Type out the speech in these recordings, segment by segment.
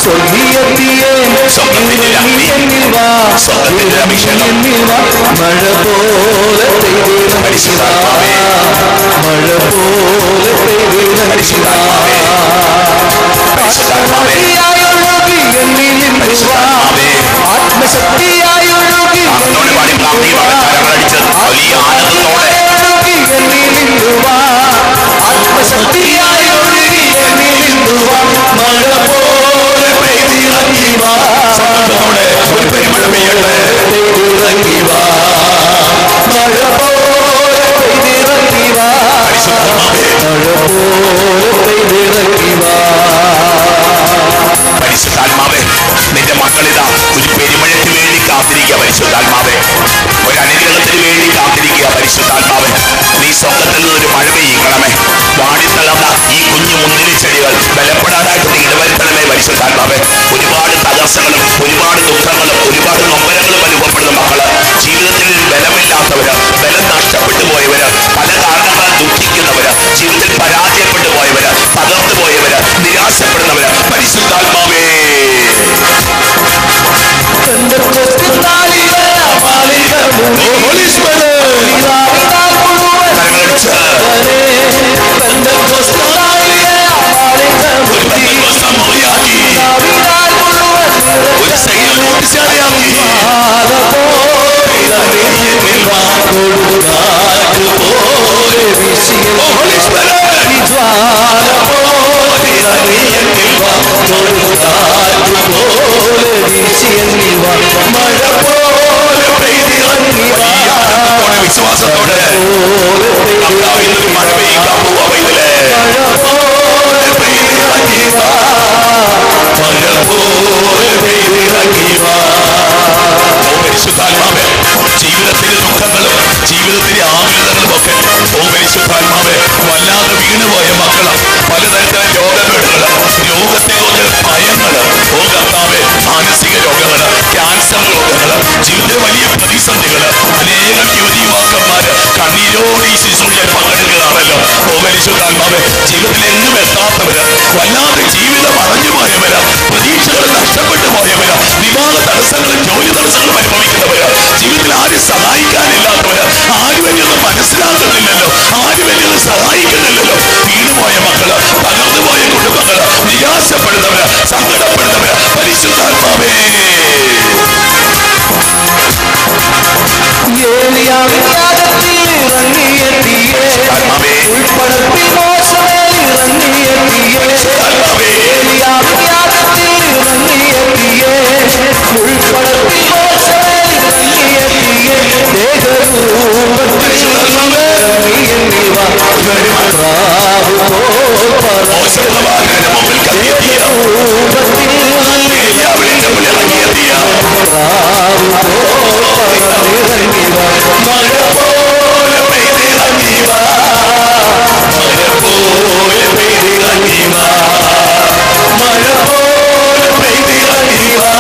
സ്വർഗീയത്തിയെ സ്വർഗത്തിന്റെ അഗ്നി. എന്നിൽ വാ സ്വർഗത്തിന്റെ അഭിഷേകം. എന്നിൽ വാ മഴ പോലെ പെയ്തിറങ്ങി വാ. പരിശുദ്ധാത്മാവേ. മഴ പോലെ പെയ്തിറങ്ങി പരിശുദ്ധാത്മാവേ. പരിശുദ്ധാത്മാവേ. ആത്മശക്തിയായൊഴുകി എന്നിൽ നിന്ന് വാ. പരിശുദ്ധാത്മാവേ. ആത്മശക്തിയായൊഴുകി ആത്മാവിനെ പാടി പ്രാർത്ഥിക്കുവാണ് കരങ്ങളടിച്ച് വലിയ ആനന്ദത്തോടെ ഒഴുകി എന്നിൽ നിന്ന് വാ. ആത്മശക്തിയായൊഴുകി എന്നിൽ നിന്ന് വാ. മഴ പോലെ പെയ്തിറങ്ങി വാ. സന്തോഷത്തോടെ ഒരു പെരുമഴ പെയ്യട്ടെ പെയ്തിറങ്ങി വാ. മഴ പോലെ പെയ്തിറങ്ങി വാ. പരിശുദ്ധാത്മാവേ മഴ പോലെ പെയ്തിറങ്ങി വാ. പരിശുദ്ധാത്മാവേ നിന്റെ മക്കളിതാ ഒരു പെരുമഴയ്ക്ക് വേണ്ടി കാത്തിരിക്കുക പരിശുദ്ധാത്മാവേ ഒരു അനുഗ്രഹത്തിന് വേണ്ടി കാത്തിരിക്കുക പരിശുദ്ധാത്മാവേ നീ സ്വർഗത്തിൽ നിന്ന് ഒരു മഴ പെയ്യിക്കണമേ വാടിത്തളർന്ന ഈ കുഞ്ഞു മുന്തിരി ചെടികൾ ബലപ്പെടാനായിട്ട് നീ ഇടവരുത്തണമേ പരിശുദ്ധാത്മാവേ ഒരുപാട് തടസ്സങ്ങളും ഒരുപാട് ദുഃഖങ്ങളും ഒരുപാട് നൊമ്പരങ്ങളും അനുഭവപ്പെടുന്ന മക്കള് ജീവിതത്തിൽ ഒരു ബലമില്ലാത്തവര് ബലം നഷ്ടപ്പെട്ടു പോയവര് പല കാരണങ്ങളാൽ ദുഃഖിക്കുന്നവര് ജീവിതത്തിൽ പരാജയപ്പെട്ടു പോയവര് തകർന്നു പോയവര് നിരാശപ്പെടുന്നവര് പരിശുദ്ധാത്മാവേ പെന്തക്കോസ്തുനാളിലെ മാളികമുടി. പിതാവിനാൽ മുഴുവൻ കരങ്ങളടിച്ച് പെന്തക്കോസ്തുനാളിലെ മാളികമുടി. ബന്ധക്കോസ്ത മുറിയാക്കി പിതാവിനാൽ മുഴുവൻ ഒരു സൈഡിൽ കൂട്ടിച്ചാടിയാക്കി കൊടുങ്കാറ്റ് പോലെ വീശിയ Holy Spirit. ജ്വാല പോലെ ഇറങ്ങിയെങ്കിൽ വാ. കൊടുങ്കാറ്റ് പോലെ വീശിയെങ്കിൽ വാ. മഴ പോലെ പെയ്തിറങ്ങി വാ. ആത്മാവോടെ വിശ്വാസത്തോടെ കർത്താവ് ഇന്നൊരു മഴ പെയ്യിക്കാൻ പോവാ പൈതലേ മഴ പോലെ പെയ്തിറങ്ങി വാ. മഴ പോലെ പെയ്തിറങ്ങി വാ. ഓ പരിശുദ്ധാത്മാവേ ജീവിതത്തിലെ ദുഃഖങ്ങളും ജീവിതത്തിലെ ആകുലതകളും ഒക്കെ ഓ പരിശുദ്ധാത്മാവേ വല്ലാതെ വീണുപോയ മക്കള് പലതരത്തിലെ രോഗപീഠകള് രോഗത്തെ കൊണ്ട് ഭയങ്ങള് ഓ കർത്താവേ മാനസിക രോഗങ്ങള് ക്യാൻസർ രോഗങ്ങള് ജീവിതത്തിലെ വലിയ പ്രതിസന്ധികള് അനേകം യുവതി യുവാക്കന്മാര് കണ്ണീരോടെ ഈ ശുശ്രൂഷയിൽ പങ്കെടുക്കുകയാണല്ലോ ഓ പരിശുദ്ധാത്മാവേ ജീവിതത്തിൽ എങ്ങും എത്താത്തവര് വല്ലാതെ ജീവിതം അടഞ്ഞു പോയവര് പ്രതീക്ഷകൾ നഷ്ടപ്പെട്ടു പോയവര് വിവാഹ തടസ്സങ്ങളും ജോലി തടസ്സങ്ങളും അനുഭവിക്കുന്നവര് ജീവിതത്തിൽ ആരും സഹായിക്കാനില്ലാത്തവര് ആരും എന്നത് മനസ്സിലാക്കുന്നില്ലല്ലോ ആരും എന്നത് സഹായിക്കുന്നില്ലല്ലോ വീണുപോയ മക്കള് തകർന്നുപോയ കുടുംബങ്ങള് നിരാശപ്പെടുന്നവര് സങ്കടപ്പെടുന്നവര് പരിശുദ്ധാത്മാവേ ഏലിയാവിൻ യാഗത്തിൽ ഇറങ്ങിയെത്തിയേ. ആത്മാവേ. ഉൾപ്പടർപ്പിൽ മോശമേ ഇറങ്ങിയെത്തിയേ. ആത്മാവേ. ഏലിയാവിൻ യാഗത്തിൽ ഇറങ്ങിയെത്തിയേ. ഉൾപ്പടർപ്പിൽ മോശമേ ഇറങ്ങിയെത്തിയേ. ദേഹരൂപത്തിൽ ഇറങ്ങിയെങ്കിൽ വാ. പ്രാവ് പോൽ പറ. മോശപ്രവാചകന്റെ മുമ്പിൽ കത്തിയെത്തിയ രൂപത്തിൽ ഏലിയാവിന്റെ മുമ്പിൽ ഇറങ്ങിയെത്തിയ പ്രാവ് പോൽ പറന്നിറങ്ങി വാ. മഴ പോലെ പെയ്തിറങ്ങി വാ. മഴ പോലെ പെയ്തിറങ്ങി വാ. മഴ പോലെ പെയ്തിറങ്ങി വാ.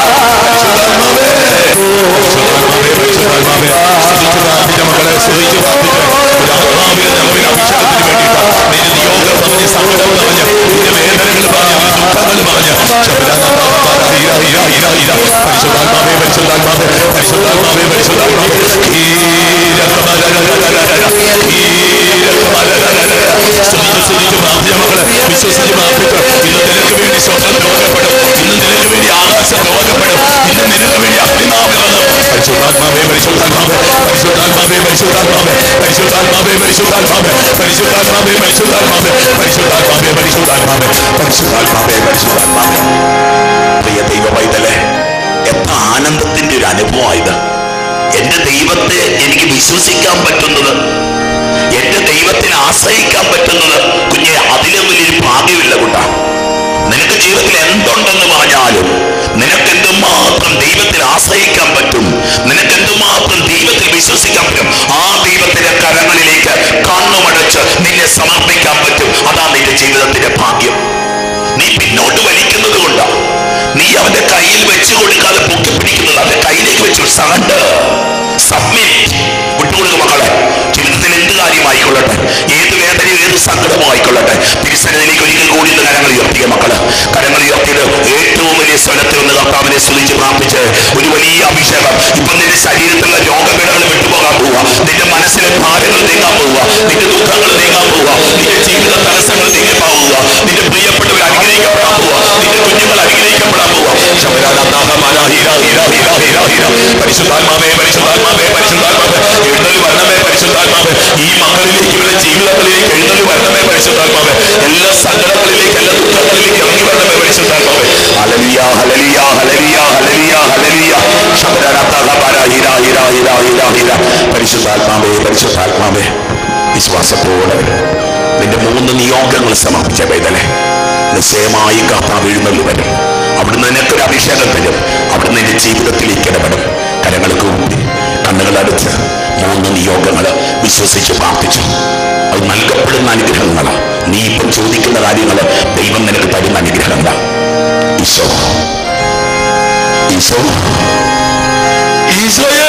പരിശുദ്ധാത്മാവേ, പരിശുദ്ധാത്മാവേ, സ്തുതിച്ച് പ്രാർത്ഥിച്ച മക്കളെ സ്തുതിച്ച് പ്രാർത്ഥിച്ച് ഒരു ആത്മാവിനെ നിറവിൽ അഭിഷേകത്തിന് വേണ്ടിയിട്ട് നിന്റെ നിയോഗം പറഞ്ഞ് സങ്കടം പറഞ്ഞ് നിന്റെ വേദനകൾ പറഞ്ഞ് നിന്റെ ദുഃഖങ്ങൾ പറഞ്ഞ് ശബരാനാഥാ, ഹീര, ഹീര, ഹീര, ഹീര. പരിശുദ്ധാത്മാവേ പരിശുദ്ധാത്മാവേ പരിശുദ്ധാത്മാവേ പരിശുദ്ധാത്മാവേ ഹീരകമലരരരരര, ഹീരകമലരരരര. സ്തുതിച്ച് സ്തുതിച്ച് പ്രാർത്ഥിച്ച മക്കളെ വിശ്വസിച്ച് പ്രാർത്ഥിച്ച് ഇന്ന് നിനക്ക് വേണ്ടി സ്വർണ്ണം രോഗപ്പെടും ഇന്ന് നിനക്ക് വേണ്ടി ആകാശം രോഗപ്പെടും ഇന്ന് നിനക്ക് വേണ്ടി അഗ്നിനാവ് ഇറങ്ങും പരിശുദ്ധാത്മാവേ പരിശുദ്ധാത്മാവേ പരിശുദ്ധാത്മാവേ പരിശുദ്ധാത്മാവേ പരിശുദ്ധാത്മാവേ പരിശുദ്ധാത്മാവേ പരിശുദ്ധാത്മാവേ പരിശുദ്ധാത്മാവേ പരിശുദ്ധാത്മാവേ പരിശുദ്ധാത്മാവേ പരിശുദ്ധാത്മാവേ പരിശുദ്ധാത്മാവേ പ്രിയ ദൈവ പൈതലേ എത്ര ആനന്ദത്തിന്റെ ഒരു അനുഭവമായത് എന്റെ ദൈവത്തെ എനിക്ക് വിശ്വസിക്കാൻ പറ്റുന്നത് എന്റെ ദൈവത്തിൽ ആശ്രയിക്കാൻ പറ്റുന്നത് കുഞ്ഞെ അതിലും വലിയൊരു ഭാഗ്യമില്ല കുട്ടാ നിനക്ക് ജീവിതത്തിൽ എന്തുണ്ടെന്ന് പറഞ്ഞാലും നിനക്ക് എന്തുമാത്രം ദൈവത്തിൽ ആശ്രയിക്കാൻ പറ്റും നിനക്ക് എന്തുമാത്രം ദൈവത്തിൽ വിശ്വസിക്കാൻ പറ്റും ആ ദൈവത്തിന്റെ കരങ്ങളിലേക്ക് കണ്ണുമടച്ച് നിന്നെ സമർപ്പിക്കാൻ പറ്റും അതാ നിന്റെ ജീവിതത്തിന്റെ ഭാഗ്യം നീ പിന്നോട്ട് വലിക്കുന്നത് കൊണ്ടാ നീ അവന്റെ കയ്യിൽ വെച്ച് കൊടുക്കാതെ പൊക്കി പിടിക്കുന്നത് അവന്റെ കയ്യിലേക്ക് വെച്ച് സറണ്ടർ സബ്മിറ്റ് വിട്ടുകൊടുക്കുക മക്കളെ ജീവിതത്തിൽ എന്ത് കാര്യമായിക്കൊള്ളട്ടെ ഏത് വേദനയും ഏത് സങ്കടമോ ആയിക്കൊള്ളട്ടെ തിരുസന്നിധിയിലേക്ക് ഒരിക്കൽ കൂടി ഇന്ന് കരങ്ങൾ ഉയർത്തിയ മക്കള് കരങ്ങൾ ഉയർത്തിയത് ഏറ്റവും വലിയ ഹീരാ ഹീരാ ഹീരാ പരിശുദ്ധാത്മാവേ പരിശുദ്ധാത്മാവേ പരിശുദ്ധാത്മാവേ എഴുന്നള്ളി വരണമേ പരിശുദ്ധാത്മാവേ ഈ മക്കളിലേക്ക് ഇവരുടെ ജീവിതങ്ങളിലേക്ക് എഴുന്നള്ളി വരണമേ പരിശുദ്ധാത്മാവേ എല്ലാ സങ്കടങ്ങളിലേക്ക് എല്ലാ ദുഃഖങ്ങളിലേക്ക് ഇറങ്ങി വരണമേ പരിശുദ്ധാത്മാവേ ഹലലിയ ഹലലിയ ഹലലിയ ഹലലിയ ഹലലിയ ശബരരത്തഹബര ഹീരാ ഹീരാ ഹീരാ ഹീരാ ഹീരാ പരിശുദ്ധാത്മാവേ പരിശുദ്ധാത്മാവേ വിശ്വാസത്തോടെ നിന്റെ മൂന്ന് നിയോഗങ്ങൾ സമർപ്പിച്ച പൈതലെ നിശ്ചയമായി കർത്താവ് എഴുന്നള്ളി വരും അവിടുന്ന് നിനക്കൊരു അഭിഷേകം തരും അവിടുന്ന് നിന്റെ ജീവിതത്തിലേക്ക് ഇടപെടും കരങ്ങൾക്ക് കൂടി കണ്ണുകൾ അടച്ച് മൂന്ന് നിയോഗങ്ങൾ വിശ്വസിച്ച് പ്രാർത്ഥിച്ചു അത് നൽകപ്പെടുന്ന അനുഗ്രഹങ്ങളാണ് നീ ഇപ്പം ചോദിക്കുന്ന കാര്യങ്ങൾ ദൈവം നിനക്ക് തരുന്ന അനുഗ്രഹങ്ങളാണ് ഈശോ ഈശോ ഈശോയേ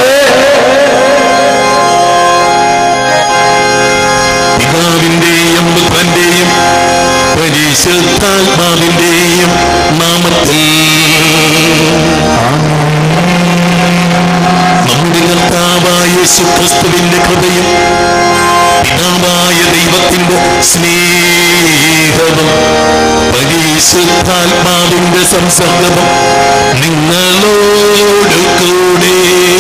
പിതാവിന്റെയും പുത്രന്റെയും പരിശുദ്ധാത്മാവിന്റെയും നാമത്തിൽ നമ്മുടെ കർത്താവായ യേശുക്രിസ്തുവിന്റെ കൃപയും പിതാവായ ദൈവത്തിന്റെ സ്നേഹവും പരിശുദ്ധാത്മാവിന്റെ സംസർഗവും നിങ്ങളോട് കൂടെ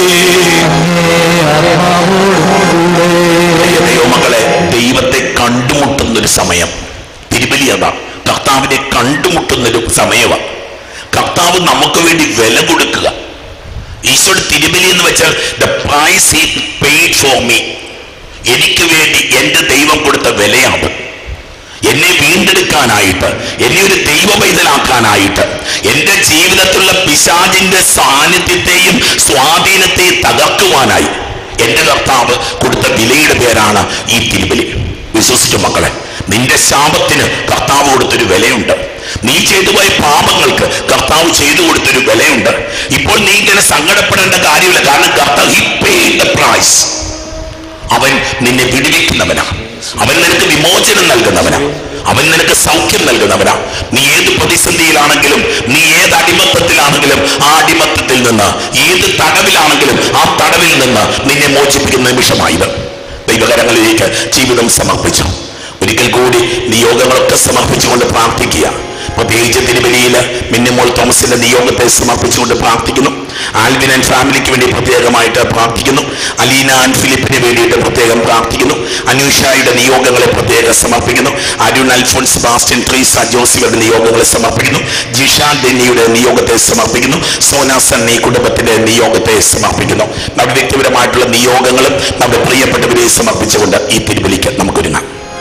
പ്രിയ ദൈവമക്കളെ ദൈവത്തെ കണ്ടുമുട്ടുന്ന ഒരു സമയം തിരുബലി അതാ കർത്താവിനെ കണ്ടുമുട്ടുന്ന ഒരു സമയമാണ് കർത്താവ് നമുക്ക് വേണ്ടി വില കൊടുക്കുക ഈശോയുടെ തിരുബലി എന്ന് വെച്ചാൽ the price he paid for me എനിക്ക് വേണ്ടി എൻ്റെ ദൈവം കൊടുത്ത വിലയാണ് എന്നെ വീണ്ടെടുക്കാനായിട്ട് എന്നെ ഒരു ദൈവ പൈതലാക്കാനായിട്ട് എൻ്റെ ജീവിതത്തിലുള്ള പിശാചിന്റെ സാന്നിധ്യത്തെയും സ്വാധീനത്തെയും തകർക്കുവാനായി എൻ്റെ കർത്താവ് കൊടുത്ത വിലയുടെ പേരാണ് ഈ തിരുബലി വിശ്വസിച്ചു മക്കളെ നിന്റെ ശാപത്തിന് കർത്താവ് കൊടുത്തൊരു വിലയുണ്ട് നീ ചെയ്തു പോയ പാപങ്ങൾക്ക് കർത്താവ് ചെയ്തു കൊടുത്തൊരു വിലയുണ്ട് ഇപ്പോൾ നീ ഇങ്ങനെ സങ്കടപ്പെടേണ്ട കാര്യമില്ല കാരണം കർത്താവ് ഹി paid the price അവൻ നിന്നെ വിടുവിക്കുന്നവനാ അവൻ നിനക്ക് വിമോചനം നൽകുന്നവനാ അവൻ നിനക്ക് സൗഖ്യം നൽകുന്നവനാ നീ ഏത് പ്രതിസന്ധിയിലാണെങ്കിലും നീ ഏത് അടിമത്തത്തിലാണെങ്കിലും ആ അടിമത്തത്തിൽ നിന്ന് ഏത് തടവിലാണെങ്കിലും ആ തടവിൽ നിന്ന് നിന്നെ മോചിപ്പിക്കുന്ന നിമിഷമായത് ദൈവകരങ്ങളിലേക്ക് ജീവിതം സമർപ്പിച്ചു ഒരിക്കൽ കൂടി നിയോഗങ്ങളൊക്കെ സമർപ്പിച്ചുകൊണ്ട് പ്രാർത്ഥിക്കുക പ്രത്യേകിച്ച് തിരുവലിയിൽ മിന്നിമോൾ തോമസിന്റെ നിയോഗത്തെ സമർപ്പിച്ചുകൊണ്ട് പ്രാർത്ഥിക്കുന്നു ആൽവിൻ ആൻഡ് ഫാമിലിക്ക് വേണ്ടി പ്രത്യേകമായിട്ട് പ്രാർത്ഥിക്കുന്നു അലീന ആൻഡ് ഫിലിപ്പിന് വേണ്ടിയിട്ട് പ്രത്യേകം പ്രാർത്ഥിക്കുന്നു അനൂഷയുടെ നിയോഗങ്ങളെ പ്രത്യേകം സമർപ്പിക്കുന്നു അരുൺ അൽഫോൺസ് ബാസ്റ്റൻ ട്രീസ ജോസിയുടെ നിയോഗങ്ങളെ സമർപ്പിക്കുന്നു ജിഷാൻ ഡെന്നിയുടെ നിയോഗത്തെ സമർപ്പിക്കുന്നു സോന സണ്ണി കുടുംബത്തിന്റെ നിയോഗത്തെ സമർപ്പിക്കുന്നു നമ്മുടെ വ്യക്തിപരമായിട്ടുള്ള നിയോഗങ്ങളും നമ്മുടെ പ്രിയപ്പെട്ടവരെ സമർപ്പിച്ചുകൊണ്ട് ഈ തിരുവലിക്ക് നമുക്കൊരുങ്ങാം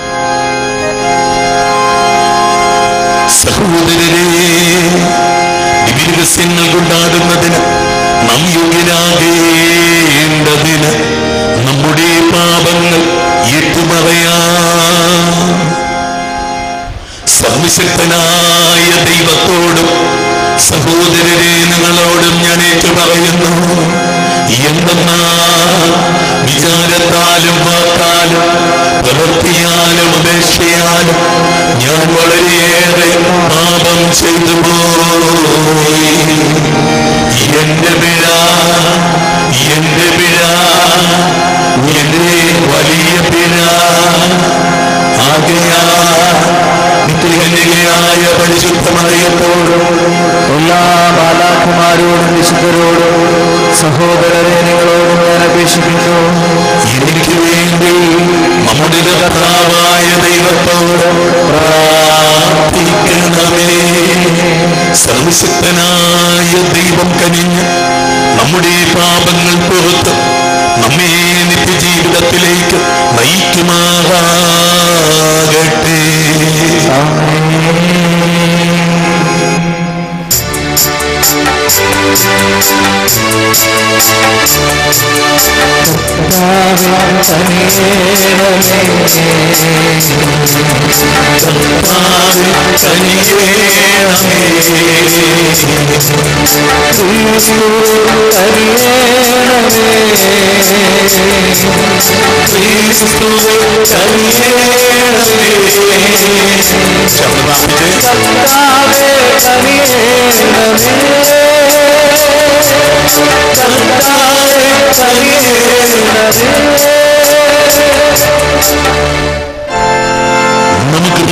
സഹോദരരെ ദിവ്യരഹസ്യങ്ങൾ കൊണ്ടാടുന്നതിന് നാം യോഗ്യരാകേണ്ടതിന് നമ്മുടെ പാപങ്ങൾ ഏറ്റുപറയാം സർവശക്തനായ ദൈവത്തോടും സഹോദരരെ നിങ്ങളോടും ഞാൻ ഏറ്റു പറയുന്നു എന്തെന്നാ വിചാരത്താലും വാക്കാലും പ്രവൃത്തിയാലും ഉപേക്ഷയാലും ഞാൻ വളരെയേറെ പാപം ചെയ്തു പോയി എന്റെ പിഴ എന്റെ പിഴ എന്റെ വലിയ പിഴ ആകയാ നിത്യകന്യകയായ പരിശുദ്ധമറിയത്തോടും എല്ലാ ബാലാകുമാരോടും വിശുദ്ധരോടും സഹോദരരെ നിങ്ങളോടും ഞാൻ അപേക്ഷിക്കുന്നു എനിക്ക് വേണ്ടി നമ്മുടെ കർത്താവായ ദൈവത്തോട് പ്രാർത്ഥിക്കണമേ സർവശക്തനായ ദൈവം കനിഞ്ഞ് നമ്മുടെ പാപങ്ങൾ പുറത്ത് നമ്മെ നിത്യജീവിതത്തിലേക്ക് നയിക്കുമാറാകട്ടെ കർത്താവേ, ക്രിസ്തുവേ, ശബ്ദം പ്രാപിച്ചേ. നമുക്ക്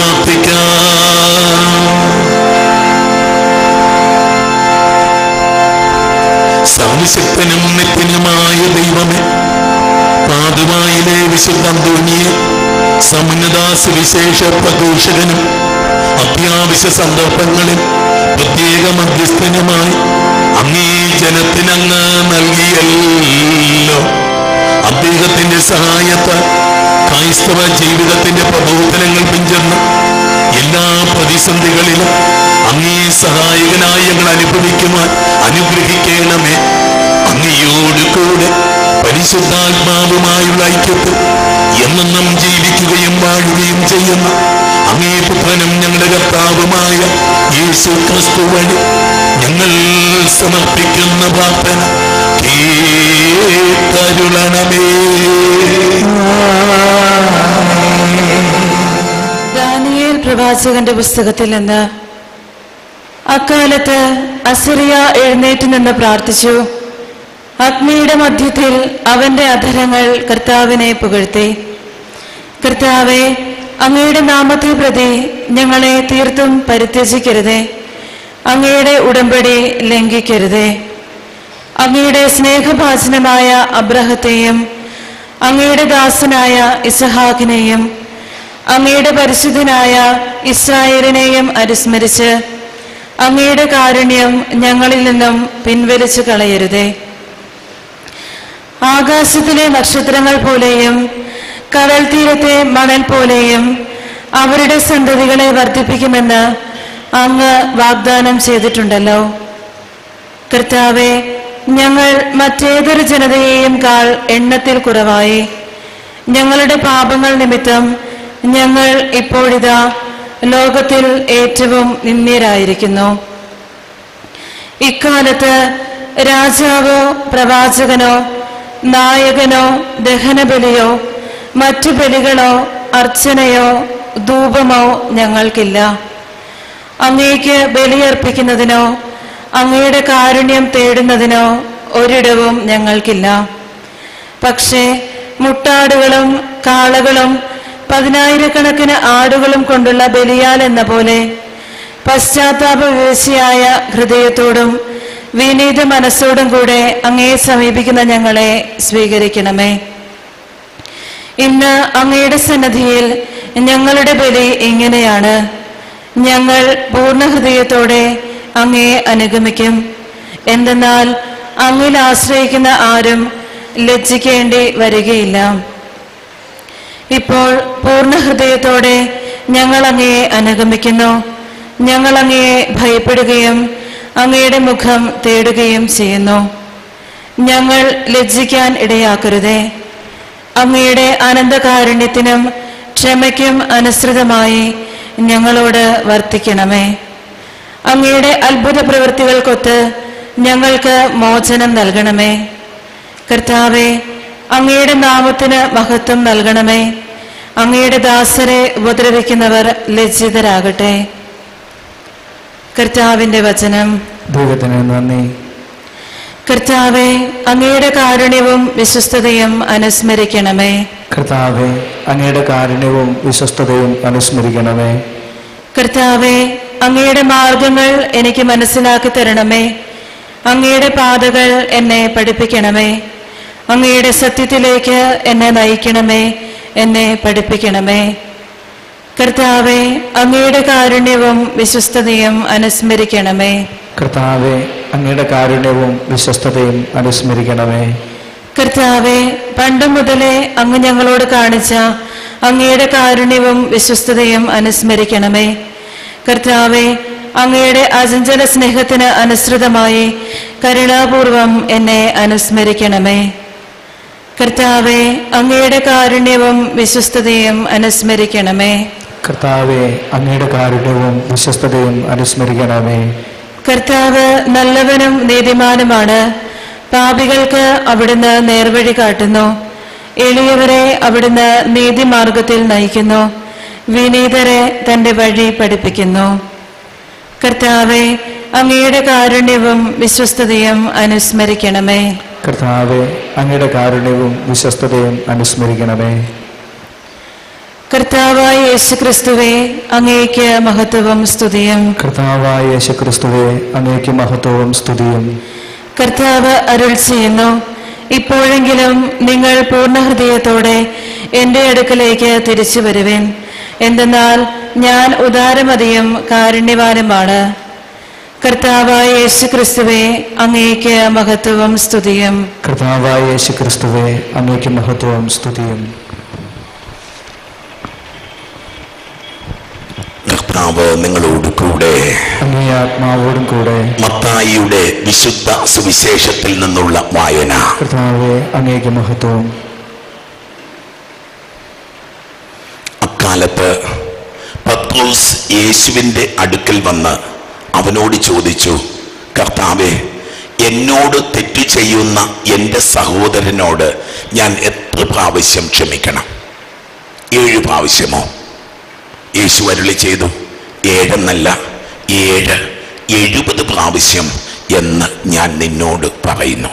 പ്രാർത്ഥിക്കാം സർവശക്തനും നിത്യനുമായ ദൈവമേ പാതുവായിലെ വിശുദ്ധ അന്തോണിയെ സമുന്നദാസ് വിശേഷ പ്രഘോഷകനും അത്യാവശ്യ സന്ദർഭങ്ങളിൽ പ്രത്യേക മധ്യസ്ഥനുമായി അങ്ങേ ജനത്തിനങ്ങ് നൽകിയല്ലോ അദ്ദേഹത്തിന്റെ സഹായത്താൽ ക്രൈസ്തവ ജീവിതത്തിന്റെ പ്രബോധനങ്ങൾ പിഞ്ചെന്ന് എല്ലാ പ്രതിസന്ധികളിലും അങ്ങേ സഹായകനായി ഞങ്ങൾ അനുഭവിക്കുവാൻ അനുഗ്രഹിക്കണമേ അങ്ങയോട് കൂടെ പരിശുദ്ധാത്മാവുമായുള്ള ഐക്യത്തിൽ എന്നെന്നും ജീവിക്കുകയും വാഴുകയും ചെയ്യുന്ന അങ്ങേ പുത്രനും ഞങ്ങളുടെ കർത്താവുമായ യേശു ക്രിസ്തു വഴി ഞങ്ങൾ സമർപ്പിക്കുന്ന പ്രാർത്ഥന കേട്ടരുളണമേ ദാനിയേൽ പ്രവാചകന്റെ പുസ്തകത്തിൽ നിന്ന് അക്കാലത്ത് അസിറിയ എഴുന്നേറ്റ് നിന്ന് പ്രാർത്ഥിച്ചു അഗ്നിയുടെ മധ്യത്തിൽ അവന്റെ അധരങ്ങൾ കർത്താവിനെ പുകഴ്ത്തി കർത്താവെ അങ്ങയുടെ നാമത്തെ പ്രതി ഞങ്ങളെ തീർത്തും പരിത്യജിക്കരുതേ അങ്ങയുടെ ഉടമ്പടി ലംഘിക്കരുതേ അങ്ങയുടെ സ്നേഹഭാചനമായ അബ്രഹത്തെയും അങ്ങയുടെ ദാസനായ ഇസഹാക്കിനെയും അങ്ങയുടെ പരിശുദ്ധനായ ഇസ്രായേലിനെയും അനുസ്മരിച്ച് അങ്ങയുടെ കാരുണ്യം ഞങ്ങളിൽ നിന്നും പിൻവലിച്ചു കളയരുതേ ആകാശത്തിലെ നക്ഷത്രങ്ങൾ പോലെയും കടൽ തീരത്തെ മണൽ പോലെയും അവരുടെ സന്തതികളെ വർദ്ധിപ്പിക്കുമെന്ന് അങ്ങ് വാഗ്ദാനം ചെയ്തിട്ടുണ്ടല്ലോ കർത്താവെ ഞങ്ങൾ മറ്റേതൊരു ജനതയെയും കാൾ എണ്ണത്തിൽ കുറവായി ഞങ്ങളുടെ പാപങ്ങൾ നിമിത്തം ഞങ്ങൾ ഇപ്പോഴിതാ ലോകത്തിൽ ഏറ്റവും നിന്ദ്യരായിരിക്കുന്നു ഇക്കാലത്ത് രാജാവോ പ്രവാചകനോ നായകനോ ദഹനബലിയോ മറ്റു ബലികളോ അർച്ചനയോ ധൂപമോ ഞങ്ങൾക്കില്ല അങ്ങേക്ക് ബലിയർപ്പിക്കുന്നതിനോ അങ്ങയുടെ കാരുണ്യം തേടുന്നതിനോ ഒരിടവും ഞങ്ങൾക്കില്ല പക്ഷേ മുട്ടാടുകളും കാളകളും പതിനായിരക്കണക്കിന് ആടുകളും കൊണ്ടുള്ള ബലിയാൽ എന്ന പോലെ പശ്ചാത്താപ വിവശിയായ ഹൃദയത്തോടും വിനീത മനസ്സോടും കൂടെ അങ്ങയെ സമീപിക്കുന്ന ഞങ്ങളെ സ്വീകരിക്കണമേ ഇന്ന് അങ്ങയുടെ സന്നദ്ധിയിൽ ഞങ്ങളുടെ ബലി ഇങ്ങനെയാണ് ഞങ്ങൾ പൂർണ്ണ ഹൃദയത്തോടെ അങ്ങയെ അനുഗമിക്കും എന്തെന്നാൽ അങ്ങിൽ ആശ്രയിക്കുന്ന ആരും ലജ്ജിക്കേണ്ടി വരികയില്ല ഇപ്പോൾ പൂർണ്ണ ഹൃദയത്തോടെ ഞങ്ങൾ അങ്ങയെ അനുഗമിക്കുന്നു ഞങ്ങൾ അങ്ങയെ ഭയപ്പെടുകയും അങ്ങയുടെ മുഖം തേടുകയും ചെയ്യുന്നു ഞങ്ങൾ ലജ്ജിക്കാൻ ഇടയാക്കരുതേ അങ്ങയുടെ അനന്തകാരുണ്യത്തിനും ക്ഷമയ്ക്കും അനുസൃതമായി ഞങ്ങളോട് വർത്തിക്കണമേ അങ്ങയുടെ അത്ഭുത പ്രവൃത്തികൾക്കൊത്ത് ഞങ്ങൾക്ക് മോചനം നൽകണമേ കർത്താവെ അങ്ങയുടെ നാമത്തിന് മഹത്വം നൽകണമേ അങ്ങയുടെ ദാസരെ ഉപദ്രവിക്കുന്നവർ ലജ്ജിതരാകട്ടെ കർത്താവിന്റെ വചനം ദൈവത്തിന് നന്ദി കർത്താവെ അങ്ങയുടെ കാരുണ്യവും വിശ്വസ്തതയും അനുസ്മരിക്കണമേ കർത്താവെ അങ്ങയുടെ കാരുണ്യവും വിശ്വസ്തതയും അനുസ്മരിക്കണമേ കർത്താവെ അങ്ങയുടെ മാർഗങ്ങൾ എനിക്ക് മനസ്സിലാക്കി തരണമേ അങ്ങയുടെ പാതകൾ എന്നെ പഠിപ്പിക്കണമേ അങ്ങയുടെ സത്യത്തിലേക്ക് എന്നെ നയിക്കണമേ എന്നെ പഠിപ്പിക്കണമേ കർത്താവെ അങ്ങയുടെ കാരുണ്യവും വിശ്വസ്തതയും അനുസ്മരിക്കണമേ കർത്താവെ അങ്ങയുടെ കാരുണ്യവും വിശ്വസ്തതയും അനുസ്മരിക്കണമേ കർത്താവെ പണ്ട് മുതലേ അങ്ങ് ഞങ്ങളോട് കാണിച്ച അങ്ങയുടെ കാരുണ്യവും വിശ്വസ്തതയും അനുസ്മരിക്കണമേ കർത്താവെ അങ്ങയുടെ അചഞ്ചല സ്നേഹത്തിന് അനുസൃതമായി കരുണാപൂർവം എന്നെ അനുസ്മരിക്കണമേ കർത്താവെ അങ്ങയുടെ കാരുണ്യവും വിശ്വസ്തതയും അനുസ്മരിക്കണമേ കർത്താവെ അങ്ങയുടെ കാരുണ്യവും വിശ്വസ്തതയും അനുസ്മരിക്കണമേ കർത്താവ് നല്ലവനും നീതിമാനുമാണ് പാപികൾക്ക് അവിടുന്ന് നേർവഴി കാട്ടുന്നു എളിയവരെ അവിടുന്ന് നീതിമാർഗത്തിൽ നയിക്കുന്നു വിനീതരെ തന്റെ വഴി പഠിപ്പിക്കുന്നു കർത്താവെ അങ്ങയുടെ കാരുണ്യവും വിശ്വസ്തതയും അനുസ്മരിക്കണമേ കർത്താവെ അങ്ങയുടെ കാരുണ്യവും വിശ്വസ്തതയും അനുസ്മരിക്കണമേ കർത്താവായ യേശുക്രിസ്തുവേ അങ്ങേക്ക് മഹത്വവും സ്തുതിയും കർത്താവായ യേശുക്രിസ്തുവെ അങ്ങേക്ക് മഹത്വവും സ്തുതിയും കർത്താവ് അരുൾ ചെയ്യുന്നു ഇപ്പോഴെങ്കിലും നിങ്ങൾ പൂർണ്ണ ഹൃദയത്തോടെ എന്റെ അടുക്കലേക്ക് തിരിച്ചു വരുവേൻ എന്തെന്നാൽ ഞാൻ ഉദാരമതിയും കാരുണ്യവാനുമാണ് കർത്താവായ യേശു ക്രിസ്തുവെ അങ്ങേക്ക് മഹത്വവും സ്തുതിയും കർത്താവായ യേശു ക്രിസ്തുവെ അങ്ങേക്ക് മഹത്വവും സ്തുതിയും കർത്താവ് നിങ്ങളോട് കൂടെ അങ്ങേ ആത്മാവോടും കൂടെ മത്തായിയുടെ വിശുദ്ധ സുവിശേഷത്തിൽ നിന്നുള്ള വായന കർത്താവെ അങ്ങേക്ക് മഹത്വവും അക്കാലത്ത് പത്രോസ് യേശുവിൻ്റെ അടുക്കൽ വന്ന് അവനോട് ചോദിച്ചു കർത്താവെ എന്നോട് തെറ്റു ചെയ്യുന്ന എൻ്റെ സഹോദരനോട് ഞാൻ എത്ര പ്രാവശ്യം ക്ഷമിക്കണം ഏഴ് പ്രാവശ്യമോ യേശു അരുളി ചെയ്തു ഏഴെന്നല്ല ഏഴ് എഴുപത് പ്രാവശ്യം എന്ന് ഞാൻ നിന്നോട് പറയുന്നു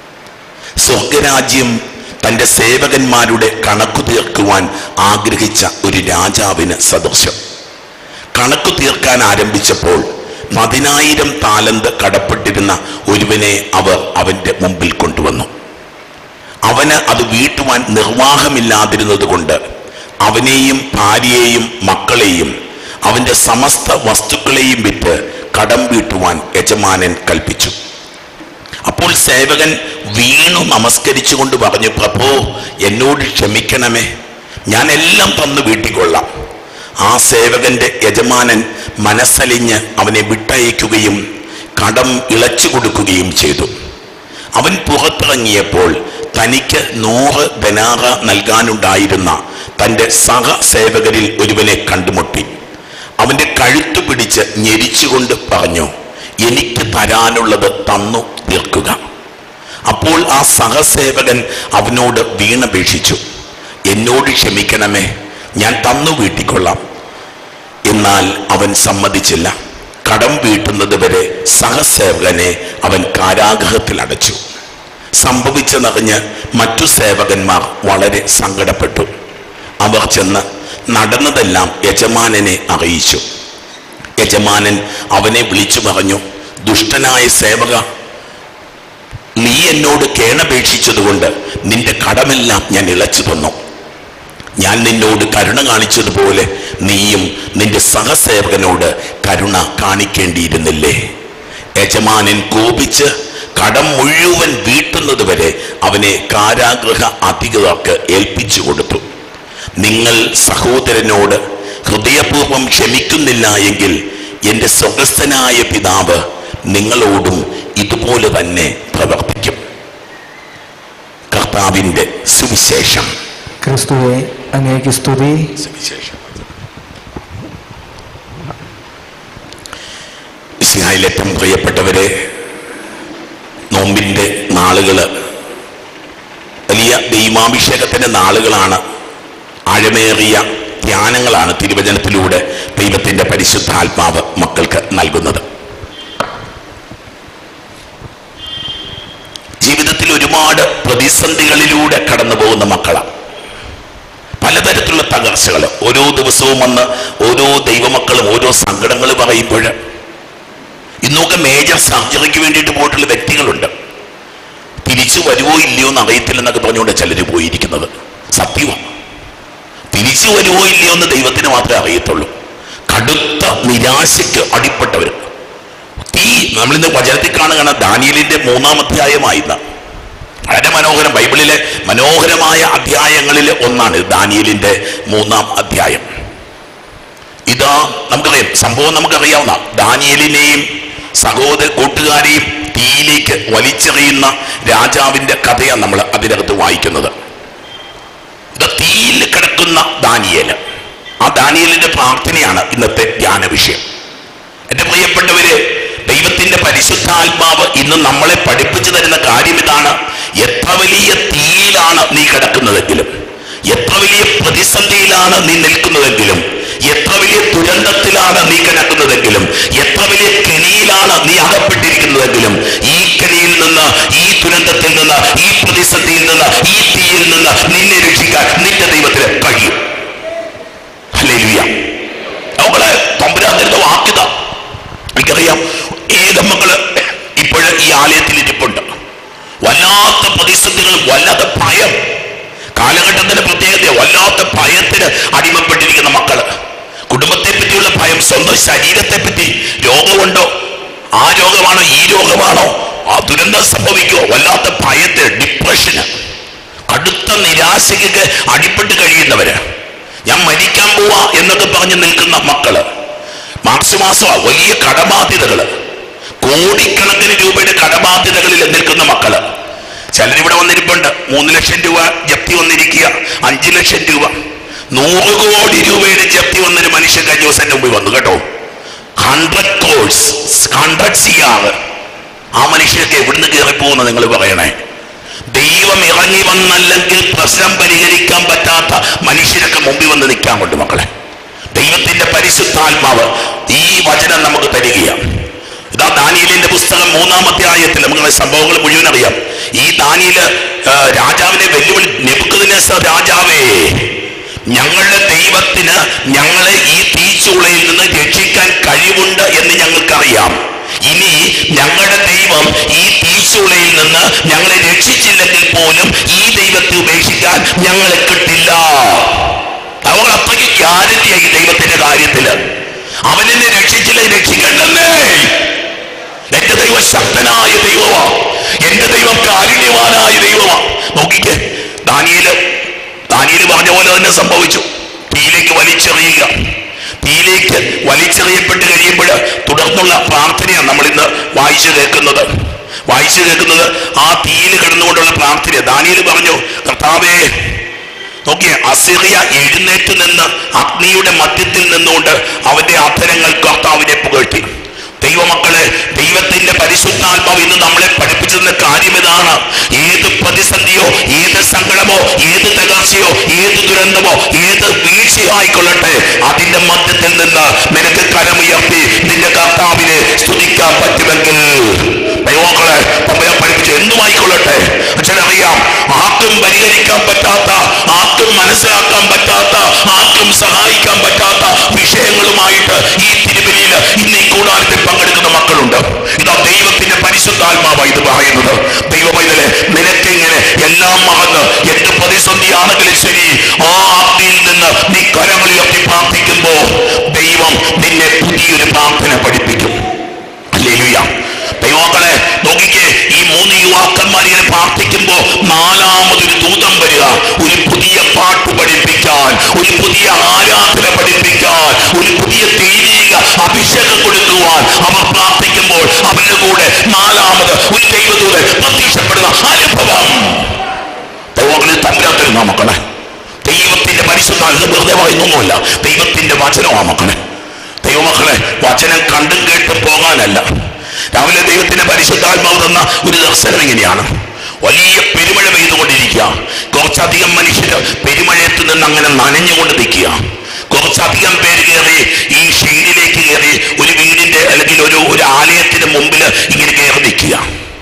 സ്വർഗരാജ്യം തൻ്റെ സേവകന്മാരുടെ കണക്കു തീർക്കുവാൻ ആഗ്രഹിച്ച ഒരു രാജാവിന് സദൃശം കണക്കു തീർക്കാൻ ആരംഭിച്ചപ്പോൾ പതിനായിരം താലന്ത് കടപ്പെട്ടിരുന്ന ഒരുവനെ അവർ അവന്റെ മുമ്പിൽ കൊണ്ടുവന്നു അവന് അത് വീട്ടുവാൻ നിർവാഹമില്ലാതിരുന്നത് കൊണ്ട് അവനെയും ഭാര്യയെയും മക്കളെയും അവന്റെ സമസ്ത വസ്തുക്കളെയും വിറ്റ് കടം വീട്ടുവാൻ യജമാനൻ കൽപ്പിച്ചു അപ്പോൾ സേവകൻ വീണു നമസ്കരിച്ചുകൊണ്ട് പറഞ്ഞു പ്രഭോ എന്നോട് ക്ഷമിക്കണമേ ഞാൻ എല്ലാം തന്നു വീട്ടിക്കൊള്ളാം ആ സേവകന്റെ യജമാനൻ മനസ്സലിഞ്ഞ് അവനെ വിട്ടയക്കുകയും കടം ഇളച്ചു കൊടുക്കുകയും ചെയ്തു അവൻ പുറത്തിറങ്ങിയപ്പോൾ തനിക്ക് നൂറ് ബനാറ നൽകാനുണ്ടായിരുന്ന തൻ്റെ സഹസേവകരിൽ ഒരുവനെ കണ്ടുമുട്ടി അവന്റെ കഴുത്തു പിടിച്ച് ഞെരിച്ചുകൊണ്ട് പറഞ്ഞു എനിക്ക് തരാനുള്ളത് തന്നു തീർക്കുക അപ്പോൾ ആ സഹസേവകൻ അവനോട് വീണപേക്ഷിച്ചു എന്നോട് ക്ഷമിക്കണമേ ഞാൻ തന്നു വീട്ടിക്കൊള്ളാം എന്നാൽ അവൻ സമ്മതിച്ചില്ല കടം വീട്ടുന്നത് വരെ സഹസേവകനെ അവൻ കാരാഗ്രഹത്തിൽ അടച്ചു സംഭവിച്ചതറിഞ്ഞ് മറ്റു സേവകന്മാർ വളരെ സങ്കടപ്പെട്ടു അവർ ചെന്ന് നടന്നതെല്ലാം യജമാനനെ അറിയിച്ചു യജമാനൻ അവനെ വിളിച്ചു പറഞ്ഞു ദുഷ്ടനായ സേവക നീ എന്നോട് കേണപേക്ഷിച്ചതുകൊണ്ട് നിന്റെ കടമെല്ലാം ഞാൻ ഇളച്ചു തന്നു ഞാൻ നിന്നോട് കരുണ കാണിച്ചതുപോലെ നീയും നിന്റെ സഹസേവകനോട് കരുണ കാണിക്കേണ്ടിയിരുന്നില്ലേ യജമാനൻ കോപിച്ച് കടം മുഴുവൻ വീട്ടുന്നത് വരെ അവനെ കാരാഗൃഹ അധികൃതർക്ക് ഏൽപ്പിച്ചു കൊടുത്തു നിങ്ങൾ സഹോദരനോട് ഹൃദയപൂർവ്വം ക്ഷമിക്കുന്നില്ല എങ്കിൽ എൻ്റെ സ്വർഗസ്ഥനായ പിതാവ് നിങ്ങളോടും ഇതുപോലെ തന്നെ പ്രവർത്തിക്കും കർത്താവിൻ്റെ സുവിശേഷം ക്രിസ്തുവെ അങ്ങേക്ക് സ്തുതി സുവിശേഷം ഇസ്രായേലേറ്റം പ്രിയപ്പെട്ടവരെ നോമ്പിൻ്റെ നാളുകൾ വലിയ ദൈവാഭിഷേകത്തിൻ്റെ നാളുകളാണ് ആഴമേറിയ ധ്യാനങ്ങളാണ് തിരുവചനത്തിലൂടെ ദൈവത്തിൻ്റെ പരിശുദ്ധാത്മാവ് മക്കൾക്ക് നൽകുന്നത് ജീവിതത്തിൽ ഒരുപാട് പ്രതിസന്ധികളിലൂടെ കടന്നു പോകുന്ന മക്കളാണ് പലതരത്തിലുള്ള തകർച്ചകൾ ഓരോ ദിവസവും വന്ന് ഓരോ ദൈവമക്കളും ഓരോ സങ്കടങ്ങൾ പറയുമ്പോൾ ഇന്നൊക്കെ മേജർ സർജറിക്ക് വേണ്ടിയിട്ട് പോയിട്ടുള്ള വ്യക്തികളുണ്ട് തിരിച്ചു വരുവോ ഇല്ലയോ എന്ന് അറിയത്തില്ലെന്നൊക്കെ പറഞ്ഞുകൊണ്ട് ചിലർ പോയിരിക്കുന്നത് സത്യമാണ് തിരിച്ചു വരുവോ ഇല്ലയോ എന്ന് ദൈവത്തിന് മാത്രമേ അറിയത്തുള്ളൂ കടുത്ത നിരാശയ്ക്ക് അടിപ്പെട്ടവർ തീ നമ്മളിന്ന് വചനത്തിൽ കാണുകയാണ് ദാനിയലിന്റെ മൂന്നാം അധ്യായമായിരുന്ന വളരെ മനോഹരം ബൈബിളിലെ മനോഹരമായ അധ്യായങ്ങളിൽ ഒന്നാണ് ദാനിയലിന്റെ മൂന്നാം അധ്യായം ഇതാ നമുക്കറിയാം സംഭവം നമുക്കറിയാവുന്ന ദാനിയലിനെയും സഹോദര കൂട്ടുകാരെയും തീയിലേക്ക് വലിച്ചെറിയുന്ന രാജാവിന്റെ കഥയാണ് നമ്മൾ അതിനകത്ത് വായിക്കുന്നത് ഇത് തീയിൽ കിടക്കുന്ന ദാനിയേല് ആ ദാനിയലിന്റെ പ്രാർത്ഥനയാണ് ഇന്നത്തെ ധ്യാന വിഷയം എന്റെ പ്രിയപ്പെട്ടവര് ദൈവത്തിന്റെ പരിശുദ്ധാത്മാവ് ഇന്ന് നമ്മളെ പഠിപ്പിച്ചു തരുന്ന കാര്യം ഇതാണ് എത്ര വലിയ തീയിലാണ് നീ കിടക്കുന്നതെങ്കിലും എത്ര വലിയ പ്രതിസന്ധിയിലാണ് നീ നിൽക്കുന്നതെങ്കിലും എത്ര വലിയ ദുരന്തത്തിലാണ് നീ കിടക്കുന്നതെങ്കിലും എത്ര വലിയ കെണിയിലാണ് നീ അകപ്പെട്ടിരിക്കുന്നതെങ്കിലും ഈ കെണിയിൽ നിന്ന് ഈ ദുരന്തത്തിൽ നിന്ന് ഈ പ്രതിസന്ധിയിൽ നിന്ന് ഈ തീയിൽ നിന്ന് നിന്നെ രക്ഷിക്കാൻ നിന്റെ ദൈവത്തിന് കഴിയും ഹല്ലേലൂയ അവളെ തമ്പുരാന്റെ വാക്യത എനിക്കറിയാം ഏതമ്മകള് ഇപ്പോഴും ഈ ആലയത്തിൽ ഇരിപ്പുണ്ട് വല്ലാത്ത പ്രതിസന്ധികൾ വല്ലാത്ത ഭയം കാലഘട്ടത്തിന്റെ പ്രത്യേകത വല്ലാത്ത ഭയത്തിന് അടിമപ്പെട്ടിരിക്കുന്ന മക്കള് കുടുംബത്തെ പറ്റിയുള്ള ഭയം സ്വന്തം ശരീരത്തെ പറ്റി രോഗമുണ്ടോ ആ രോഗമാണോ ഈ രോഗമാണോ ആ ദുരന്തം സംഭവിക്കുമോ വല്ലാത്ത ഭയത്തിന് ഡിപ്രഷന് കടുത്ത നിരാശയ്ക്ക് അടിപ്പെട്ട് കഴിയുന്നവര് ഞാൻ മരിക്കാൻ പോവാ എന്നൊക്കെ പറഞ്ഞ് നിൽക്കുന്ന മക്കള് മാർച്ച് മാസമാ വലിയ കടബാധ്യതകള് കോടിക്കണക്കിന് രൂപയുടെ കടബാധ്യതകളിൽ നിൽക്കുന്ന മക്കള് ചിലരിവിടെ വന്നിരിപ്പുണ്ട് മൂന്ന് ലക്ഷം രൂപ ജപ്തി വന്നിരിക്കുക അഞ്ചു ലക്ഷം രൂപ നൂറ് കോടി രൂപയുടെ ജപ്തി വന്നൊരു മനുഷ്യൻ കഴിഞ്ഞ ദിവസം എൻ്റെ മുമ്പിൽ വന്നു കേട്ടോ ഹൺഡ്രഡ് കോഴ്സ് ഹൺഡ്രഡ് സി ആറ് ആ മനുഷ്യർക്ക് എവിടുന്ന് കയറിപ്പോകുന്ന നിങ്ങൾ പറയണേ ദൈവം ഇറങ്ങി വന്നല്ലെങ്കിൽ പ്രശ്നം പരിഹരിക്കാൻ പറ്റാത്ത മനുഷ്യരൊക്കെ മുമ്പിൽ വന്ന് നിൽക്കാൻ കൊണ്ട് മക്കളെ ദൈവത്തിന്റെ പരിശുദ്ധാത്മാവ് ഈ വചനം നമുക്ക് തരികയാണ് ഇതാ ദാനിയലിന്റെ പുസ്തകം മൂന്നാമത്തെ ആയത്തിൽ നമുക്ക് സംഭവങ്ങൾ മുഴുവൻ അറിയാം ഈ ദാനിയില് രാജാവിനെ വെല്ലുവിളി നെബുക്കദിനേസർ രാജാവേ ഞങ്ങളുടെ ദൈവത്തിന് ഞങ്ങളെ ഈ തീച്ചൂളയിൽ നിന്ന് രക്ഷിക്കാൻ കഴിവുണ്ട് എന്ന് ഞങ്ങൾക്കറിയാം ഇനി ഞങ്ങളുടെ ദൈവം ഈ തീച്ചൂളയിൽ നിന്ന് ഞങ്ങളെ രക്ഷിച്ചില്ലെങ്കിൽ പോലും ഈ ദൈവത്തെ ഉപേക്ഷിക്കാൻ ഞങ്ങളെ കിട്ടില്ല അവർ അത്രയ്ക്ക് ഗ്യാരണ്ടിയായി ദൈവത്തിന്റെ കാര്യത്തില് അവനെന്നെ രക്ഷിച്ചില്ല രക്ഷിക്കണ്ടല്ലേ എന്റെ ദൈവം ശക്തനായ ദൈവമാ എന്റെ ദൈവം കാരുണ്യവാനായ ദൈവമാ നോക്കിക്കേ ദാനിയേല് ദാനിയേല് പറഞ്ഞ പോലെ തന്നെ സംഭവിച്ചു തീയിലേക്ക് വലിച്ചെറിയുക തീയിലേക്ക് വലിച്ചെറിയപ്പെട്ട് കഴിയുമ്പോൾ തുടർന്നുള്ള പ്രാർത്ഥനയാണ് നമ്മൾ ഇന്ന് വായിച്ചു കേൾക്കുന്നത് വായിച്ചു കേൾക്കുന്നത് ആ തീയിൽ കിടന്നുകൊണ്ടുള്ള പ്രാർത്ഥന ദാനിയേല് പറഞ്ഞു കർത്താവേ നോക്കിയേ അസിറിയ എഴുന്നേറ്റ് നിന്ന് അഗ്നിയുടെ മധ്യത്തിൽ നിന്നുകൊണ്ട് അവന്റെ അധരങ്ങൾ കർത്താവിനെ പുകഴ്ത്തി ദൈവമക്കളെ ദൈവത്തിന്റെ പരിശുദ്ധാത്മാവ് ഇന്ന് നമ്മളെ പഠിപ്പിച്ചെന്ന കാര്യം ഇതാണ് ഏത് പ്രതിസന്ധിയോ ഏത് സങ്കടമോ ഏത് തകർച്ചയോ ഏത് ദുരന്തമോ ഏത് വീഴ്ചയോ ആയിക്കൊള്ളട്ടെ അതിന്റെ മധ്യത്തിൽ നിന്ന് നിനക്ക് കരമുയർത്തി നിന്റെ കർത്താവിനെ സ്തുതിക്കാൻ പറ്റുമെങ്കിൽ ദൈവമക്കളെ പമ്പയെ പഠിപ്പിച്ചു എന്തുമായിക്കൊള്ളട്ടെ അച്ഛനറിയാം ആർക്കും പരിഹരിക്കാൻ പറ്റാത്ത ആർക്കും മനസ്സിലാക്കാൻ പറ്റാത്ത ആർക്കും സഹായിക്കാൻ പറ്റാത്ത വിഷയങ്ങളുമായിട്ട് ഈ തിരുവലിയിൽ ഇന്ന് ഈ കൂടാരത്തിൽ പങ്കെടുക്കുന്ന മക്കളുണ്ട് ഇതാ ദൈവത്തിന്റെ പരിശുദ്ധാത്മാവാണ് ഇത് പറയുന്നത് ദൈവമൈതലെ നിനക്കെങ്ങനെ എല്ലാം മറന്ന് എന്ത് പ്രതിസന്ധിയാണെങ്കിലും ശരി ആ ആജ്ഞയിൽ നിന്ന് നീ കരങ്ങൾ ഉയർത്തി പ്രാർത്ഥിക്കുമ്പോ ദൈവം നിന്നെ പുതിയൊരു പ്രാർത്ഥന പഠിപ്പിക്കും ഹല്ലേലൂയ. ദൈവമക്കളെ നോക്കിക്കേ ഈ മൂന്ന് യുവാക്കന്മാർ ഇങ്ങനെ പ്രാർത്ഥിക്കുമ്പോ നാലാമതൊരു ദൂതം വരിക ഒരു പുതിയ പാട്ട് പഠിപ്പിക്കാൻ ഒരു പുതിയ ആരാധന പഠിപ്പിക്കാൻ ഒരു പുതിയ ദൈവിക അഭിഷേകം കൊടുക്കുവാൻ അവർ പ്രാർത്ഥിക്കുമ്പോൾ അവരുടെ കൂടെ നാലാമത് ഒരു ദൈവദൂതൻ പ്രത്യക്ഷപ്പെടുന്ന അനുഭവം ദൈവങ്ങളിൽ തമ്പുരാത്തിരുന്ന മക്കളെ ദൈവത്തിന്റെ പരിശുദ്ധ ഇത് വെറുതെ പറയുന്നൊന്നുമല്ല ദൈവത്തിന്റെ വചനമാ മക്കളെ ദൈവമക്കളെ വചനം കണ്ടും കേട്ടും പോകാനല്ല രാവിലെ ദൈവത്തിന്റെ പരിശുദ്ധാത്മാവ് തന്ന ഒരു ദർശനം ഇങ്ങനെയാണ് വലിയ പെരുമഴ പെയ്തുകൊണ്ടിരിക്കുക കുറച്ചധികം മനുഷ്യര് പെരുമഴയത്ത് നിന്ന് അങ്ങനെ നനഞ്ഞുകൊണ്ട് നിൽക്കുക കുറച്ചധികം പേര് കയറി ഈ ഷെയ്ഡിലേക്ക് കയറി ഒരു വീടിന്റെ അല്ലെങ്കിൽ ഒരു ഒരു ആലയത്തിന്റെ മുമ്പിൽ ഇങ്ങനെ കയറി നിൽക്കുക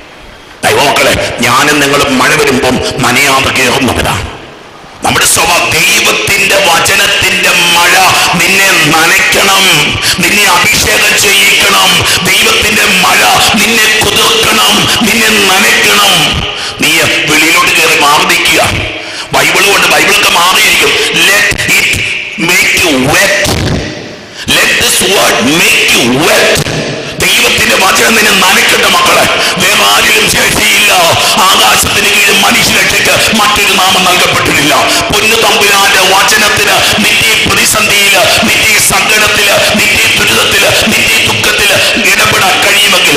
ദൈവമക്കളെ ഞാനും നിങ്ങളും മഴ വരുമ്പം നനയാതെ കയറുന്നവരാണ് നമ്മുടെ സ്വഭാവം ദൈവത്തിന്റെ വചനത്തിന്റെ മഴ നിന്നെ നനയ്ക്കണം നിന്നെ അഭിഷേകം ചെയ്യിക്കണം ദൈവത്തിന്റെ മഴ നിന്നെ കുതിർക്കണം നിന്നെ നനയ്ക്കണം നീ വെളിയിലോട്ട് കയറി മാറി നിൽക്കുക ബൈബിൾ കൊണ്ട് ബൈബിളൊക്കെ മാറിയിരിക്കും let it make you wet let this word make you wet ദൈവത്തിന്റെ വചനം നിന്നെ നനയ്ക്കട്ടെ മക്കളെ വേറെ ആരിലും ശേഷിയില്ല ആകാശത്തിന് കീഴിൽ മനുഷ്യരക്ഷയ്ക്ക് മറ്റൊരു നാമം നൽകപ്പെട്ടിട്ടില്ല പൊന്നു തമ്പുരാന്റെ വചനത്തിന് നിന്റെ ഈ പ്രതിസന്ധിയില് നിന്റെ ഈ സങ്കടത്തില് നിന്റെ ഈ ദുരിതത്തില് നിന്റെ ഈ ദുഃഖത്തില് ഇടപെടാൻ കഴിയുമെങ്കിൽ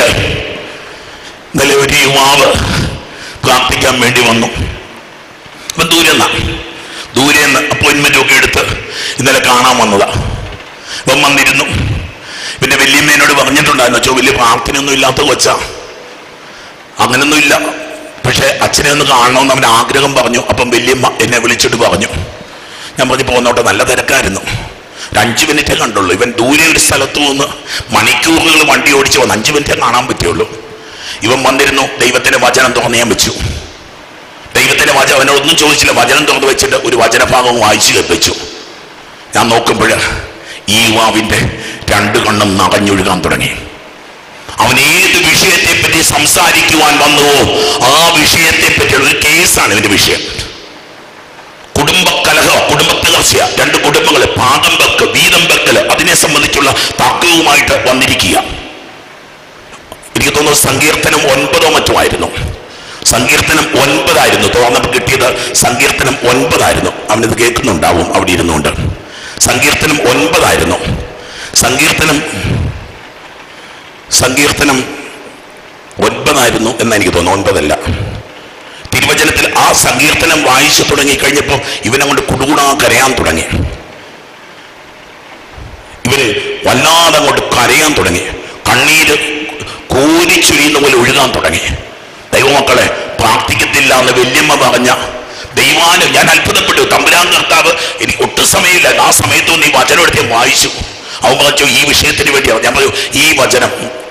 ഇന്നലെ ഒരു യുവാവ് പ്രാർത്ഥിക്കാൻ വേണ്ടി വന്നു അപ്പൊ ദൂരെ നിന്നാ ദൂരെ നിന്ന് അപ്പോയിന്റ്മെന്റ് ഒക്കെ എടുത്ത് ഇന്നലെ കാണാൻ വന്നതാ ഇവൻ വന്നിരുന്നു പിന്നെ വല്യമ്മേനോട് പറഞ്ഞിട്ടുണ്ടായിരുന്നു ചോ വലിയ പ്രാർത്ഥനയൊന്നും ഇല്ലാത്ത കൊച്ചാ അങ്ങനൊന്നും ഇല്ല പക്ഷെ അച്ഛനെ ഒന്ന് കാണണമെന്ന് അവൻ ആഗ്രഹം പറഞ്ഞു അപ്പം വല്യമ്മ എന്നെ വിളിച്ചിട്ട് പറഞ്ഞു ഞാൻ പറഞ്ഞു പോന്നോട്ടെ നല്ല തിരക്കായിരുന്നു ഒരു അഞ്ച് മിനിറ്റേ കണ്ടുള്ളൂ ഇവൻ ദൂരെ ഒരു സ്ഥലത്തു നിന്ന് മണിക്കൂറുകൾ വണ്ടി ഓടിച്ച് വന്ന് അഞ്ച് മിനിറ്റേ കാണാൻ പറ്റുള്ളൂ ഇവൻ വന്നിരുന്നു ദൈവത്തിന്റെ വചനം തുറന്ന് വെച്ചു ദൈവത്തിന്റെ വചനം അവനോടൊന്നും ചോദിച്ചില്ല വചനം തുറന്ന് വെച്ചിട്ട് ഒരു വചനഭാഗം വായിച്ചു കേൾപ്പിച്ചു ഞാൻ നോക്കുമ്പോൾ ഈ യുവാവിന്റെ രണ്ട് കണ്ണും നകഞ്ഞൊഴുകാൻ തുടങ്ങി അവൻ ഏത് വിഷയത്തെ പറ്റി സംസാരിക്കുവാൻ വന്നുവോ ആ വിഷയത്തെ പറ്റിയുള്ള ഒരു കേസാണ് ഇതിന്റെ വിഷയം കുടുംബ കലഹം കുടുംബ തകർച്ച രണ്ട് കുടുംബങ്ങള് പാദം വെക്ക് വീതം വെക്കല് അതിനെ സംബന്ധിച്ചുള്ള തർക്കവുമായിട്ട് വന്നിരിക്കുക എനിക്ക് തോന്നുന്നു സങ്കീർത്തനം ഒൻപതോ മറ്റോ ആയിരുന്നു സങ്കീർത്തനം ഒൻപതായിരുന്നു തുറന്നപ്പോൾ കിട്ടിയത് സങ്കീർത്തനം ഒൻപതായിരുന്നു അവനിത് കേൾക്കുന്നുണ്ടാവും അവിടെ ഇരുന്നുകൊണ്ട് സങ്കീർത്തനം ഒൻപതായിരുന്നു സങ്കീർത്തനം സങ്കീർത്തനം ഒൻപതായിരുന്നു എന്ന് എനിക്ക് തോന്നുന്നു ഒൻപതല്ല തിരുവചനത്തിൽ ആ സങ്കീർത്തനം വായിച്ചു തുടങ്ങി കഴിഞ്ഞപ്പോൾ ഇവനങ്ങോട്ട് കുടുകുടാ കരയാൻ തുടങ്ങി ഇവന് വല്ലാതെ അങ്ങോട്ട് കരയാൻ തുടങ്ങി കണ്ണീര് കോരിച്ചൊരിയുന്ന പോലെ ഒഴുകാൻ തുടങ്ങി ദൈവമക്കളെ പ്രാർത്ഥിക്കത്തില്ല എന്ന് വല്യമ്മ പറഞ്ഞ ദൈവാനും ഞാൻ അത്ഭുതപ്പെട്ടു തമ്പുരാൻ കർത്താവ് എനിക്ക് ഒട്ടും സമയമില്ല ആ സമയത്തും നീ വചനം എടുത്ത് ഞാൻ വായിച്ചു അവൻ പറഞ്ഞു ഈ വിഷയത്തിന് വേണ്ടിയാണ് ഞാൻ പറഞ്ഞു ഈ വചനം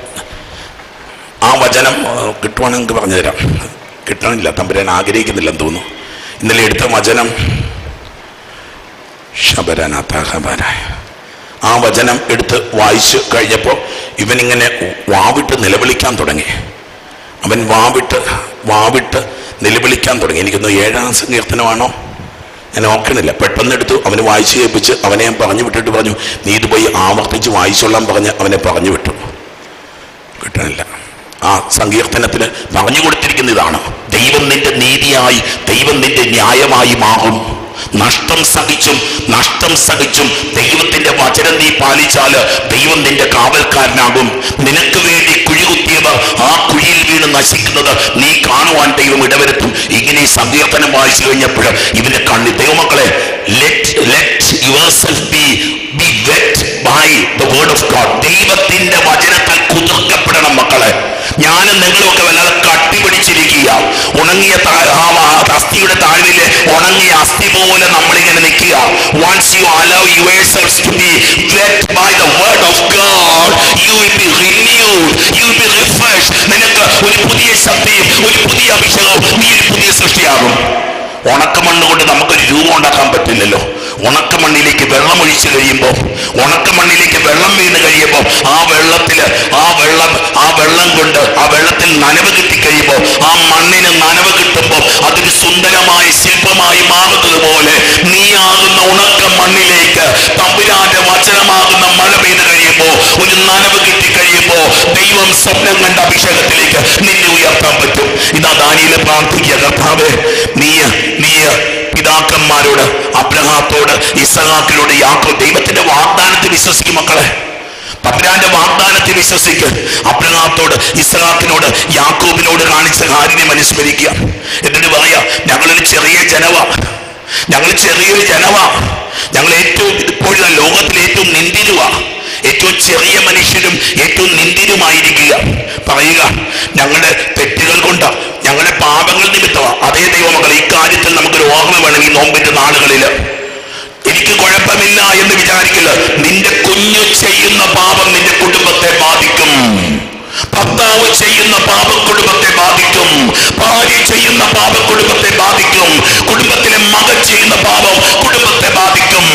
ആ വചനം ആ, കിട്ടുവാണെങ്കിൽ പറഞ്ഞു തരാം കിട്ടണില്ല തമ്പുരാൻ ആഗ്രഹിക്കുന്നില്ലെന്ന് തോന്നുന്നു ഇന്നലെ എടുത്ത വചനം ശബരനാഥാഹബാനായ ആ വചനം എടുത്ത് വായിച്ചു കഴിഞ്ഞപ്പോൾ ഇവനിങ്ങനെ വാവിട്ട് നിലവിളിക്കാൻ തുടങ്ങി അവൻ വാവിട്ട് വാവിട്ട് നിലവിളിക്കാൻ തുടങ്ങി എനിക്കൊന്ന് ഏഴാം സങ്കീർത്തനമാണോ ഞാൻ ഓർക്കണില്ല പെട്ടെന്ന് എടുത്തു അവന് വായിച്ചു കേൾപ്പിച്ച് അവനെ ഞാൻ പറഞ്ഞു വിട്ടിട്ട് പറഞ്ഞു നീ ഇത് പോയി ആവർത്തിച്ച് വായിച്ചോളാൻ പറഞ്ഞ് അവനെ പറഞ്ഞു വിട്ടു കിട്ടണില്ല ആ സങ്കീർത്തനത്തിന് പറഞ്ഞു കൊടുത്തിരിക്കുന്ന ഇതാണ് ദൈവം നിന്റെ നീതിയായി ദൈവം നിന്റെ ന്യായമായി മാറും നഷ്ടം സഹിച്ചും നഷ്ടം സഹിച്ചും ദൈവത്തിന്റെ വചനം നീ പാലിച്ചാല് ദൈവം നിന്റെ കാവൽക്കാരനാകും നിനക്ക് വേണ്ടി കുഴി കുത്തിയത് ആ കുഴിയിൽ വീണ് നശിക്കുന്നത് നീ കാണുവാൻ ദൈവം ഇടവരുത്തും ഇങ്ങനെ ഈ സങ്കീർത്തനം വായിച്ചു കഴിഞ്ഞപ്പോൾ ഇവന്റെ കണ്ണി ദൈവമക്കളെ let let yourself be be wet by the word of God ദൈവത്തിന്റെ വചനത്താൽ കുതിർക്കപ്പെടണം മക്കളെ ഞാനും നിങ്ങളുമൊക്കെ വല്ലാതെ കട്ടിപിടിച്ചിരിക്കുക ഉണങ്ങിയ താ- ആ ആ അസ്ഥിയുടെ താഴ്വില് ഉണങ്ങിയ അസ്ഥി പോലെ നമ്മളിങ്ങനെ നിൽക്കുക once you allow yourselves to be wet by the word of God you will be renewed you will be refresh നിനക്ക് ഒരു പുതിയ ശക്തിയും ഒരു പുതിയ അഭിഷേകവും നീ ഒരു പുതിയ സൃഷ്ടിയാകും ഉണക്കമണ്ണ് കൊണ്ട് നമുക്കൊരു രൂപം ഉണ്ടാക്കാൻ പറ്റില്ലല്ലോ ഉണക്കമണ്ണിലേക്ക് വെള്ളം ഒഴിച്ചു കഴിയുമ്പോൾ ഉണക്കമണ്ണിലേക്ക് വെള്ളം വീണ് കഴിയുമ്പോൾ ആ വെള്ളത്തില് ആ വെള്ളം ആ വെള്ളം കൊണ്ട് ആ വെള്ളത്തിൽ നനവ് കിട്ടിക്കഴിയുമ്പോൾ ആ മണ്ണിന് നനവ് കിട്ടുമ്പോൾ അതൊരു സുന്ദരമായ ശില്പമായി മാറുന്നത് പോലെ നീയാകുന്ന ഉണക്ക മണ്ണിലേക്ക് തമ്പുരാന്റെ വചനമാകുന്ന മഴ പെയ്ത് കഴിയുമ്പോൾ ഒരു നനവ് കിട്ടിക്കഴിയുമ്പോൾ ദൈവം സ്വപ്നം കണ്ട അഭിഷേകത്തിലേക്ക് നിന്നെ ഉയർത്താൻ പറ്റും ഇതാ ദാനിയിലെ പ്രാർത്ഥിക്കുക കർത്താവേ നീ നീ പിതാക്കന്മാരോട് അബ്രഹാത്തോട് ഇസഹാക്കിനോട് യാക്കോ ദൈവത്തിന്റെ വാഗ്ദാനത്തിൽ വിശ്വസിക്കും മക്കളെ തമ്പുരാന്റെ വാഗ്ദാനത്തിൽ വിശ്വസിക്ക് അബ്രഹാത്തോട് ഇസ്ഹാക്കിനോട് യാക്കോബിനോട് കാണിച്ച കാര്യം അനുസ്മരിക്കുക എന്നിട്ട് പറയാ ഞങ്ങളൊരു ചെറിയ ജനവ ഞങ്ങൾ ചെറിയൊരു ജനവ ഞങ്ങൾ ഏറ്റവും ഇപ്പോഴും ലോകത്തിലെ ഏറ്റവും നിന്ദിരുവ ഏറ്റവും ചെറിയ മനുഷ്യരും ഏറ്റവും നിന്ദിരുമായിരിക്കുക പറയുക ഞങ്ങളുടെ തെറ്റുകൾ കൊണ്ട് ഞങ്ങളുടെ പാപങ്ങൾ നിമിത്തമാണ് അതേ ദൈവമക്കൾ ഇക്കാര്യത്തിൽ നമുക്കൊരു ഓർമ്മ വേണം ഈ നോമ്പിന്റെ നാളുകളിൽ എനിക്ക് കുഴപ്പമില്ല എന്ന് വിചാരിക്കില്ല നിന്റെ കുഞ്ഞു ചെയ്യുന്ന പാപം നിന്റെ കുടുംബത്തെ ബാധിക്കും ഭർത്താവ് ചെയ്യുന്ന പാപം കുടുംബത്തെ ബാധിക്കും ഭാര്യ ചെയ്യുന്ന പാപം കുടുംബത്തെ ബാധിക്കും കുടുംബത്തിലെ മകൻ ചെയ്യുന്ന പാപം കുടുംബത്തെ ബാധിക്കും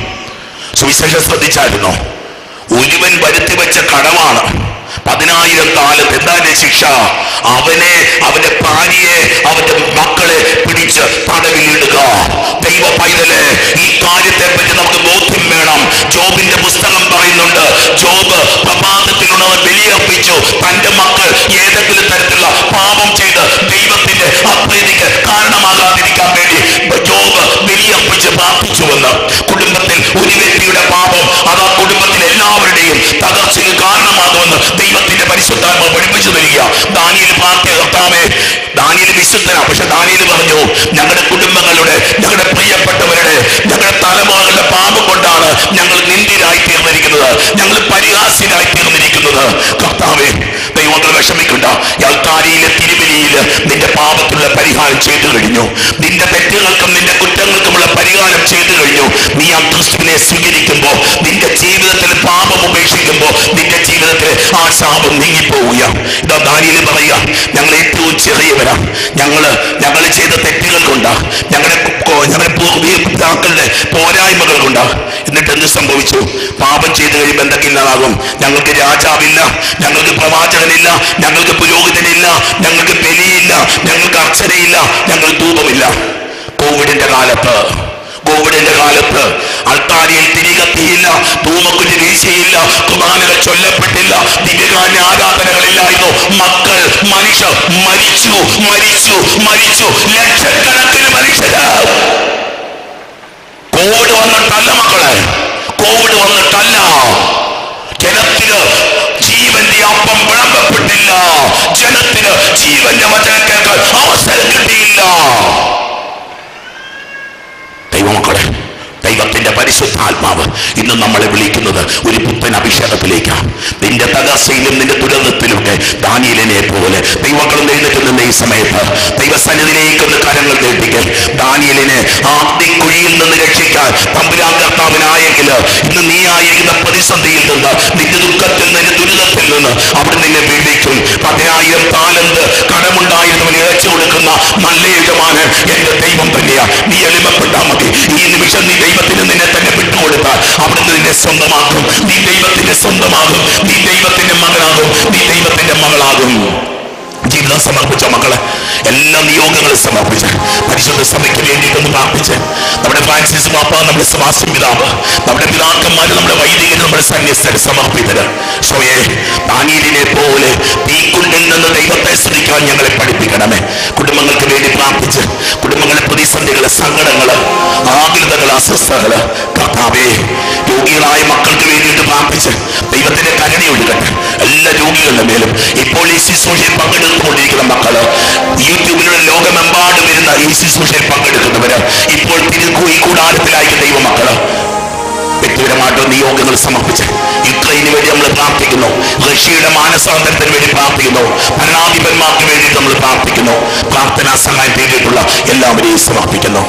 സുവിശേഷം ശ്രദ്ധിച്ചായിരുന്നോ ഒരുവൻ വരുത്തി വെച്ച കടമാണ് പതിനായിരം കാലത്ത് എന്താണ് ശിക്ഷ അവനെ അവന്റെ ഭാര്യയെ അവന്റെ മക്കളെ പിടിച്ച് തടവിലിടുക ദൈവ പൈതല് ഈ കാര്യത്തെ പറ്റി നമുക്ക് ബോധ്യം വേണം ജോബിന്റെ പുസ്തകം പറയുന്നുണ്ട് ജോബ് പ്രഭാതത്തിലുള്ളവർ ബലിയർപ്പിച്ചു തന്റെ മക്കൾ ഏതെങ്കിലും തരത്തിലുള്ള പാപം ചെയ്ത് ദൈവത്തിന്റെ അപ്രീതിക്ക് കാരണമാകാതിരിക്കാൻ വേണ്ടി ജോബ് ബലിയർപ്പിച്ച് പ്രാർത്ഥിച്ചുവെന്ന് കുടുംബത്തിൽ ഒരു വ്യക്തിയുടെ പാപം അത് ആ കുടുംബത്തിലെ എല്ലാവരുടെയും തകർച്ചയ്ക്ക് കാരണമാകുമെന്ന് ദൈവത്തിന്റെ പരിശുദ്ധാത്മ പഠിപ്പിച്ചു തരിക ദാനിയിൽ പ്രാർത്ഥന കർത്താവേ ദാനിയിൽ വിശുദ്ധനാ പക്ഷെ ദാനിയിൽ പറഞ്ഞു ഞങ്ങളുടെ കുടുംബങ്ങളുടെ ഞങ്ങളുടെ പ്രിയപ്പെട്ടവരുടെ ഞങ്ങളുടെ തലമുറകളുടെ പാപം കൊണ്ടാണ് ഞങ്ങൾ നിന്ദിരായി തീർന്നിരിക്കുന്നത് ഞങ്ങൾ പരിഹാസ്യരായി തീർന്നിരിക്കുന്നത് കർത്താവേ ദൈവങ്ങൾ വിഷമിക്കണ്ട യാൽക്കാരിയിലെ തിരുവലിയില് നിന്റെ പാപത്തിലുള്ള പരിഹാരം ചെയ്തു കഴിഞ്ഞു നിന്റെ തെറ്റുകൾക്കും നിന്റെ കുറ്റങ്ങൾക്കുമുള്ള പരിഹാരം ചെയ്തു കഴിഞ്ഞു നീ ആ ക്രിസ്തുവിനെ സ്വീകരിക്കുമ്പോൾ നിന്റെ ജീവിതത്തിൽ പാപം ഉപേക്ഷിക്കുമ്പോൾ നിന്റെ ജീവിതത്തിൽ ആ ശാപം പാപം നീങ്ങിപ്പോവുക ഇതാ ദാനിയിൽ പറയുക ഞങ്ങൾ ഏറ്റവും ചെറിയവരാ ഞങ്ങള് ഞങ്ങൾ ചെയ്ത തെറ്റുകൾ കൊണ്ടാ ഞങ്ങളുടെ കൊ- ഞങ്ങളുടെ പൂർവീതാക്കളുടെ പോരായ്മകൾ കൊണ്ടാ എന്നിട്ട് എന്ത് സംഭവിച്ചു പാപം ചെയ്തു കഴിയുമ്പോൾ എന്തൊക്കെ ഇല്ലാതാകും ഞങ്ങൾക്ക് രാജാവില്ല ഞങ്ങൾക്ക് പ്രവാചകനില്ല ഞങ്ങൾക്ക് പുരോഹിതനില്ല ഞങ്ങൾക്ക് ബലിയില്ല ഞങ്ങൾക്ക് അർച്ചനയില്ല ഞങ്ങൾ ധൂപമില്ല കോവിഡിന്റെ കാലത്ത് കോവിഡിന്റെ കാലത്ത് അൾത്താരിയിൽ തിരികത്തിയില്ല ധൂമക്കുറ്റി വീശിയില്ല കുർബാനകൾ ചൊല്ലപ്പെട്ടില്ല ദിവ്യകാന്യ ആരാധനകളില്ലായിരുന്നു മക്കൾ മനുഷ്യർ മരിച്ചു മരിച്ചു മരിച്ചു ലക്ഷക്കണക്കിന് മനുഷ്യര് കോവിഡ് വന്നിട്ടല്ല മക്കളെ കോവിഡ് വന്നിട്ടല്ല ജനത്തിന് ജീവന്റെ അപ്പം വിളമ്പപ്പെട്ടില്ല ജനത്തിന് ജീവന്റെ വചനം കേൾക്കാൻ അവസരം കിട്ടിയില്ല ദൈവമക്കളെ ദൈവത്തിന്റെ പരിശുദ്ധാത്മാവ് ഇന്ന് നമ്മളെ വിളിക്കുന്നത് ഒരു പുത്തൻ അഭിഷേകത്തിലേക്കാണ് നിന്റെ തകർച്ചയിലും നിന്റെ ദുരന്തത്തിലുമൊക്കെ ദാനിയലിനെ പോലെ ദൈവങ്ങളും എഴുന്നേറ്റ് നിന്ന ഈ സമയത്ത് ദൈവസന്നിധിയിലേക്ക് ഒന്ന് കരങ്ങൾ നീട്ടിക്കൽ ദാനിയലിനെ ആ കുഴിയിൽ നിന്ന് രക്ഷിക്കാൻ തമ്പുരാൻ കർത്താവിനായെങ്കിൽ ഇന്ന് നീ ആയിരിക്കുന്ന പ്രതിസന്ധിയിൽ നിന്ന് നിന്റെ ദുഃഖത്തിൽ നിന്റെ ദുരിതത്തിൽ നിന്ന് അവിടെ നിന്നെ വിളിക്കും പതിനായിരം താലന്ത് കടമുണ്ടായിരുന്നവൻ ഇഴച്ചു കൊടുക്കുന്ന നല്ല യജമാനൻ എന്റെ ദൈവം തന്നെയാ നീ എളിമപ്പെട്ടാൽ മതി ഈ നിമിഷം നീ ദൈവത്തിന് നിന്നെ തന്നെ വിട്ടുകൊടുത്താൽ അവിടുന്ന് നിന്നെ സ്വന്തമാക്കും നീ ദൈവത്തിന്റെ സ്വന്തമാകും നീ ദൈവത്തിന്റെ മകനാകും നീ ദൈവത്തിന്റെ മകളാകും ജീവിതം സമർപ്പിച്ച മക്കളെ എല്ലാ നിയോഗങ്ങളും സമർപ്പിച്ച് പരിശുദ്ധ സഭയ്ക്ക് വേണ്ടിയിട്ടൊന്ന് പ്രാർത്ഥിച്ച് നമ്മുടെ ഫ്രാൻസിസ് മാപ്പ നമ്മുടെ സെബാസ്റ്റ്യൻ പിതാവ് നമ്മുടെ പിതാക്കന്മാര് നമ്മുടെ വൈദികർ നമ്മുടെ സന്യസ്തർ സമർപ്പിതര് ഷോയെ ദാനിയലിനെ പോലെ തീക്കുണ്ടിൽ നിന്ന് ദൈവത്തെ സ്തുതിക്കാൻ ഞങ്ങളെ പഠിപ്പിക്കണമേ കുടുംബങ്ങൾക്ക് വേണ്ടി പ്രാർത്ഥിച്ച് കുടുംബങ്ങളെ പ്രതിസന്ധികള് സങ്കടങ്ങള് ആകുലതകള് അസ്വസ്ഥതകള് കർത്താവേ രോഗികളായ മക്കൾക്ക് വേണ്ടിയിട്ട് പ്രാർത്ഥിച്ച് ദൈവത്തിന്റെ കരുണ ഒഴുകട്ടെ എല്ലാ രോഗികളുടെ മേലും ഇപ്പോൾ ഈ ശുശ്രൂഷയിൽ പങ്കെടുത്തുകൊണ്ടിരിക്കുന്ന മക്കള് യൂട്യൂബിലൂടെ ലോകമെമ്പാടും വരുന്ന ഈ ശുശ്രൂഷയിൽ പങ്കെടുക്കുന്നവര് ഇപ്പോൾ തിരുക്കു ഈ കൂടാരത്തിലായി ദൈവമക്കള് വ്യക്തിപരമായിട്ട് നിയോഗങ്ങൾ സമർപ്പിച്ച് യുക്രൈന് വേണ്ടി നമ്മൾ പ്രാർത്ഥിക്കുന്നു റഷ്യയുടെ മാനസാന്തരത്തിന് വേണ്ടി പ്രാർത്ഥിക്കുന്നു ഭരണാധിപന്മാർക്ക് വേണ്ടി നമ്മൾ പ്രാർത്ഥിക്കുന്നു പ്രാർത്ഥനാ സഹായം തേടിയിട്ടുള്ള എല്ലാവരെയും സമർപ്പിക്കുന്നു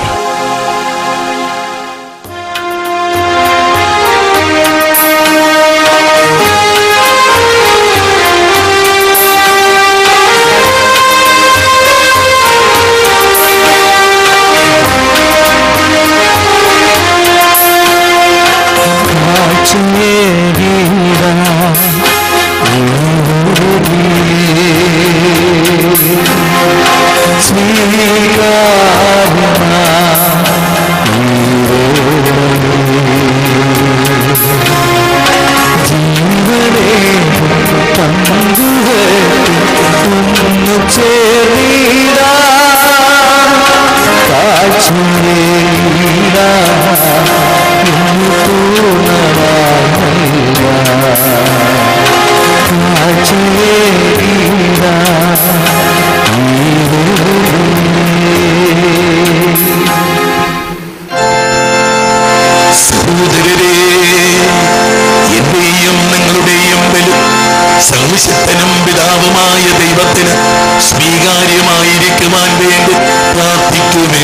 സഹോദരരെ എന്റെയും നിങ്ങളുടെയും ബലി സർവശക്തനും പിതാവുമായ ദൈവത്തിന് സ്വീകാര്യമായിരിക്കുവാൻ വേണ്ടി പ്രാർത്ഥിക്കുമെൻ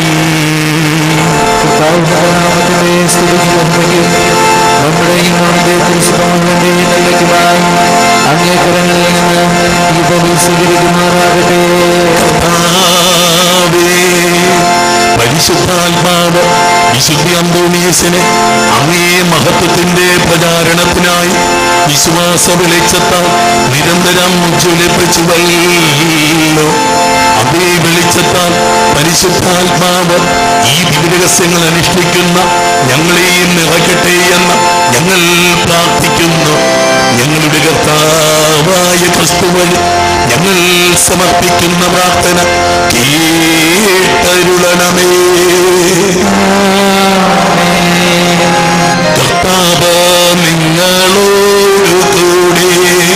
നമ്മുടെയും നമ്മുടെ തിരുസഭങ്ങളുടെയും നല്ലതുമായി അങ്ങേക്കരങ്ങളിൽ നിന്ന് ഈ ബലി സ്വീകരിക്കുമാറാകട്ടെ കർത്താവേ, പരിശുദ്ധാത്മാവ് വിശുദ്ധി അന്തോണീയസിനെ അങ്ങേ മഹത്വത്തിന്റെ പ്രചാരണത്തിനായി വിശ്വാസ വെളിച്ചത്താൽ നിരന്തരം ഉജ്ജ്വലിപ്പിച്ചുവല്ലോ അതേ വെളിച്ചത്താൽ പരിശുദ്ധാത്മാവ് ഈ ദിവ്യരഹസ്യങ്ങൾ അനുഷ്ഠിക്കുന്ന ഞങ്ങളെയും നിറയ്ക്കട്ടെ എന്ന് ഞങ്ങൾ പ്രാർത്ഥിക്കുന്നു ഞങ്ങളുടെ കർത്താവായ ക്രിസ്തു വഴി ഞങ്ങൾ സമർപ്പിക്കുന്ന പ്രാർത്ഥന കേട്ടരുളണമേ കർത്താവ് നിങ്ങളോട് കൂടെ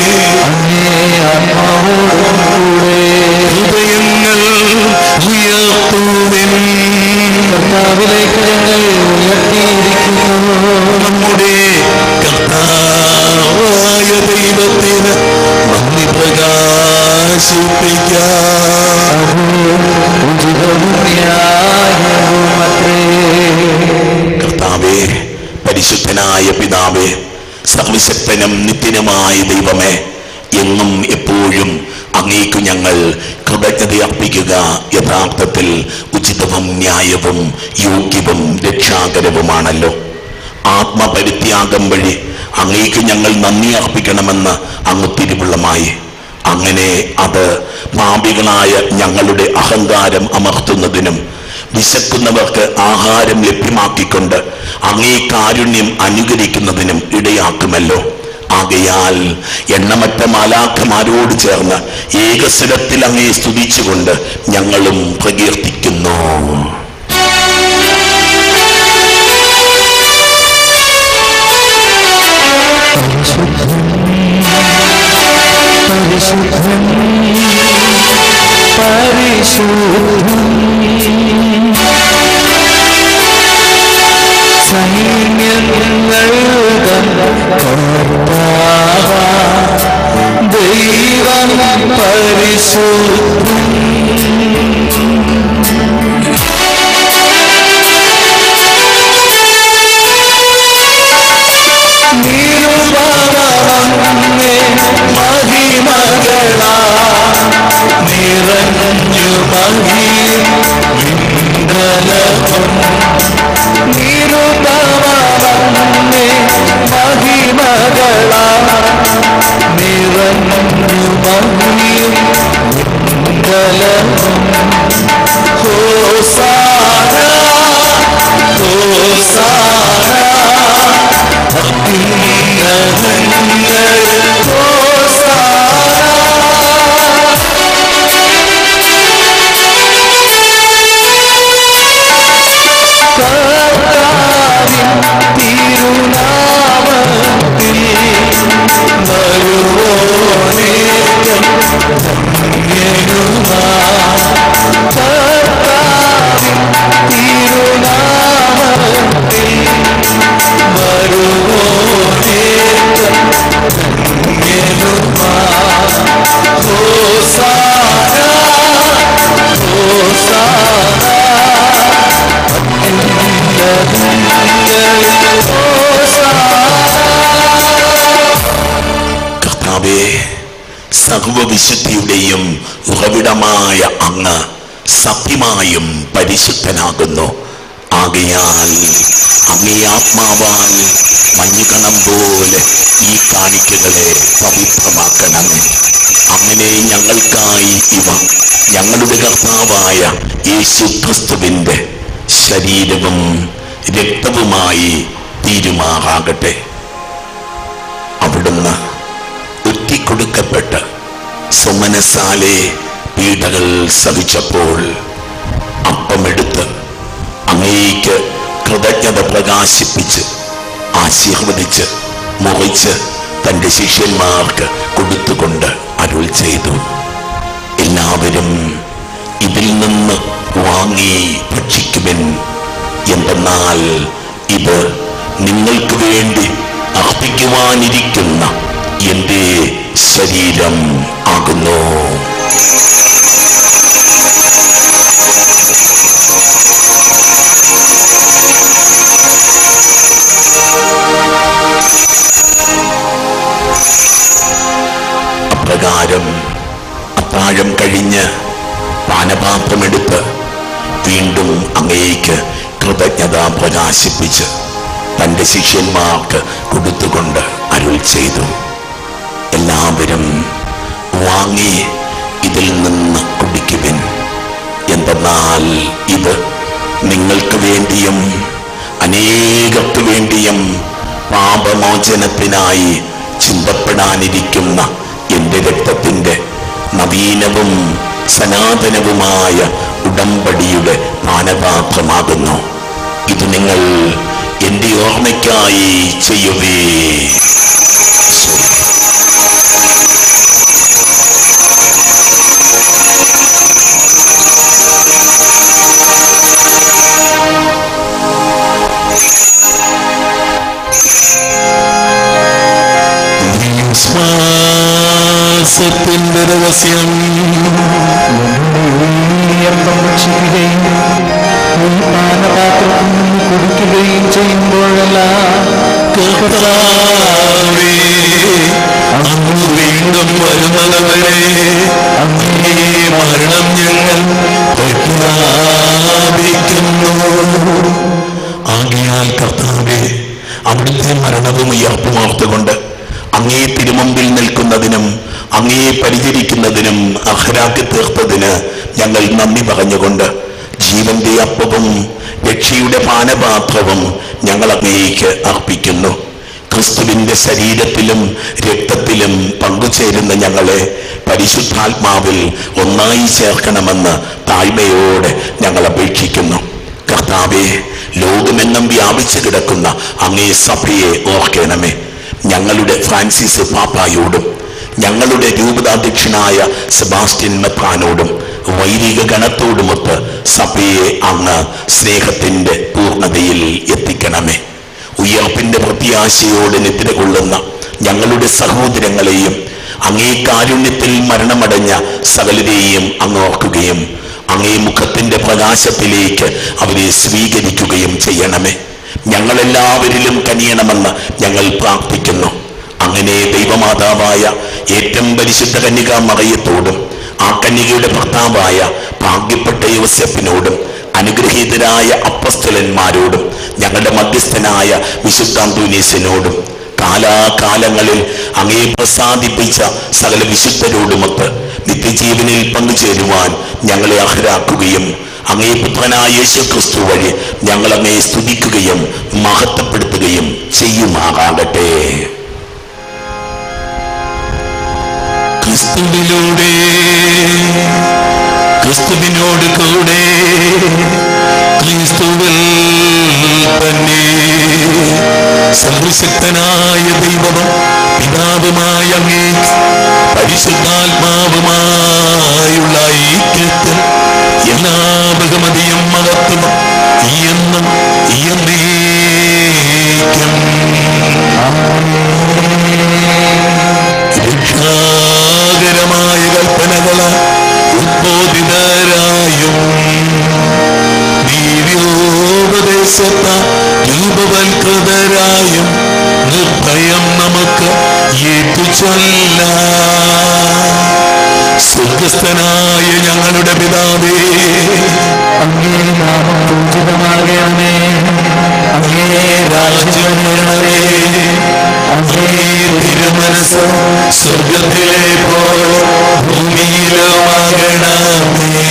ഹൃദയങ്ങൾ ഉയർത്തുവിൻ കർത്താവിലേക്ക് ഞങ്ങൾ ഉയർത്തിയിരിക്കുന്നു നമ്മുടെ കർത്താവായ ദൈവത്തിന് നന്ദി പ്രകാശിപ്പിക്കാം ഉചിതവും ന്യായവുമത്രേ കർത്താവേ പരിശുദ്ധനായ പിതാവേ സർവശക്തനും നിത്യനുമായ ദൈവമേ എങ്ങും എപ്പോഴും അങ്ങേക്കു ഞങ്ങൾ കൃതജ്ഞത അർപ്പിക്കുക യഥാർത്ഥത്തിൽ ഉചിതവും ന്യായവും യോഗ്യവും രക്ഷാകരവുമാണല്ലോ ആത്മപരിത്യാഗം വഴി അങ്ങേക്ക് ഞങ്ങൾ നന്ദി അർപ്പിക്കണമെന്ന് അങ്ങ് തിരുവുള്ളമായി അങ്ങനെ അത് പാപികളായ ഞങ്ങളുടെ അഹങ്കാരം അമർത്തുന്നതിനും വിശക്കുന്നവർക്ക് ആഹാരം ലഭ്യമാക്കിക്കൊണ്ട് അങ്ങേ കാരുണ്യം അനുകരിക്കുന്നതിനും ഇടയാക്കുമല്ലോ ആകയാൽ എണ്ണമറ്റ മാലാഖമാരോട് ചേർന്ന് ഏകസ്വരത്തിൽ അങ്ങേ സ്തുതിച്ചുകൊണ്ട് ഞങ്ങളും പ്രകീർത്തിക്കുന്നു പരിശുദ്ധൻ പരിശുദ്ധൻ സൈന്യങ്ങളുടെ കർത്താവ ദൈവം പരിശുദ്ധൻ നിരുപമേ മഹിമകളാ നിറഞ്ഞു മഹിം വിണ്ടലവും നിരുപമേ മഹിമകളാ നിറഞ്ഞു മഹിം വിണ്ടലവും ഹോസാന ഹോസാന കർത്താവേ സർവവിശുദ്ധിയുടെയും ഉറവിടമായ അങ്ങ് സത്യമായും പരിശുദ്ധനാകുന്നു ആകയാൽ അങ്ങേ ആത്മാവാൽ മഞ്ഞുകണം പോലെ ഈ കാണിക്കകളെ പവിത്രമാക്കണമേ അങ്ങനെ ഞങ്ങൾക്കായി ഇവ ഞങ്ങളുടെ കർത്താവായ യേശു ക്രിസ്തുവിന്റെ ശരീരവും രക്തവുമായി തീരുമാറാകട്ടെ അവിടുന്ന് ഒറ്റിക്കൊടുക്കപ്പെട്ട് സുമനസാലെ പീഡകൾ സഹിച്ചപ്പോൾ അപ്പമെടുത്ത് അങ്ങേക്ക് കൃതജ്ഞത പ്രകാശിപ്പിച്ച് ആശീർവദിച്ച് മുറിച്ച് തൻ്റെ ശിഷ്യന്മാർക്ക് കൊടുത്തുകൊണ്ട് അരുൾ ചെയ്തു എല്ലാവരും ഇതിൽ നിന്ന് വാങ്ങി ഭക്ഷിക്കുമെൻ എന്തെന്നാൽ ഇത് നിങ്ങൾക്ക് വേണ്ടി അർപ്പിക്കുവാനിരിക്കുന്ന എൻ്റെ ശരീരം ആകുന്നു അപ്രകാരം അത്താഴം കഴിഞ്ഞ് പാനപാത്രമെടുത്ത് വീണ്ടും അങ്ങേക്ക് കൃതജ്ഞത പ്രകാശിപ്പിച്ച് തൻ്റെ ശിഷ്യന്മാർക്ക് കൊടുത്തുകൊണ്ട് അരുൾ ചെയ്തു എല്ലാവരും വാങ്ങി ഇതിൽ നിന്ന് കുടിക്കുവിൻ എന്തെന്നാൽ ഇത് നിങ്ങൾക്ക് വേണ്ടിയും അനേകർക്ക് വേണ്ടിയും പാപമോചനത്തിനായി ചിന്തപ്പെടാനിരിക്കുന്ന എൻ്റെ രക്തത്തിൻ്റെ നവീനവും സനാതനവുമായ ഉടമ്പടിയുടെ പാനപാത്രമാകുന്നു ഇത് നിങ്ങൾ എൻ്റെ ഓർമ്മയ്ക്കായി ചെയ്യുവേ ശരി. വിശ്വാസത്തിന്റെ രഹസ്യം ഉയർത്തം ഭക്ഷിക്കുകയും ഈ പാനപാത്രത്തിൽ നിന്ന് കുടിക്കുകയും ചെയ്യുമ്പോഴെല്ലാം കർത്താവേ അങ്ങ് വീണ്ടും വീണ്ടും വരുന്നവരെ അങ്ങേ മരണം ഞങ്ങൾ പ്രഖ്യാപിക്കുന്നു ആകയാൽ കർത്താവെ അവിടുത്തെ മരണവും ഉയർപ്പും ഓർത്തുകൊണ്ട് അങ്ങേ തിരുമുമ്പിൽ നിൽക്കുന്നതിനും അങ്ങേ പരിചരിക്കുന്നതിനും അർഹരാക്കി തീർത്തതിന് ഞങ്ങൾ നന്ദി പറഞ്ഞുകൊണ്ട് ജീവന്റെ അപ്പവും രക്ഷയുടെ പാനപാത്രവും ഞങ്ങൾ അങ്ങേക്ക് അർപ്പിക്കുന്നു ക്രിസ്തുവിന്റെ ശരീരത്തിലും രക്തത്തിലും പങ്കുചേരുന്ന ഞങ്ങളെ പരിശുദ്ധാത്മാവിൽ ഒന്നായി ചേർക്കണമെന്ന് താഴ്മയോടെ ഞങ്ങൾ അപേക്ഷിക്കുന്നു കർത്താവെ ലോകമെന്നും വ്യാപിച്ചു കിടക്കുന്ന അങ്ങേ സഭയെ ഓർക്കണമേ ഞങ്ങളുടെ ഫ്രാൻസിസ് പാപ്പായോടും ഞങ്ങളുടെ രൂപതാധ്യക്ഷനായ സെബാസ്റ്റ്യൻ മെത്രാനോടും വൈദിക ഗണത്തോടുമൊത്ത് സഭയെ അങ്ങ് സ്നേഹത്തിന്റെ പൂർണ്ണതയിൽ എത്തിക്കണമേ ഉയർപ്പിന്റെ പ്രത്യാശയോടെ നിദ്ര കൊള്ളുന്ന ഞങ്ങളുടെ സഹോദരങ്ങളെയും അങ്ങേ കാരുണ്യത്തിൽ മരണമടഞ്ഞ സകലരെയും അങ്ങ് ഓർക്കുകയും അങ്ങേ മുഖത്തിന്റെ പ്രകാശത്തിലേക്ക് അവരെ സ്വീകരിക്കുകയും ചെയ്യണമേ ഞങ്ങളെല്ലാവരിലും കനിയണമെന്ന് ഞങ്ങൾ പ്രാർത്ഥിക്കുന്നു അങ്ങനെ ദൈവമാതാവായ ഏറ്റവും പരിശുദ്ധ കന്യക മറയത്തോടും ആ കന്യകയുടെ ഭർത്താവായ ഭാഗ്യപ്പെട്ട യോസഫിനോടും അനുഗ്രഹീതരായ അപ്പസ്തലന്മാരോടും ഞങ്ങളുടെ മധ്യസ്ഥനായ വിശുദ്ധാന്തൂനീസിനോടും കാലാകാലങ്ങളിൽ അങ്ങേ പ്രസാദിപ്പിച്ച സകല വിശുദ്ധരോടുമൊത്ത് നിത്യജീവനിൽ പങ്കുചേരുവാൻ ഞങ്ങളെ അർഹരാക്കുകയും അങ്ങേ പുത്രനായ യേശു ക്രിസ്തു വഴി ഞങ്ങൾ അങ്ങേ സ്തുതിക്കുകയും മഹത്വപ്പെടുത്തുകയും ചെയ്യുമാകാകട്ടെ ക്രിസ്തുവിലൂടെ ക്രിസ്തുവിനോട് കൂടെ ക്രിസ്തുവിൽ തന്നെ സർവശക്തനായ ദൈവവും പിതാവുമായ അങ്ങേ പരിശുദ്ധാത്മാവുമായുള്ള ഐക്യത്തിൽ എല്ലാ ബഹുമതിയും മഹത്വം എന്നും എന്നേക്കും രക്ഷാകരമായ കൽപ്പനകള ഉദ്ബോധിതരായും ദിവ്യോപദേശത്ത രൂപവൽകൃതരായും നിർഭയം നമുക്ക് ഏറ്റുചൊല്ല സ്വർഗസ്ഥനായ ഞങ്ങളുടെ പിതാവേ അങ്ങേ നാമം പൂജിതമാകണമേ അങ്ങേ രാജ്യം വരണമേ അങ്ങേ തിരുമനസ് സ്വർഗത്തിലെ പോലെ ഭൂമിയിലുമാകണമേ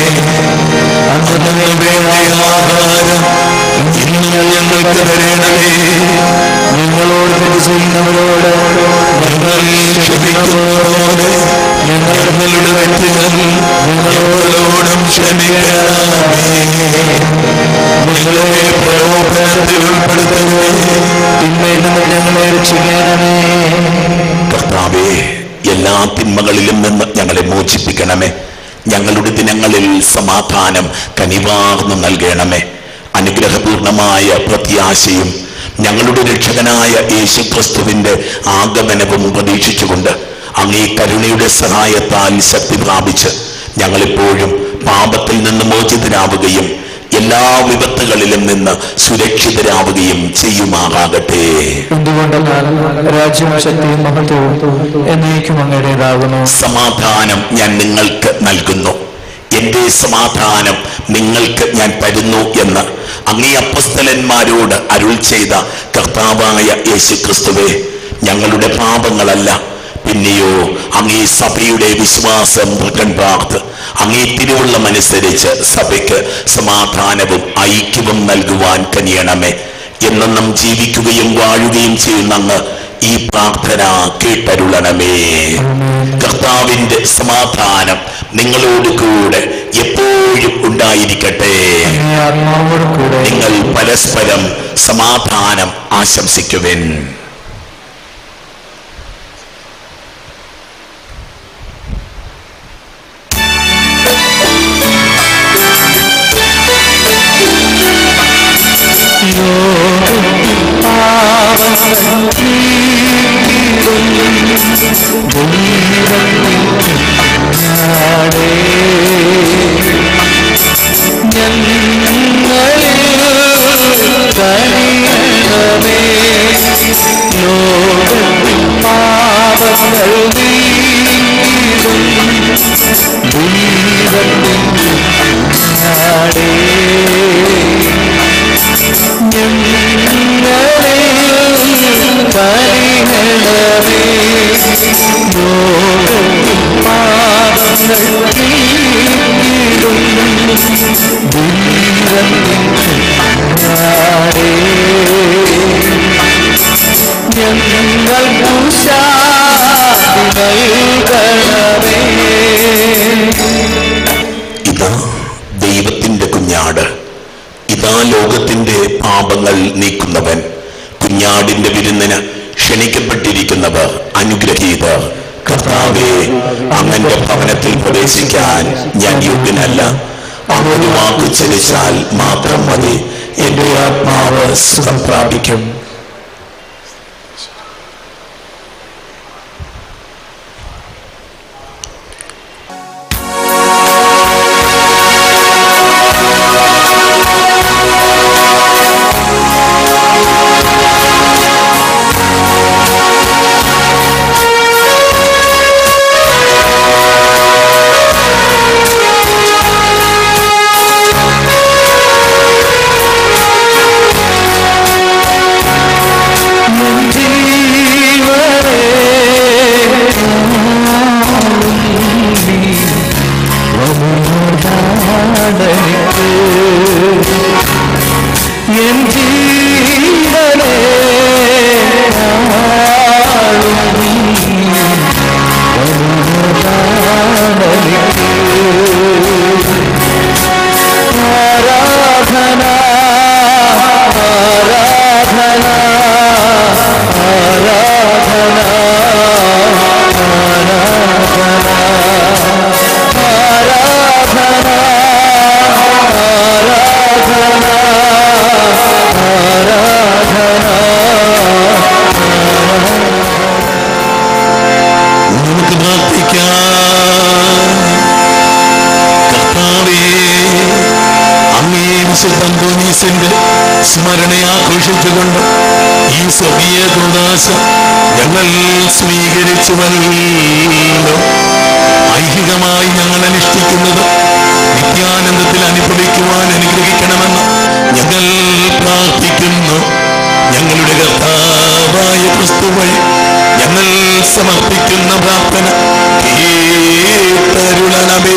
അന്നു വേണ്ട ആഹാരം ഇന്ന് ഞങ്ങൾക്ക് തരണമേ ഞങ്ങളോട് തെറ്റ് ചെയ്യുന്നവരോട് ഞങ്ങൾ ക്ഷമിക്കുന്നവരോട് ഞങ്ങളുടെ തെറ്റുകൾ ഞങ്ങളോടും ക്ഷമിക്കണമേ ഞങ്ങളെ പ്രലോഭനത്തിൽ ഉൾപ്പെടുത്തണമേ തിന്മയിൽ നിന്ന് ഞങ്ങളെ രക്ഷിക്കണമേ കർത്താവേ എല്ലാ തിന്മകളിലും നിന്ന് ഞങ്ങളെ മോചിപ്പിക്കണമേ ഞങ്ങളുടെ ദിനങ്ങളിൽ സമാധാനം കനിവാർന്നു നൽകണമേ അനുഗ്രഹപൂർണമായ പ്രത്യാശയും ഞങ്ങളുടെ രക്ഷകനായ യേശുക്രിസ്തുവിന്റെ ആഗമനവും പ്രതീക്ഷിച്ചുകൊണ്ട് അങ്ങേ കരുണയുടെ സഹായത്താൽ ശക്തി പ്രാപിച്ച് ഞങ്ങളെപ്പോഴും പാപത്തിൽ നിന്ന് മോചിതരാവുകയും എല്ലാ വിപത്തുകളിലും നിന്ന് സുരക്ഷിതരാവുകയും ചെയ്യുമാറാകട്ടെ എന്തുകൊണ്ടെന്നാൽ രാജ്യവും ശക്തിയും മഹത്വവും എന്നേക്കും അങ്ങയുടേതാകുന്നു സമാധാനം ഞാൻ നിങ്ങൾക്ക് നൽകുന്നു എന്റെ സമാധാനം നിങ്ങൾക്ക് ഞാൻ തരുന്നു എന്ന് അങ്ങേ അപ്പസ്തലന്മാരോട് അരുൾ ചെയ്ത കർത്താവായ യേശു ക്രിസ്തുവേ ഞങ്ങളുടെ പാപങ്ങളല്ല പിന്നെയോ അങ്ങേ സഭയുടെ വിശ്വാസം മൃഗൻ പാർത്ത് അങ്ങേ തിരുവുള്ളമനുസരിച്ച് സഭയ്ക്ക് സമാധാനവും ഐക്യവും നൽകുവാൻ കനിയണമേ എന്നെന്നും ജീവിക്കുകയും വാഴുകയും ചെയ്യുന്ന അങ്ങ് ഈ പ്രാർത്ഥന കേട്ടരുളണമേ കർത്താവിന്റെ സമാധാനം നിങ്ങളോട് കൂടെ എപ്പോഴും ഉണ്ടായിരിക്കട്ടെ അങ്ങേ ആത്മാവോട് കൂടെ നിങ്ങൾ പരസ്പരം സമാധാനം ആശംസിക്കുവിൻ ഞങ്ങളിൽ കനിയണമേ നിന്റെ ഭവനത്തിൽ പ്രവേശിക്കാൻ ഞാൻ യോഗ്യനല്ല അങ്ങൊരു വാക്ക് ചലിച്ചാൽ മാത്രം മതി എന്റെ ആത്മാവ് സുഖം പ്രാപിക്കും എൻ ജീവനേ ആരാധന ആരാധന ആരാധന ആരാധന നമുക്ക് പ്രാർത്ഥിക്കാം കർത്താവേ അങ്ങേ വിശുദ്ധ അന്തോനീസിന്റെ സ്മരണ ആഘോഷിച്ചുകൊണ്ട് ഈ സ്വർഗീയ ദുദാശ ഞങ്ങൾ സ്വീകരിച്ചുവല്ലോ ഐഹികമായി ഞങ്ങൾ അനുഷ്ഠിക്കുന്നത് നിത്യാനന്ദത്തിൽ അനുഭവിക്കുവാൻ അനുഗ്രഹിക്കണമെന്ന് ഞങ്ങൾ പ്രാർത്ഥിക്കുന്നു ഞങ്ങളുടെ കർത്താവായ ക്രിസ്തു വഴി ഞങ്ങൾ സമർപ്പിക്കുന്ന പ്രാർത്ഥന കേട്ടരുളണമേ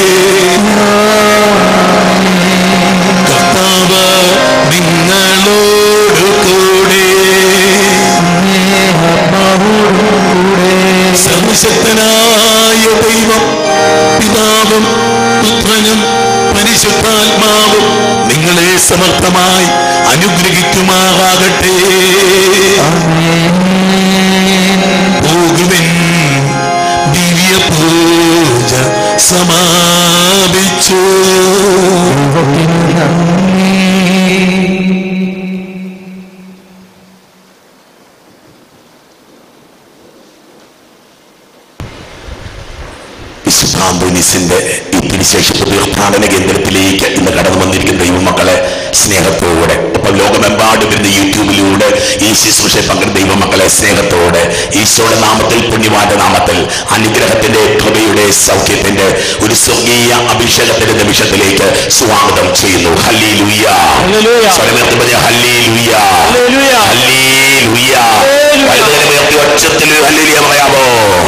കർത്താവ് നിങ്ങളോട് കൂടെ സർവശക്തനായ ദൈവം പിതാവും പുത്രനും പരിശുദ്ധാത്മാവും നിങ്ങളെ സമർത്ഥമായി അനുഗ്രഹിക്കുമാറാകട്ടെ പോകുവിൻ ദിവ്യ പൂജ സമാപിച്ചു വിശുദ്ധാന്തോനിസിന്റെ ഈ തിരുശേഷ തീർത്ഥാടന കേന്ദ്രത്തിലേക്ക് ഇന്ന് കടന്നു വന്നിരിക്കുന്ന ദൈവമക്കളെ സ്നേഹത്തോടെ ഇപ്പൊ ലോകമെമ്പാടും വരുന്ന യൂട്യൂബിലൂടെ ഈ ശുശ്രൂഷ പങ്കെടുത്ത ദൈവമക്കളെ സ്നേഹത്തോടെ ഈശോയുടെ നാമത്തിൽ പുണ്യമാന്റെ നാമത്തിൽ അനുഗ്രഹത്തിന്റെ കൃപയുടെ സൗഖ്യത്തിന്റെ ഒരു സ്വർഗീയ അഭിഷേകത്തിന്റെ നിമിഷത്തിലേക്ക് സ്വാഗതം ചെയ്യുന്നു ഹല്ലി ലുയ്യ ഹല്ലി ലുയ്യ ഹല്ലി ലുയ്യ ഒച്ചത്തിൽ ഹല്ലേലൂയ പറയാമോ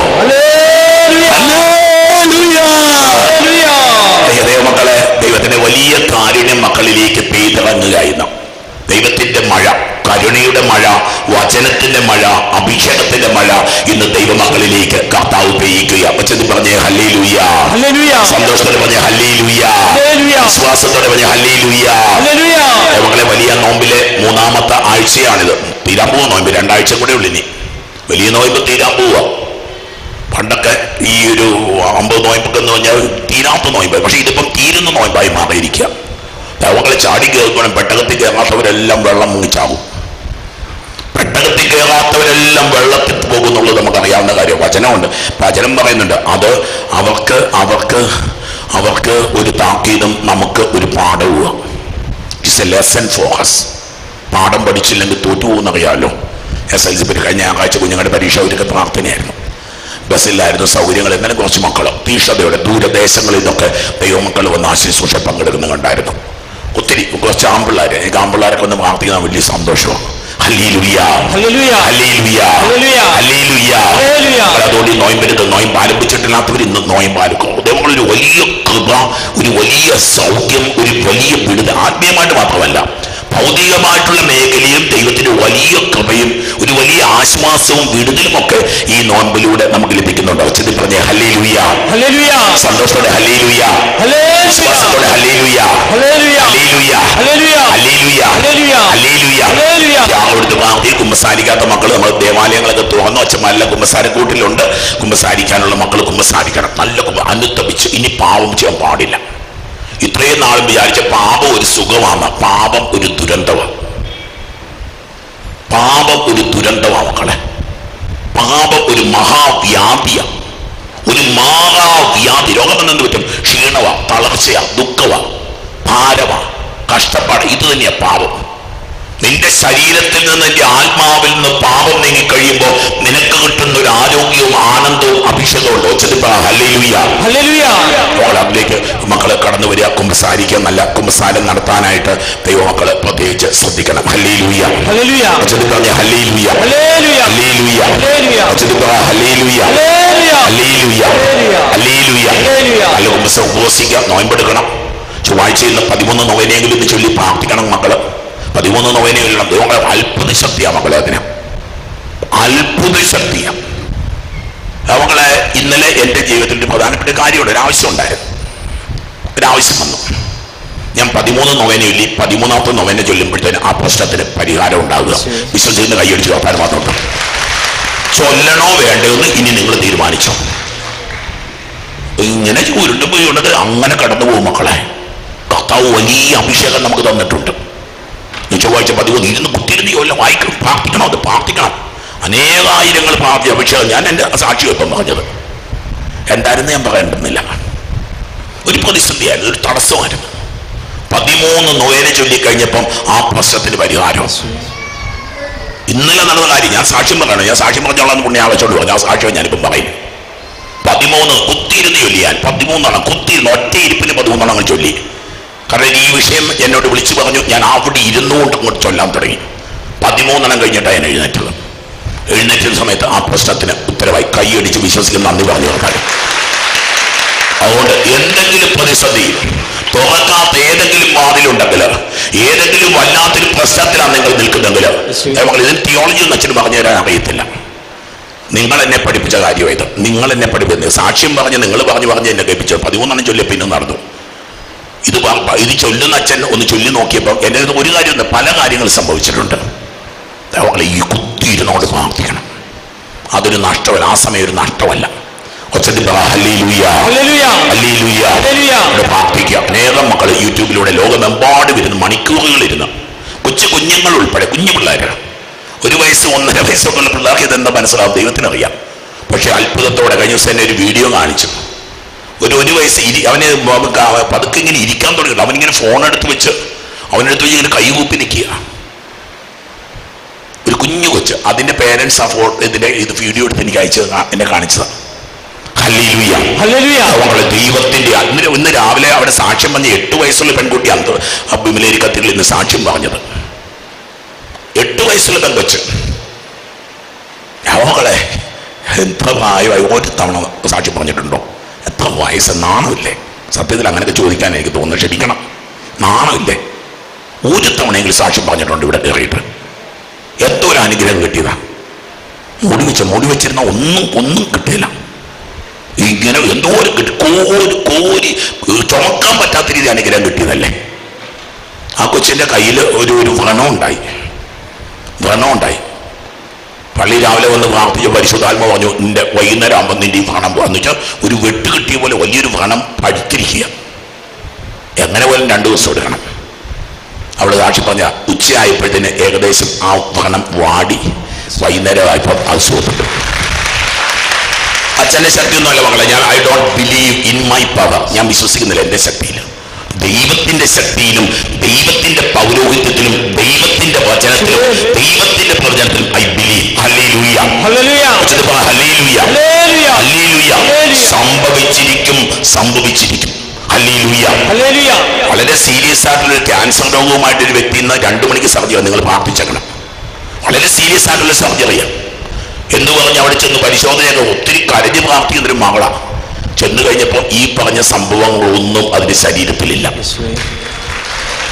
പ്രിയ ദൈവമക്കളെ ദൈവത്തിന്റെ വലിയ കാരുണ്യം മക്കളിലേക്ക് പെയ്തിറങ്ങുകയായിരുന്നു ദൈവത്തിന്റെ മഴ കരുണയുടെ മഴ വചനത്തിന്റെ മഴ അഭിഷേകത്തിന്റെ മഴ ഇന്ന് ദൈവമക്കളിലേക്ക് കർത്താവ് പെയ്യിക്കുക അപ്പച്ചത് പറഞ്ഞേ ഹല്ലേ ലൂയ സന്തോഷത്തോടെ പറഞ്ഞ ഹല്ലേ ലൂയ വിശ്വാസത്തോടെ പറഞ്ഞ ഹല്ലേ ലൂയ ദൈവമക്കളെ വലിയ നോമ്പിലെ മൂന്നാമത്തെ ആഴ്ചയാണിത് തീരാൻ പോവാ നോമ്പ് രണ്ടാഴ്ച കൂടെ ഉള്ളിനി വലിയ നോയമ്പ് തീരാൻ പോവാ പണ്ടൊക്കെ ഈ ഒരു അമ്പത് നോയമ്പൊക്കെ എന്ന് പറഞ്ഞാൽ തീരാത്ത നോയമ്പ് പക്ഷെ ഇതിപ്പം തീരുന്ന നോയമ്പായി മാറിയിരിക്കുക ദൈവങ്ങളെ ചാടി കയറുമ്പോഴും പെട്ടകത്തിൽ കയറാത്തവരെല്ലാം വെള്ളം മുങ്ങിച്ചാകും പെട്ടകത്തിൽ കയറാത്തവരെല്ലാം വെള്ളത്തിൽ പോകുന്നുള്ളത് നമുക്കറിയാവുന്ന കാര്യം വചനമുണ്ട് വചനം പറയുന്നുണ്ട് അത് അവർക്ക് അവർക്ക് അവർക്ക് ഒരു താക്കീതും നമുക്ക് ഒരു പാഠവും it's a lesson for us പാഠം പഠിച്ചില്ലെങ്കിൽ തോറ്റു പോകുന്നറിയാമല്ലോ എസ് എൽ സി പറ്റി കഴിഞ്ഞ ഞായറാഴ്ച കുഞ്ഞുങ്ങളുടെ പരീക്ഷ ഒരുക്ക പ്രാർത്ഥനയായിരുന്നു ബസ്സിലായിരുന്നു സൗകര്യങ്ങൾ എന്നാലും കുറച്ച് മക്കൾ തീഷ്ണതയോടെ ദൂരദേശങ്ങളിൽ നിന്നൊക്കെ ദൈവമക്കൾ വന്ന് ആ ശുശ്രൂഷ പങ്കെടുക്കുന്ന കണ്ടായിരുന്നു ഒത്തിരി കുറച്ച് ആമ്പിള്ളാര് എനിക്ക് ആമ്പിള്ളാരൊക്കെ ഒന്ന് പ്രാർത്ഥിക്കാൻ വലിയ സന്തോഷമാണ് hallelujah. Hallelujah. Hallelujah. Hallelujah. Hallelujah. Hallelujah. അതുകൊണ്ട് ഈ നോയമ്പെടുത്ത് നോയമ്പ് ആരംഭിച്ചിട്ടില്ലാത്തവർ ഇന്ന് നോയമ്പ് ആരംഭിക്കും ദൈവങ്ങളൊരു വലിയ കൃപ ഒരു വലിയ സൗഖ്യം ഒരു വലിയ വിടുത ആത്മീയമായിട്ട് മാത്രമല്ല ഭൗതികമായിട്ടുള്ള മേഖലയും ദൈവത്തിന്റെ വലിയ കൃപയും ഒരു വലിയ ആശ്വാസവും വിടുതലും ഒക്കെ ഈ നോൻപിലൂടെ നമുക്ക് ലഭിക്കുന്നുണ്ട് ഉച്ചത്തിൽ പറഞ്ഞ ഹല്ലേ ലുയ്യ ഹല്ലേലൂയ സന്തോഷത്തോടെ ഹല്ലേ ലുയ്യ ഹല്ലേലൂയ വിശ്വാസത്തോടെ ഹല്ലേ ലുയ്യ ഹല്ലേലൂയ ഹല്ലേ ലുയ്യ ഹല്ലേലൂയ ഹല്ലേ ലുയ്യ ഹല്ലേലൂയ ഹല്ലേ ലുയ്യ ഹല്ലേലൂയ അവിടുത്തെ ഭാഗത്തിൽ കുമ്പസാരിക്കാത്ത മക്കൾ നമ്മൾ ദേവാലയങ്ങളൊക്കെ തുറന്നു വെച്ചമല്ല കുമ്പസാരക്കൂട്ടിലുണ്ട് കുമ്പസാരിക്കാനുള്ള മക്കൾ കുമ്പസാരിക്കണം നല്ല കുമ്പ അനുത്തപിച്ച് ഇനി പാപം ചെയ്യാൻ പാടില്ല ഇത്രയും നാളും വിചാരിച്ച പാപം ഒരു സുഖമാണ് പാപം ഒരു ദുരന്തമാണ് പാപം ഒരു ദുരന്തമാണ് മക്കളെ പാപം ഒരു മഹാവ്യാധിയാണ് ഒരു മഹാവ്യാധി രോഗം എന്നു പറ്റും ക്ഷീണവാ തളർച്ചയാ ദുഃഖവാ ഭാരവാ കഷ്ടപ്പാട് ഇത് തന്നെയാ പാപം നിന്റെ ശരീരത്തിൽ നിന്ന് നിന്റെ ആത്മാവിൽ നിന്ന് പാപം നീങ്ങി കഴിയുമ്പോൾ നിനക്ക് കിട്ടുന്ന ഒരു ആരോഗ്യവും ആനന്ദവും അഭിഷേകവും ഉണ്ട് ഒച്ചതിപ്പ ഹല്ലേലൂയ ഹല്ലേലൂയ അപ്പോൾ അതിലേക്ക് മക്കളെ കടന്നു വരിക കുമ്പസാരിക്കുക നല്ല കുമ്പസാരം നടത്താനായിട്ട് ദൈവമക്കള് പ്രത്യേകിച്ച് ശ്രദ്ധിക്കണം ഹല്ലേലൂയ ഹല്ലേലൂയ ഒച്ചതി പറഞ്ഞ ഹല്ലേലൂയ ഹല്ലേലൂയ ഹല്ലേലൂയ ഹല്ലേലൂയ ഒച്ചതി പറ hallelujah hallelujah hallelujah hallelujah hallelujah. നല്ല കുമ്പസം ഉപവസിക്കാം നോയമ്പെടുക്കണം ചൊവ്വാഴ്ചയിൽ പതിമൂന്ന് നോവനെങ്കിലും ഇത് ചൊല്ലി പ്രാർത്ഥിക്കണം മക്കള് പതിമൂന്ന് നോവനെങ്കിലും ദൈവങ്ങളെ അത്ഭുത ശക്തിയാ മക്കളെ അതിന് അത്ഭുത ശക്തിയാ അവങ്ങളെ ഇന്നലെ എൻ്റെ ജീവിതത്തിൽ ഒരു പ്രധാനപ്പെട്ട കാര്യമുണ്ട് ഒരു ആവശ്യം ഉണ്ടായിരുന്നു ഒരാവശ്യം വന്നു ഞാൻ പതിമൂന്ന് നൊവേന ചൊല്ലി പതിമൂന്നാമത്തെ നൊവേന ചൊല്ലുമ്പോഴത്തേന് ആ പ്രശ്നത്തിന് പരിഹാരം ഉണ്ടാകുക വിശ്വസിക്കുന്ന കൈയടിച്ച് കപ്പാൻ മാത്രം ചൊല്ലണോ വേണ്ടയോ എന്ന് ഇനി നിങ്ങൾ തീരുമാനിച്ചോ ഇങ്ങനെ ഉരുണ്ട് പോയി ഉള്ളത് അങ്ങനെ കടന്നു പോകും മക്കളെ കർത്താവ് വലിയ അഭിഷേകം നമുക്ക് തന്നിട്ടുണ്ട് ഈ ചൊവ്വാഴ്ച പതിവ് ഇരുന്ന് കുത്തിയിരുന്ന് കൊല്ലം വായിക്കണം പ്രാർത്ഥിക്കണം അത് പ്രാർത്ഥിക്കണം അനേകായിരങ്ങൾ പ്രാർത്ഥി അഭിഷേകം ഞാൻ എൻ്റെ സാക്ഷിയോ ഇപ്പം പറഞ്ഞത് എന്തായിരുന്നു ഞാൻ പറയേണ്ടുന്നില്ല ഒരു പ്രതിസന്ധിയായിരുന്നു ഒരു തടസ്സമായിരുന്നു പതിമൂന്ന് നോയന ചൊല്ലിക്കഴിഞ്ഞപ്പം ആ പ്രശ്നത്തിന് പരിഹാരം ഇന്നലെ നടന്ന കാര്യം ഞാൻ സാക്ഷ്യം പറയണം ഞാൻ സാക്ഷ്യം പറഞ്ഞോളാം പുണ്യ ആവശ്യമുള്ളൂ പറഞ്ഞു ആ സാക്ഷ്യം ഞാനിപ്പം പറയും പതിമൂന്ന് കുത്തിയിരുന്ന് ചൊല്ലിയാൽ പതിമൂന്നെണ്ണം കുത്തിയിരുന്ന് ഒറ്റ ഇരിപ്പിന് പതിമൂന്നെണ്ണം ചൊല്ലി കാരണം ഈ വിഷയം എന്നോട് വിളിച്ചു പറഞ്ഞു ഞാൻ അവിടെ ഇരുന്നുകൊണ്ട് അങ്ങോട്ട് ചൊല്ലാൻ തുടങ്ങി പതിമൂന്നെണ്ണം കഴിഞ്ഞിട്ടാണ് ഞാൻ എഴുന്നേറ്റത് എഴുന്നേറ്റുന്ന സമയത്ത് ആ പ്രശ്നത്തിന് ഉത്തരവായി കൈയടിച്ച് വിശ്വസിക്കുന്ന നന്ദി പറഞ്ഞു നോക്കാൻ അതുകൊണ്ട് എന്തെങ്കിലും പ്രതിസന്ധി തുറക്കാത്ത ഏതെങ്കിലും വാതിലുണ്ടെങ്കിൽ ഏതെങ്കിലും വല്ലാത്തൊരു പ്രശ്നത്തിലാണ് നിങ്ങൾ നിൽക്കുന്നെങ്കിൽ നമ്മൾ ഇതിന് തിയോളജി എന്ന് അച്ഛന് പറഞ്ഞു തരാൻ അറിയത്തില്ല നിങ്ങൾ എന്നെ പഠിപ്പിച്ച കാര്യം ഇത് നിങ്ങൾ എന്നെ പഠിപ്പിച്ചത് സാക്ഷ്യം പറഞ്ഞ് നിങ്ങൾ പറഞ്ഞു പറഞ്ഞ് എന്നെ കേൾപ്പിച്ചു പതിമൂന്നെണ്ണം ചൊല്ലിയ പിന്നെ നടന്നു ഇത് പ- ഇത് ചൊല്ലുന്ന അച്ഛൻ ഒന്ന് ചൊല്ലി നോക്കിയപ്പോൾ എൻ്റെ അടുത്ത് ഒരു കാര്യമുണ്ട് പല കാര്യങ്ങൾ സംഭവിച്ചിട്ടുണ്ട് അവളെ ഈ കുത്തിയിരുന്നോട് പ്രാർത്ഥിക്കണം അതൊരു നഷ്ടമല്ല ആ സമയം ഒരു നഷ്ടമല്ല ഒച്ചത്തിൽ പറ ഹല്ലേലൂയ ഹല്ലേലൂയ ഹല്ലേലൂയ ഹല്ലേലൂയ. ഇവിടെ പ്രാർത്ഥിക്കുക അനേകം മക്കൾ യൂട്യൂബിലൂടെ ലോകമെമ്പാടും ഇരുന്ന് മണിക്കൂറുകൾ ഇരുന്ന് കൊച്ചു കുഞ്ഞുങ്ങൾ ഉൾപ്പെടെ കുഞ്ഞു പിള്ളേർ ഒരു വയസ്സ് ഒന്നര വയസ്സൊക്കെ ഉള്ള പിള്ളേർക്ക് ഇതെന്താ മനസ്സിലാവും ദൈവത്തിനറിയാം പക്ഷെ അത്ഭുതത്തോടെ കഴിഞ്ഞ ദിവസം എന്നെ ഒരു വീഡിയോ കാണിച്ചു ഒരു ഒരു വയസ്സ് ഇരി അവന് മ- ക- പതുക്കെ ഇങ്ങനെ ഇരിക്കാൻ തുടങ്ങി അവനിങ്ങനെ ഫോൺ എടുത്ത് വെച്ച് അവനെടുത്ത് വെച്ച് ഇങ്ങനെ കൈകൂപ്പി നിൽക്കുക ഒരു കുഞ്ഞു കൊച്ച് അതിന്റെ പേരൻസ് ആ ഫോ ഇതിന്റെ ഇത് വീഡിയോ എടുത്ത് എനിക്ക് അയച്ചു എന്നെ കാണിച്ചതാണ് ഹല്ലേലൂയ ഹല്ലേലൂയ അവങ്ങളെ ദൈവത്തിന്റെ അന്ന് ഇന്ന് രാവിലെ അവിടെ സാക്ഷ്യം പറഞ്ഞ എട്ട് വയസ്സുള്ള പെൺകുട്ടി അന്ത അഭിമലേരി കത്തികൾ ഇന്ന് സാക്ഷ്യം പറഞ്ഞത് എട്ട് വയസ്സുള്ള പെൺകൊച്ച് അവങ്ങളെ എത്ര പ്രായമായി ഒരു തവണ സാക്ഷ്യം പറഞ്ഞിട്ടുണ്ടോ എത്ര വയസ്സ് നാണമില്ലേ സത്യത്തിൽ അങ്ങനെയൊക്കെ ചോദിക്കാൻ എനിക്ക് തോന്നുന്നു ക്ഷമിക്കണം നാണമില്ലേ ഒരു തവണയെങ്കിലും സാക്ഷ്യം പറഞ്ഞിട്ടുണ്ട് ഇവിടെ കയറിയിട്ട് എന്തോ ഒരു അനുഗ്രഹം കിട്ടിയതാ മുടി വെച്ച മുടി വെച്ചിരുന്ന ഒന്നും ഒന്നും കിട്ടിയില്ല ഇങ്ങനെ എന്തോ ഒരു കിട്ടി കോരി കോരി ചുമക്കാൻ പറ്റാത്ത രീതി അനുഗ്രഹം കിട്ടിയതല്ലേ ആ കൊച്ചിന്റെ കയ്യിൽ ഒരു ഒരു വ്രണം ഉണ്ടായി വ്രണം ഉണ്ടായി പള്ളി രാവിലെ വന്ന് പ്രാർത്ഥിച്ച പരിശുദ്ധാത്മ പറഞ്ഞു നിന്റെ വൈകുന്നേരം ആകുമ്പോൾ നിന്റെ ഈ വ്രണം പോകാന്ന് വെച്ചാൽ ഒരു വെട്ട് കിട്ടിയ പോലെ വലിയൊരു വ്രണം പഴുത്തിരിക്കുക എങ്ങനെ പോലും രണ്ടു ദിവസം എടുക്കണം അവിടെ സാക്ഷി പറഞ്ഞ ഉച്ചയായപ്പോഴത്തേന് ഏകദേശം ആ വ്രണം വാടി വൈകുന്നേരം ആയപ്പോൾ അത് സുഖപ്പെട്ടു അച്ഛന്റെ ശക്തി ഒന്നുമല്ല മകളെ ഞാൻ I don't believe in my power ഞാൻ വിശ്വസിക്കുന്നില്ല എന്റെ ശക്തിയിൽ ദൈവത്തിന്റെ ശക്തിയിലും ദൈവത്തിന്റെ പൗരോഹിത്യത്തിലും ദൈവത്തിന്റെ വചനത്തിലും ദൈവത്തിന്റെ പ്രവചനത്തിലും ഐ ബിലീവ് ഹല്ലേലൂയ ഹല്ലേലൂയ ഉച്ചത്തിൽ പറ ഹല്ലേലൂയ ഹല്ലേലൂയ ഹല്ലേലൂയ ഹല്ലേലൂയ. സംഭവിച്ചിരിക്കും സംഭവിച്ചിരിക്കും ഹല്ലേലൂയ ഹല്ലേലൂയ വളരെ സീരിയസ് ആയിട്ടുള്ള ഒരു ക്യാൻസർ രോഗവുമായിട്ട് ഒരു വ്യക്തി ഇന്ന് രണ്ടു മണിക്ക് സർജറി നിങ്ങൾ പ്രാർത്ഥിച്ചേക്കണം വളരെ സീരിയസ് ആയിട്ടുള്ള സർജറിയാണ് എന്ന് പറഞ്ഞ് അവിടെ ചെന്ന് പരിശോധനയൊക്കെ ഒത്തിരി കരഞ്ഞ് പ്രാർത്ഥിക്കുന്ന ഒരു മകളാണ് ചെന്ന് കഴിഞ്ഞപ്പോൾ ഈ പറഞ്ഞ സംഭവങ്ങളൊന്നും അതിന്റെ ശരീരത്തിലില്ല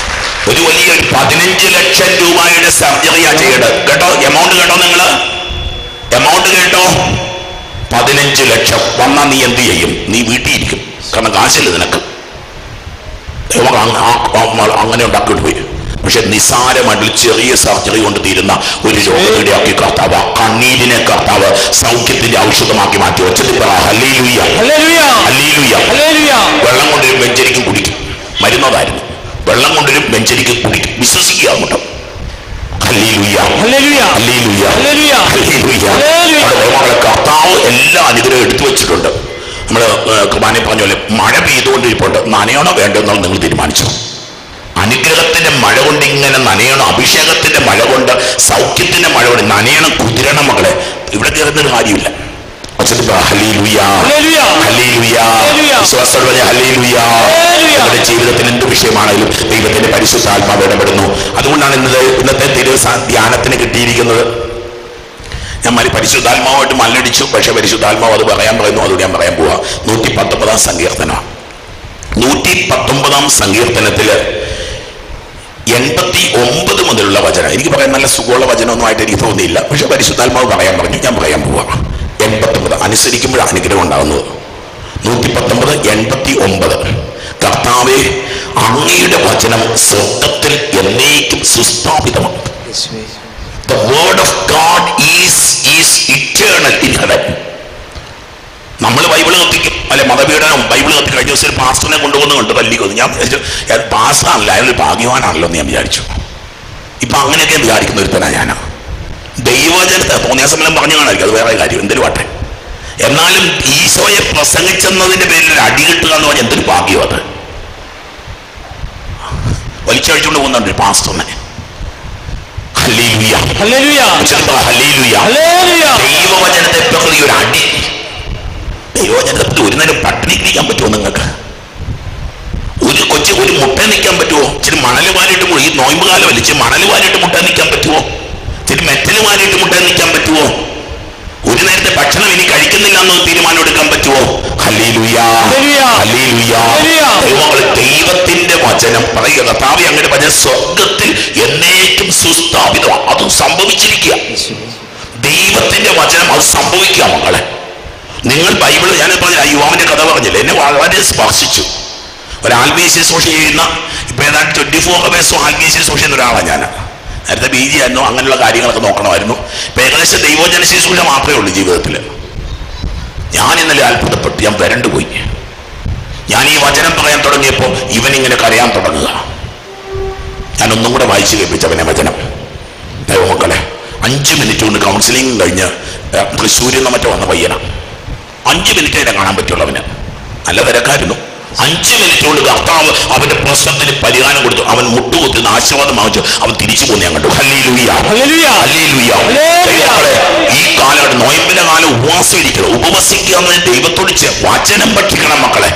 ഒരു വലിയ ഒരു പതിനഞ്ച് ലക്ഷം രൂപയുടെ സർജറിയാ ചെയ്യേണ്ടത് കേട്ടോ എമൗണ്ട് കേട്ടോ നിങ്ങള് എമൗണ്ട് കേട്ടോ പതിനഞ്ച് ലക്ഷം വന്നാ നീ എന്ത് ചെയ്യും നീ വീട്ടിൽ ഇരിക്കും കാരണം കാശില്ല നിനക്ക് ദൈവം അങ്ങ- ആ- ആ- അങ്ങനെ ഉണ്ടാക്കിയിട്ട് പോയി പക്ഷെ നിസാരമായിട്ട് ചെറിയ സർജറി കൊണ്ട് തീരുന്ന ഒരു രോഗത്തിടെയാക്കി കർത്താവ് ആ കണ്ണീരിനെ കർത്താവ് സൗഖ്യത്തിന്റെ ഔഷധമാക്കി മാറ്റി ഒച്ചത്തിൽ പറ ഹല്ലേലൂയ ഹല്ലേലൂയ ഹല്ലേലൂയ ഹല്ലേലൂയ വെള്ളം കൊണ്ടൊരു ബെഞ്ചരിക്കും കുടിക്കും മരുന്നതായിരുന്നു വെള്ളം കൊണ്ടൊരു ബെഞ്ചരിക്കും കുടിക്കും വിശ്വസിക്കുക അങ്ങോട്ട് hallelujah hallelujah hallelujah hallelujah hallelujah hallelujah. അവിടെ ദൈവമക്കളെ കർത്താവ് എല്ലാ അനുഗ്രഹം എടുത്തു വെച്ചിട്ടുണ്ട് നമ്മൾ കുർബാനെ പറഞ്ഞ പോലെ മഴ പെയ്തുകൊണ്ടിരിപ്പുണ്ട് നനയണോ വേണ്ടെന്നോ നിങ്ങൾ തീരുമാനിച്ചു അനുഗ്രഹത്തിന്റെ മഴ കൊണ്ട് ഇങ്ങനെ നനയണം അഭിഷേകത്തിന്റെ മഴ കൊണ്ട് സൗഖ്യത്തിന്റെ മഴ കൊണ്ട് നനയണം കുതിരണം മകളെ ഇവിടെ കയറുന്നൊരു കാര്യമില്ല ഒച്ചത്തിൽ പറ, ഹല്ലേലൂയ. ഹല്ലേലൂയ. ഹല്ലേലൂയ. ഹല്ലേലൂയ. വിശ്വാസത്തോടെ പറഞ്ഞ ഹല്ലേലൂയ. ഹല്ലേലൂയ. നമ്മുടെ ജീവിതത്തിൽ എന്ത് വിഷയമാണെങ്കിലും ദൈവത്തിന്റെ പരിശുദ്ധാത്മാവ് ഇടപെടുന്നു അതുകൊണ്ടാണ് ഇന്നത്തെ ഇന്നത്തെ തിരു ധ്യാനത്തിന് കിട്ടിയിരിക്കുന്നത് ഞാൻ മരി പരിശുദ്ധാത്മാവായിട്ട് മല്ലടിച്ചു പക്ഷെ പരിശുദ്ധാത്മാവ് അത് പറയാൻ പറയുന്നു അതുകൊണ്ട് ഞാൻ പറയാൻ പോവാ നൂറ്റി പത്തൊമ്പതാം സങ്കീർത്തനം നൂറ്റി പത്തൊമ്പതാം സങ്കീർത്തനത്തില് എൺപത്തി ഒമ്പത് മുതലുള്ള വചനം എനിക്ക് പറയാൻ നല്ല സുഖമുള്ള വചനമൊന്നുമായിട്ട് എനിക്ക് തോന്നിയില്ല പക്ഷെ പരിശുദ്ധാത്മാവ് പറയാൻ പറഞ്ഞു ഞാൻ പറയാൻ പോവാ എൺപത്തൊമ്പത് അനുസരിക്കുമ്പോഴാണ് അനുഗ്രഹം ഉണ്ടാകുന്നത് നൂറ്റി പത്തൊമ്പത് എൺപത്തി ഒമ്പത് കർത്താവെ അങ്ങയുടെ വചനം സ്വർഗത്തിൽ എന്നേക്കും സുസ്ഥാപിതമാണ് The word of God is is eternal in heaven. നമ്മൾ ബൈബിൾ കത്തിക്കും അല്ലെ മതപീഡനം ബൈബിൾ കത്തി കഴിഞ്ഞ ദിവസം ഒരു പാസ്റ്ററിനെ കൊണ്ടുവന്ന് കണ്ടു തല്ലി കൊന്നു ഞാൻ വിചാരിച്ചു അത് പാസ്റ്റാണല്ലോ അയാൾ ഭാഗ്യവാനാണല്ലോ എന്ന് ഞാൻ വിചാരിച്ചു ഇപ്പൊ അങ്ങനെയൊക്കെ വിചാരിക്കുന്ന ഒരുത്തനാ ഞാനാ ദൈവജനത്തെ തോന്നിയാസമലം പറഞ്ഞു കാണായിരിക്കും അത് വേറെ കാര്യം എന്തൊരു വാട്ടെ എന്നാലും ഈശോയെ പ്രസംഗിച്ചെന്നതിന്റെ പേരിൽ ഒരു അടി കിട്ടുക എന്ന് പറഞ്ഞാൽ എന്തൊരു ഭാഗ്യം അത് വലിച്ചഴിച്ചുകൊണ്ട് പോകുന്നുണ്ട് ഒരു പാസ്റ്ററിനെ ഹല്ലേലൂയ ഹല്ലേലൂയ ഉച്ചത്തിൽ പറ, ഹല്ലേലൂയ ഹല്ലേലൂയ ദൈവവചനത്തെ പ്രകൃതി ഒരു അടി ദൈവവചനത്തിൽ ഒരു നേരം പട്ടിണി നിൽക്കാൻ പറ്റുമോ നിങ്ങൾക്ക് ഒരു കൊച്ചു ഒരു മുട്ട നിൽക്കാൻ പറ്റുമോ ഇച്ചിരി മണൽ വാരിയിട്ട് മു- ഈ നോയമ്പ് കാലമല്ല ഇച്ചിരി മണൽ വാരിയിട്ട് മുട്ട നിൽക്കാൻ പറ്റുമോ ഇച്ചിരി മെറ്റൽ വാരിയിട്ട് മുട്ട നിൽക്കാൻ പറ്റുമോ ഒരു നേരത്തെ ഭക്ഷണം ഇനി കഴിക്കുന്നില്ല എന്ന് തീരുമാനം എടുക്കാൻ പറ്റുമോ ഹല്ലേലൂയ ഹല്ലേലൂയ. Hallelujah hallelujah. ദൈവമക്കളെ, ദൈവത്തിന്റെ വചനം പറയുക കർത്താവ് അങ്ങയുടെ വചനം സ്വർഗത്തിൽ എന്നേക്കും സുസ്ഥാപിതമാണ് അതും സംഭവിച്ചിരിക്കുക ദൈവത്തിന്റെ വചനം അത് സംഭവിക്കുക മക്കളെ നിങ്ങൾ ബൈബിൾ ഞാൻ പറഞ്ഞ ആ യുവാവിന്റെ കഥ പറഞ്ഞില്ലേ എന്നെ വളരെ സ്പർശിച്ചു ഒരു ആത്മീയ ശുശ്രൂഷ ചെയ്യുന്ന ഇപ്പൊ ഏതാണ്ട് ട്വന്റി ഫോർ അവേഴ്സും ആത്മീയ ശുശ്രൂഷ ചെയ്യുന്ന ഒരാളാണ് ഞാൻ നേരത്തെ ബി ജി ആയിരുന്നു അങ്ങനെയുള്ള കാര്യങ്ങളൊക്കെ നോക്കണമായിരുന്നു ഇപ്പൊ ഏകദേശം ദൈവജന ശുശ്രൂഷ മാത്രമേ ഉള്ളൂ ജീവിതത്തിൽ ഞാൻ ഇന്നലെ അത്ഭുതപ്പെട്ടു ഞാൻ വരണ്ടു പോയി ഞാൻ ഈ വചനം പറയാൻ തുടങ്ങിയപ്പോൾ ഇവൻ ഇങ്ങനെ കരയാൻ തുടങ്ങുക ഞാൻ ഒന്നും കൂടെ വായിച്ചു കേൾപ്പിച്ചവനെ വചനം ദൈവമക്കളെ അഞ്ച് മിനിറ്റ് കൊണ്ട് കൗൺസിലിംഗ് കഴിഞ്ഞ് ഏ, തൃശ്ശൂരിൽ നിന്ന് മറ്റോ വന്ന പയ്യന അഞ്ച് മിനിറ്റ് അതിനെ കാണാൻ പറ്റുള്ളൂ അവന് നല്ല തിരക്കായിരുന്നു അഞ്ച് മിനിറ്റ് കൊണ്ട് കർത്താവ് അവന്റെ പ്രശ്നത്തിന് പരിഹാരം കൊടുത്തു അവൻ മുട്ടുകുത്തി ആശീർവാദം വാങ്ങിച്ചു അവൻ തിരിച്ചു പോന്ന് ഞാൻ കണ്ടു ഹല്ലേലൂയ ഹല്ലേലൂയ ഹല്ലേലൂയ. ഹല്ലേലൂയ. ദൈവമക്കളെ, ഈ കാലഘട്ടം നോയമ്പിന്റെ കാലം ഉപവാസം ഇരിക്കണം ഉപവസിക്കുക എന്നത് ദൈവത്തോട് ചെ- വചനം പഠിക്കണം മക്കളെ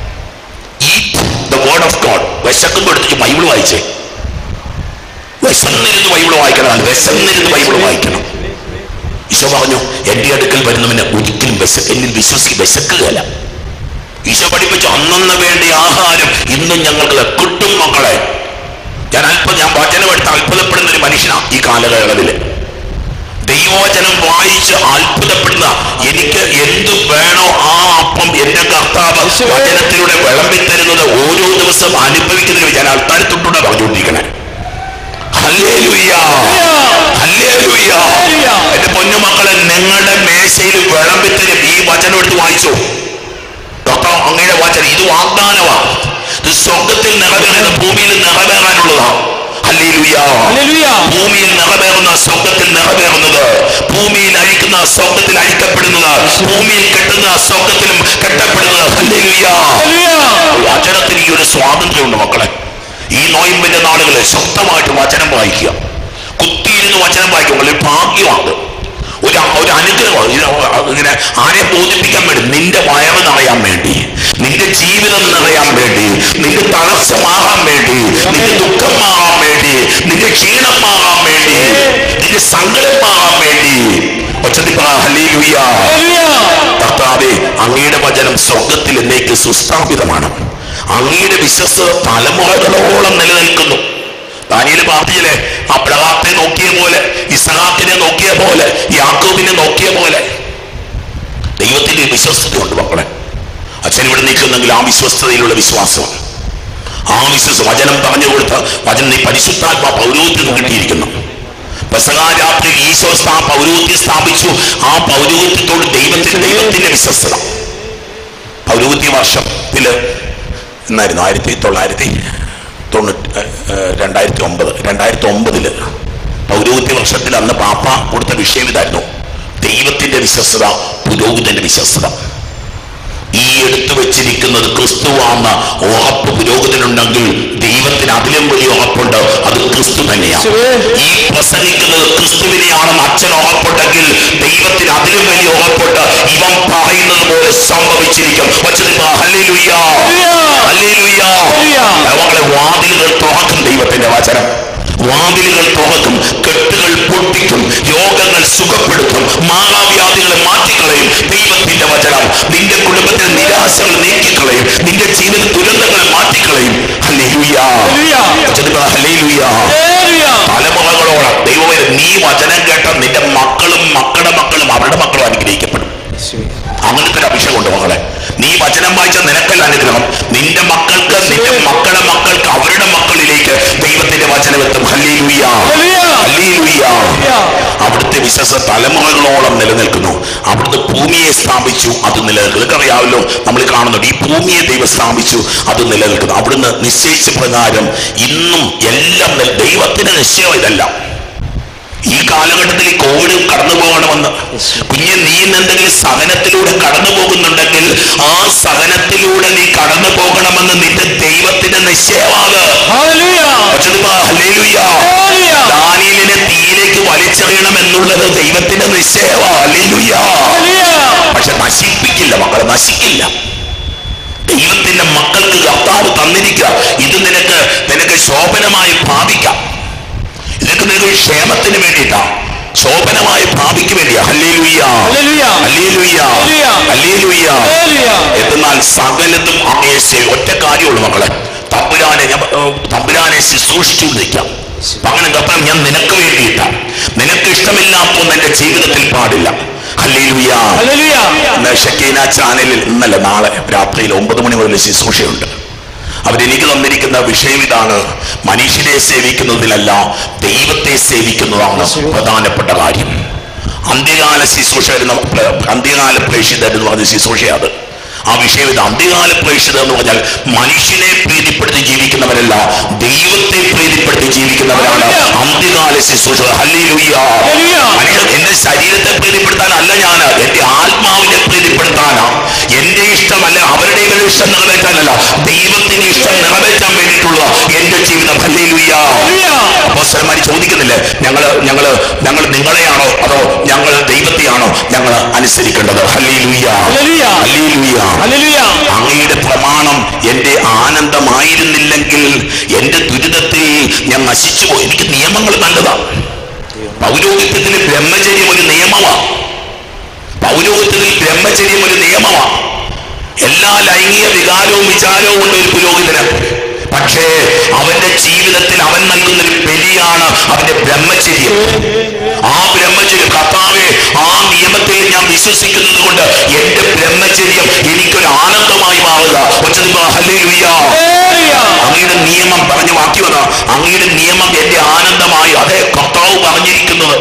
eat the word of God വിശക്കുമ്പോൾ എടുത്ത് ബൈബിൾ വായിച്ചേ വിശന്നിരുന്ന് ബൈബിൾ വായിക്കണം വിശന്നിരുന്ന് ബൈബിൾ വായിക്കണം ഈശോ പറഞ്ഞു എന്റെ അടുക്കൽ വരുന്നവന് ഒരിക്കലും വിശ എന്നിൽ വിശ്വസിക്ക് വിശക്കുകയല്ല ഈശോ പഠിപ്പിച്ചു അന്നന്ന് വേണ്ട ആഹാരം ഇന്നും ഞങ്ങൾക്ക് കിട്ടും മക്കളെ ഞാൻ അല്പം ഞാൻ വചനം എടുത്ത് അത്ഭുതപ്പെടുന്ന ഒരു മനുഷ്യനാണ് ഈ കാലയളവില് ദൈവവചനം വായിച്ച് അത്ഭുതപ്പെടുന്ന എനിക്ക് എന്ത് വേണോ ആ അപ്പം എന്റെ കർത്താവ് വചനത്തിലൂടെ വിളമ്പി തരുന്നത് ഓരോ ദിവസം അനുഭവിക്കുന്നതിന് ഞാൻ അൾത്താരത്തൊട്ടൂടെ പറഞ്ഞുകൊണ്ടിരിക്കണേ ഹല്ലേലൂയ ഹല്ലേലൂയ എന്റെ പൊന്നുമക്കളെ നിങ്ങളുടെ മേശയിൽ വിളമ്പി തരും ഈ വചനം എടുത്ത് വായിച്ചു കർത്താവ് അങ്ങയുടെ വചനം ഇത് വാഗ്ദാനമാണ് ഇത് സ്വർഗത്തിൽ നിറവേറുന്ന ഭൂമിയിൽ നിറവേറാനുള്ളതാണ് ഹല്ലേലൂയ ഹല്ലേലൂയ ഭൂമിയിൽ നിറവേറുന്ന സ്വർഗത്തിൽ നിറവേറുന്നത് ഭൂമിയിൽ അഴിക്കുന്ന സ്വർഗത്തിൽ അഴിക്കപ്പെടുന്നത് ഭൂമിയിൽ കെട്ടുന്ന സ്വർഗത്തിലും കെട്ടപ്പെടുന്നത് ഹല്ലേലൂയ ഹല്ലേലൂയ വചനത്തിന് ഈ ഒരു സ്വാതന്ത്ര്യമുണ്ട് മക്കളെ ഈ നോയമ്പിന്റെ നാളുകളിൽ ശക്തമായിട്ട് വചനം വായിക്കുക കുത്തിയിരുന്ന് വചനം വായിക്കുമ്പോൾ ഒരു ഭാഗ്യമാണ് ഒരു ഒരു അനുഗ്രഹമാണ് ഇത് ഇങ്ങനെ ആരെ ബോധിപ്പിക്കാൻ വേണ്ടി നിന്റെ വയറ് നിറയാൻ വേണ്ടി നിന്റെ ജീവിതം നിറയാൻ വേണ്ടി നിന്റെ തടസ്സമാകാൻ വേണ്ടി നിന്റെ ദുഃഖം മാറാൻ വേണ്ടി നിന്റെ ക്ഷീണം മാറാൻ വേണ്ടി നിന്റെ സങ്കടം മാറാൻ വേണ്ടി ഒച്ചത്തിൽ പറ ഹല്ലേലൂയ ഹല്ലേലൂയ കർത്താവെ അങ്ങയുടെ വചനം സ്വർഗത്തിൽ എന്നേക്ക് സുസ്ഥാപിതമാണ് അങ്ങയുടെ വിശ്വസ്തത തലമുറകളോളം നിലനിൽക്കുന്നു ദാനിയേല് പ്രാർത്ഥിച്ചില്ലേ അബ്രഹാത്തെ നോക്കിയ പോലെ ഇസഹാക്കിനെ നോക്കിയ പോലെ യാക്കോബിനെ നോക്കിയ പോലെ ദൈവത്തിന്റെ വിശ്വസ്തതയുണ്ട് മക്കളെ അച്ഛൻ ഇവിടെ നിൽക്കുന്നെങ്കിൽ ആ വിശ്വസ്തതയിലുള്ള വിശ്വാസമാണ് ആ വിശ്വാസം വചനം പറഞ്ഞു കൊടുത്ത വചനം നീ പരിശുദ്ധാത്മ പൗരോഹിത്യം കിട്ടിയിരിക്കുന്നു പെസകാ രാത്രി ഈശോ സ്ഥാ പൗരോഹിത്യം സ്ഥാപിച്ചു ആ പൗരോഹിത്യത്തോട് ദൈവത്തിന് ദൈവത്തിന്റെ വിശ്വസ്തത പൗരോഹിത്യ വർഷത്തില് എന്നായിരുന്നു ആയിരത്തി തൊള്ളായിരത്തി തൊണ്ണൂറ്റി രണ്ടായിരത്തി ഒമ്പത് രണ്ടായിരത്തി ഒമ്പതില് പൗരോഹിത്യ വർഷത്തിൽ അന്ന് പാപ്പ കൊടുത്ത വിഷയം ഇതായിരുന്നു ദൈവത്തിന്റെ വിശ്വസ്തത പുരോഹിതന്റെ വിശ്വസ്തത ഈ എടുത്തു വെച്ചിരിക്കുന്നത് ക്രിസ്തുവാന്ന ഉറപ്പ് പുരോഹിതനുണ്ടെങ്കിൽ ദൈവത്തിന് അതിലും വലിയ ഉറപ്പുണ്ട് അത് ക്രിസ്തു തന്നെയാണ് ഈ പ്രസംഗിക്കുന്നത് ക്രിസ്തുവിനെയാണെന്ന് അച്ഛൻ ഉറപ്പുണ്ടെങ്കിൽ ദൈവത്തിന് അതിലും വലിയ ഉറപ്പുണ്ട് ഇവൻ പറയുന്നത് പോലെ സംഭവിച്ചിരിക്കും വച്ചത് ഹല്ലേലൂയ ഹല്ലേലൂയ അവങ്ങളെ വാതിലുകൾ തുറക്കും ദൈവത്തിന്റെ വചനം വാതിലുകൾ തുറക്കും കെട്ടുകൾ പൊട്ടിക്കും രോഗങ്ങൾ സുഖപ്പെടുത്തും മാറാവ്യാധികളെ മാറ്റിക്കളയും ദൈവത്തിന്റെ വചനം നിന്റെ കുടുംബത്തിൽ നിരാശകൾ നീക്കിക്കളയും നിന്റെ ജീവിത ദുരന്തങ്ങളെ മാറ്റിക്കളയും ഹല്ലേലൂയ വചനം പറ, ഹല്ലേലൂയ തലമുറകളോളം ദൈവമേ നീ വചനം കേട്ട നിന്റെ മക്കളും മക്കളുടെ മക്കളും അവരുടെ മക്കളും അനുഗ്രഹിക്കപ്പെടും അങ്ങനത്തെ ഒരു അഭിഷേകമുണ്ട് മകളെ നീ വചനം വായിച്ച നിനക്കല്ല അനുഗ്രഹം നിന്റെ മക്കൾക്ക് നിന്റെ മക്കളുടെ മക്കൾക്ക് അവരുടെ മക്കളിലേക്ക് ദൈവത്തിന്റെ വചനം എത്തും ഹല്ലേലൂയ ഹല്ലേലൂയ അവിടുത്തെ വിശ്വാസ തലമുറകളോളം നിലനിൽക്കുന്നു അവിടുത്തെ ഭൂമിയെ സ്ഥാപിച്ചു അത് നിലനിൽക്കുന്നു നിങ്ങൾക്കറിയാമല്ലോ നമ്മൾ കാണുന്നുണ്ട് ഈ ഭൂമിയെ ദൈവം സ്ഥാപിച്ചു അത് നിലനിൽക്കുന്നു അവിടുന്ന് നിശ്ചയിച്ച പ്രകാരം ഇന്നും എല്ലാം നില- ദൈവത്തിന്റെ നിശ്ചയം ഇതെല്ലാം ഈ കാലഘട്ടത്തിൽ ഈ കോവിഡ് കടന്നു പോകണമെന്ന് കുഞ്ഞ് നീ ഇന്ന് എന്തെങ്കിലും സഹനത്തിലൂടെ കടന്നു പോകുന്നുണ്ടെങ്കിൽ ആ സഹനത്തിലൂടെ നീ കടന്നു പോകണമെന്ന് നിന്റെ ദൈവത്തിന്റെ നിശ്ചയമാണ് ദാനിയലിനെ തീയിലേക്ക് വലിച്ചെറിയണം എന്നുള്ളത് ദൈവത്തിന്റെ നിശ്ചയമാണ് പക്ഷെ നശിപ്പിക്കില്ല മക്കളെ നശിക്കില്ല ദൈവത്തിന്റെ മക്കൾക്ക് കർത്താവ് തന്നിരിക്കുക ഇത് നിനക്ക് നിനക്ക് ശോഭനമായി ഭാവിക്കാം ഇതൊക്കെ നിനക്ക് ക്ഷേമത്തിന് വേണ്ടിയിട്ടാ ശോഭനമായ ഭാവിക്ക് വേണ്ടിയാ hallelujah hallelujah. Hallelujah hallelujah. Hallelujah hallelujah. എന്നാൽ സകലതും അങ്ങയെ സേ- ഒറ്റ കാര്യമുള്ളൂ മക്കളെ തമ്പുരാനെ ഞാൻ ഏർ, തമ്പുരാനെ ശുശ്രൂഷിച്ചു നിൽക്കാം അങ്ങനെ കർത്താവ് ഞാൻ നിനക്ക് വേണ്ടിയിട്ടാ നിനക്ക് ഇഷ്ടമില്ലാത്തൊന്നും എന്റെ ജീവിതത്തിൽ പാടില്ല ഹല്ലേലൂയ ഹല്ലേലൂയ. ഇന്ന് ഷക്കീന ചാനലിൽ ഇന്നലെ നാളെ രാത്രിയിൽ ഒമ്പത് മണി മുതൽ ശുശ്രൂഷയുണ്ട് അവരെനിക്ക് തന്നിരിക്കുന്ന വിഷയം ഇതാണ് മനുഷ്യനെ സേവിക്കുന്നതിലല്ല ദൈവത്തെ സേവിക്കുന്നതാണ് പ്രധാനപ്പെട്ട കാര്യം അന്ത്യകാല ശുശ്രൂഷ വരുന്ന പ്ര- അന്ത്യകാല പ്രേക്ഷിതർ എന്ന് പറഞ്ഞ ശുശ്രൂഷ അത് ആ വിഷയം ഇത് അന്ത്യകാല പ്രേക്ഷിതർ എന്ന് പറഞ്ഞാൽ മനുഷ്യനെ പ്രീതിപ്പെടുത്തി ജീവിക്കുന്നവരല്ല ദൈവത്തെ പ്രീതിപ്പെടുത്തി ജീവിക്കുന്നവരാണ് അന്ത്യകാല ശുശ്രൂഷ ഹല്ലേലൂയ ഹല്ലേലൂയ. മനുഷ്യൻ എന്റെ ശരീരത്തെ പ്രീതിപ്പെടുത്താനല്ല ഞാൻ എന്റെ ആത്മാവിനെ പ്രീതിപ്പെടുത്താനാ എന്റെ ഇഷ്ടമല്ല അവരുടെ ഇഷ്ടം നിറവേറ്റാനല്ല ദൈവത്തിന്റെ ഇഷ്ടം നിറവേറ്റാൻ വേണ്ടിയിട്ടുള്ള എന്റെ ജീവിതം ഹല്ലേലൂയ അപ്പോസ്തലന്മാർ ചോദിക്കുന്നില്ലേ ഞങ്ങള് ഞങ്ങള് ഞങ്ങൾ നിങ്ങളെയാണോ അതോ ഞങ്ങൾ ദൈവത്തെയാണോ ഞങ്ങൾ അനുസരിക്കേണ്ടത് ഹല്ലേലൂയ ഹല്ലേലൂയ. Hallelujah hallelujah. അങ്ങയുടെ പ്രമാണം എന്റെ ആനന്ദമായിരുന്നില്ലെങ്കിൽ എന്റെ ദുരിതത്തിൽ ഞാൻ നശിച്ചു പോയി എനിക്ക് നിയമങ്ങൾ നല്ലതാണ് പൗരോഹിത്യത്തിന് ബ്രഹ്മചര്യം ഒരു നിയമമാണ് പൗരോഹിത്യത്തിൽ ബ്രഹ്മചര്യം ഒരു നിയമമാണ് എല്ലാ ലൈംഗിക വികാരവും വിചാരവും ഉണ്ട് ഒരു പുരോഹിതന് പക്ഷേ അവന്റെ ജീവിതത്തിൽ അവൻ നൽകുന്ന ഒരു ബലിയാണ് അവന്റെ ബ്രഹ്മചര്യം ആ ബ്രഹ്മചര്യം കർത്താവെ ആ നിയമത്തിൽ ഞാൻ വിശ്വസിക്കുന്നത് കൊണ്ട് എന്റെ ബ്രഹ്മചര്യം എനിക്കൊരു ആനന്ദമായി മാറുക ഒച്ചതിപ്പോ ഹല്ലേലൂയ ഹല്ലേലൂയ. അങ്ങയുടെ നിയമം പറഞ്ഞു മാറ്റി വന്ന അങ്ങയുടെ നിയമം എന്റെ ആനന്ദമായി അതേ കർത്താവ് പറഞ്ഞിരിക്കുന്നത്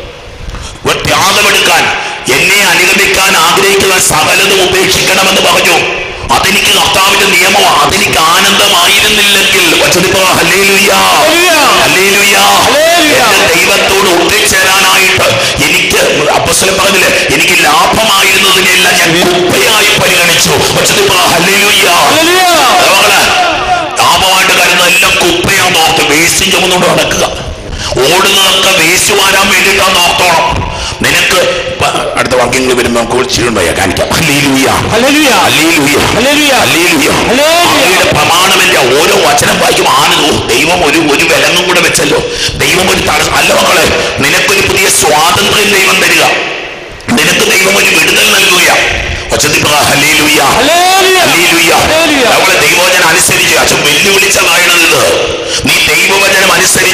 ഒരു ത്യാഗമെടുക്കാൻ എന്നെ അനുഗമിക്കാൻ ആഗ്രഹിക്കുന്ന സകലതും ഉപേക്ഷിക്കണമെന്ന് പറഞ്ഞു അതെനിക്ക് കർത്താവിന്റെ നിയമമാണ് അതെനിക്ക് ആനന്ദമായിരുന്നില്ലെങ്കിൽ വചനിപ്പോ ഹല്ലേലൂയ ഹല്ലേലൂയ ഹല്ലേലൂയ. എന്റെ ദൈവത്തോട് ഒട്ടിച്ചേരാനായിട്ട് എനിക്ക് അപ്പസ്വലം പറഞ്ഞില്ലേ എനിക്ക് ലാഭമായിരുന്നതിനെല്ലാം ഞാൻ കുപ്പയായി പരിഗണിച്ചു വചനിപ്പോ ഹല്ലേലൂയ ഹല്ലേലൂയ. അതുപോലെ ലാഭമായിട്ട് കരുതുന്നതെല്ലാം കുപ്പയാന്ന് ഓർത്ത് വേസ്റ്റ് ചുമന്നുകൊണ്ട് നടക്കുക ഓടുന്നതൊക്കെ വേസ്റ്റ് വാരാൻ വേണ്ടിയിട്ടാണ് ഓർത്തോണം നിനക്ക് പ- അടുത്ത വാക്യങ്ങൾ വരുമ്പോൾ നമുക്ക് വിളിച്ചിട്ടുണ്ടോ കാണിക്കാം hallelujah hallelujah. Hallelujah hallelujah. Hallelujah hallelujah. അങ്ങയുടെ പ്രമാണം എന്റെ ഓരോ വചനം വായിക്കും ആനന്ദവും ദൈവം ഒരു ഒരു വിലങ്ങും കൂടെ വെച്ചല്ലോ ദൈവം ഒരു തടസ്സം അല്ല മക്കളെ നിനക്കൊരു പുതിയ സ്വാതന്ത്ര്യം ദൈവം തരിക നിനക്ക് ദൈവം ഒരു വിടുതൽ നൽകുക ഒച്ചത്തിപ്പ ഹല്ലേലൂയ ഹല്ലേലൂയ. ഹല്ലേലൂയ. ഹല്ലേലൂയ. അതുപോലെ ദൈവവചനം അനുസരിച്ച് അച്ഛൻ വെല്ലുവിളിച്ച പറയണത് ഇത് നീ ദൈവവചനം അനുസരിച്ച്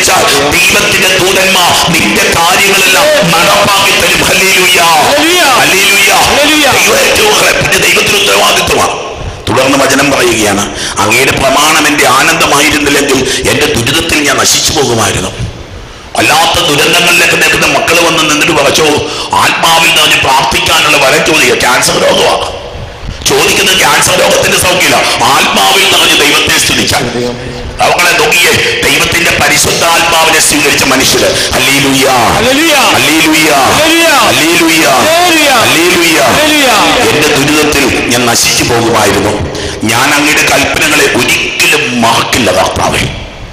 ദൈവത്തിന്റെ ദൂതന്മാർ നിന്റെ കാര്യങ്ങളെല്ലാം നടപ്പാക്കി തരും ഹല്ലേലൂയ ഹല്ലേലൂയ. Hallelujah hallelujah. ദൈവം ഏറ്റവും മക്കളെ, പിന്നെ ദൈവത്തിന് ഉത്തരവാദിത്വമാണ് തുടർന്ന് വചനം പറയുകയാണ് അങ്ങയുടെ പ്രമാണം എന്റെ ആനന്ദമായിരുന്നില്ലെങ്കിൽ എന്റെ ദുരിതത്തിൽ ഞാൻ നശിച്ചു പോകുമായിരുന്നു അല്ലാത്ത ദുരന്തങ്ങളിലൊക്കെ നിൽക്കുന്ന മക്കൾ വന്ന് നിന്നിട്ട് പറച്ചോ ആത്മാവിൽ നിന്ന് പ്രാർത്ഥിക്കാനുള്ള വരം ചോദിക്കുക ക്യാൻസർ രോഗമാണ് ചോദിക്കുന്നത് ക്യാൻസർ രോഗത്തിന്റെ സൗഖ്യമില്ല ആത്മാവിൽ നിറഞ്ഞ് ദൈവത്തെ സ്തുതിക്കാൻ അവങ്ങളെ നോക്കിയേ ദൈവത്തിന്റെ പരിശുദ്ധാത്മാവിനെ സ്വീകരിച്ച മനുഷ്യര് hallelujah hallelujah. Hallelujah hallelujah. Hallelujah hallelujah. Hallelujah hallelujah. എന്റെ ദുരിതത്തിൽ ഞാൻ നശിച്ചു പോകുമായിരുന്നു ഞാൻ അങ്ങയുടെ കൽപ്പനകളെ ഒരിക്കലും മറക്കില്ല കർത്താവേ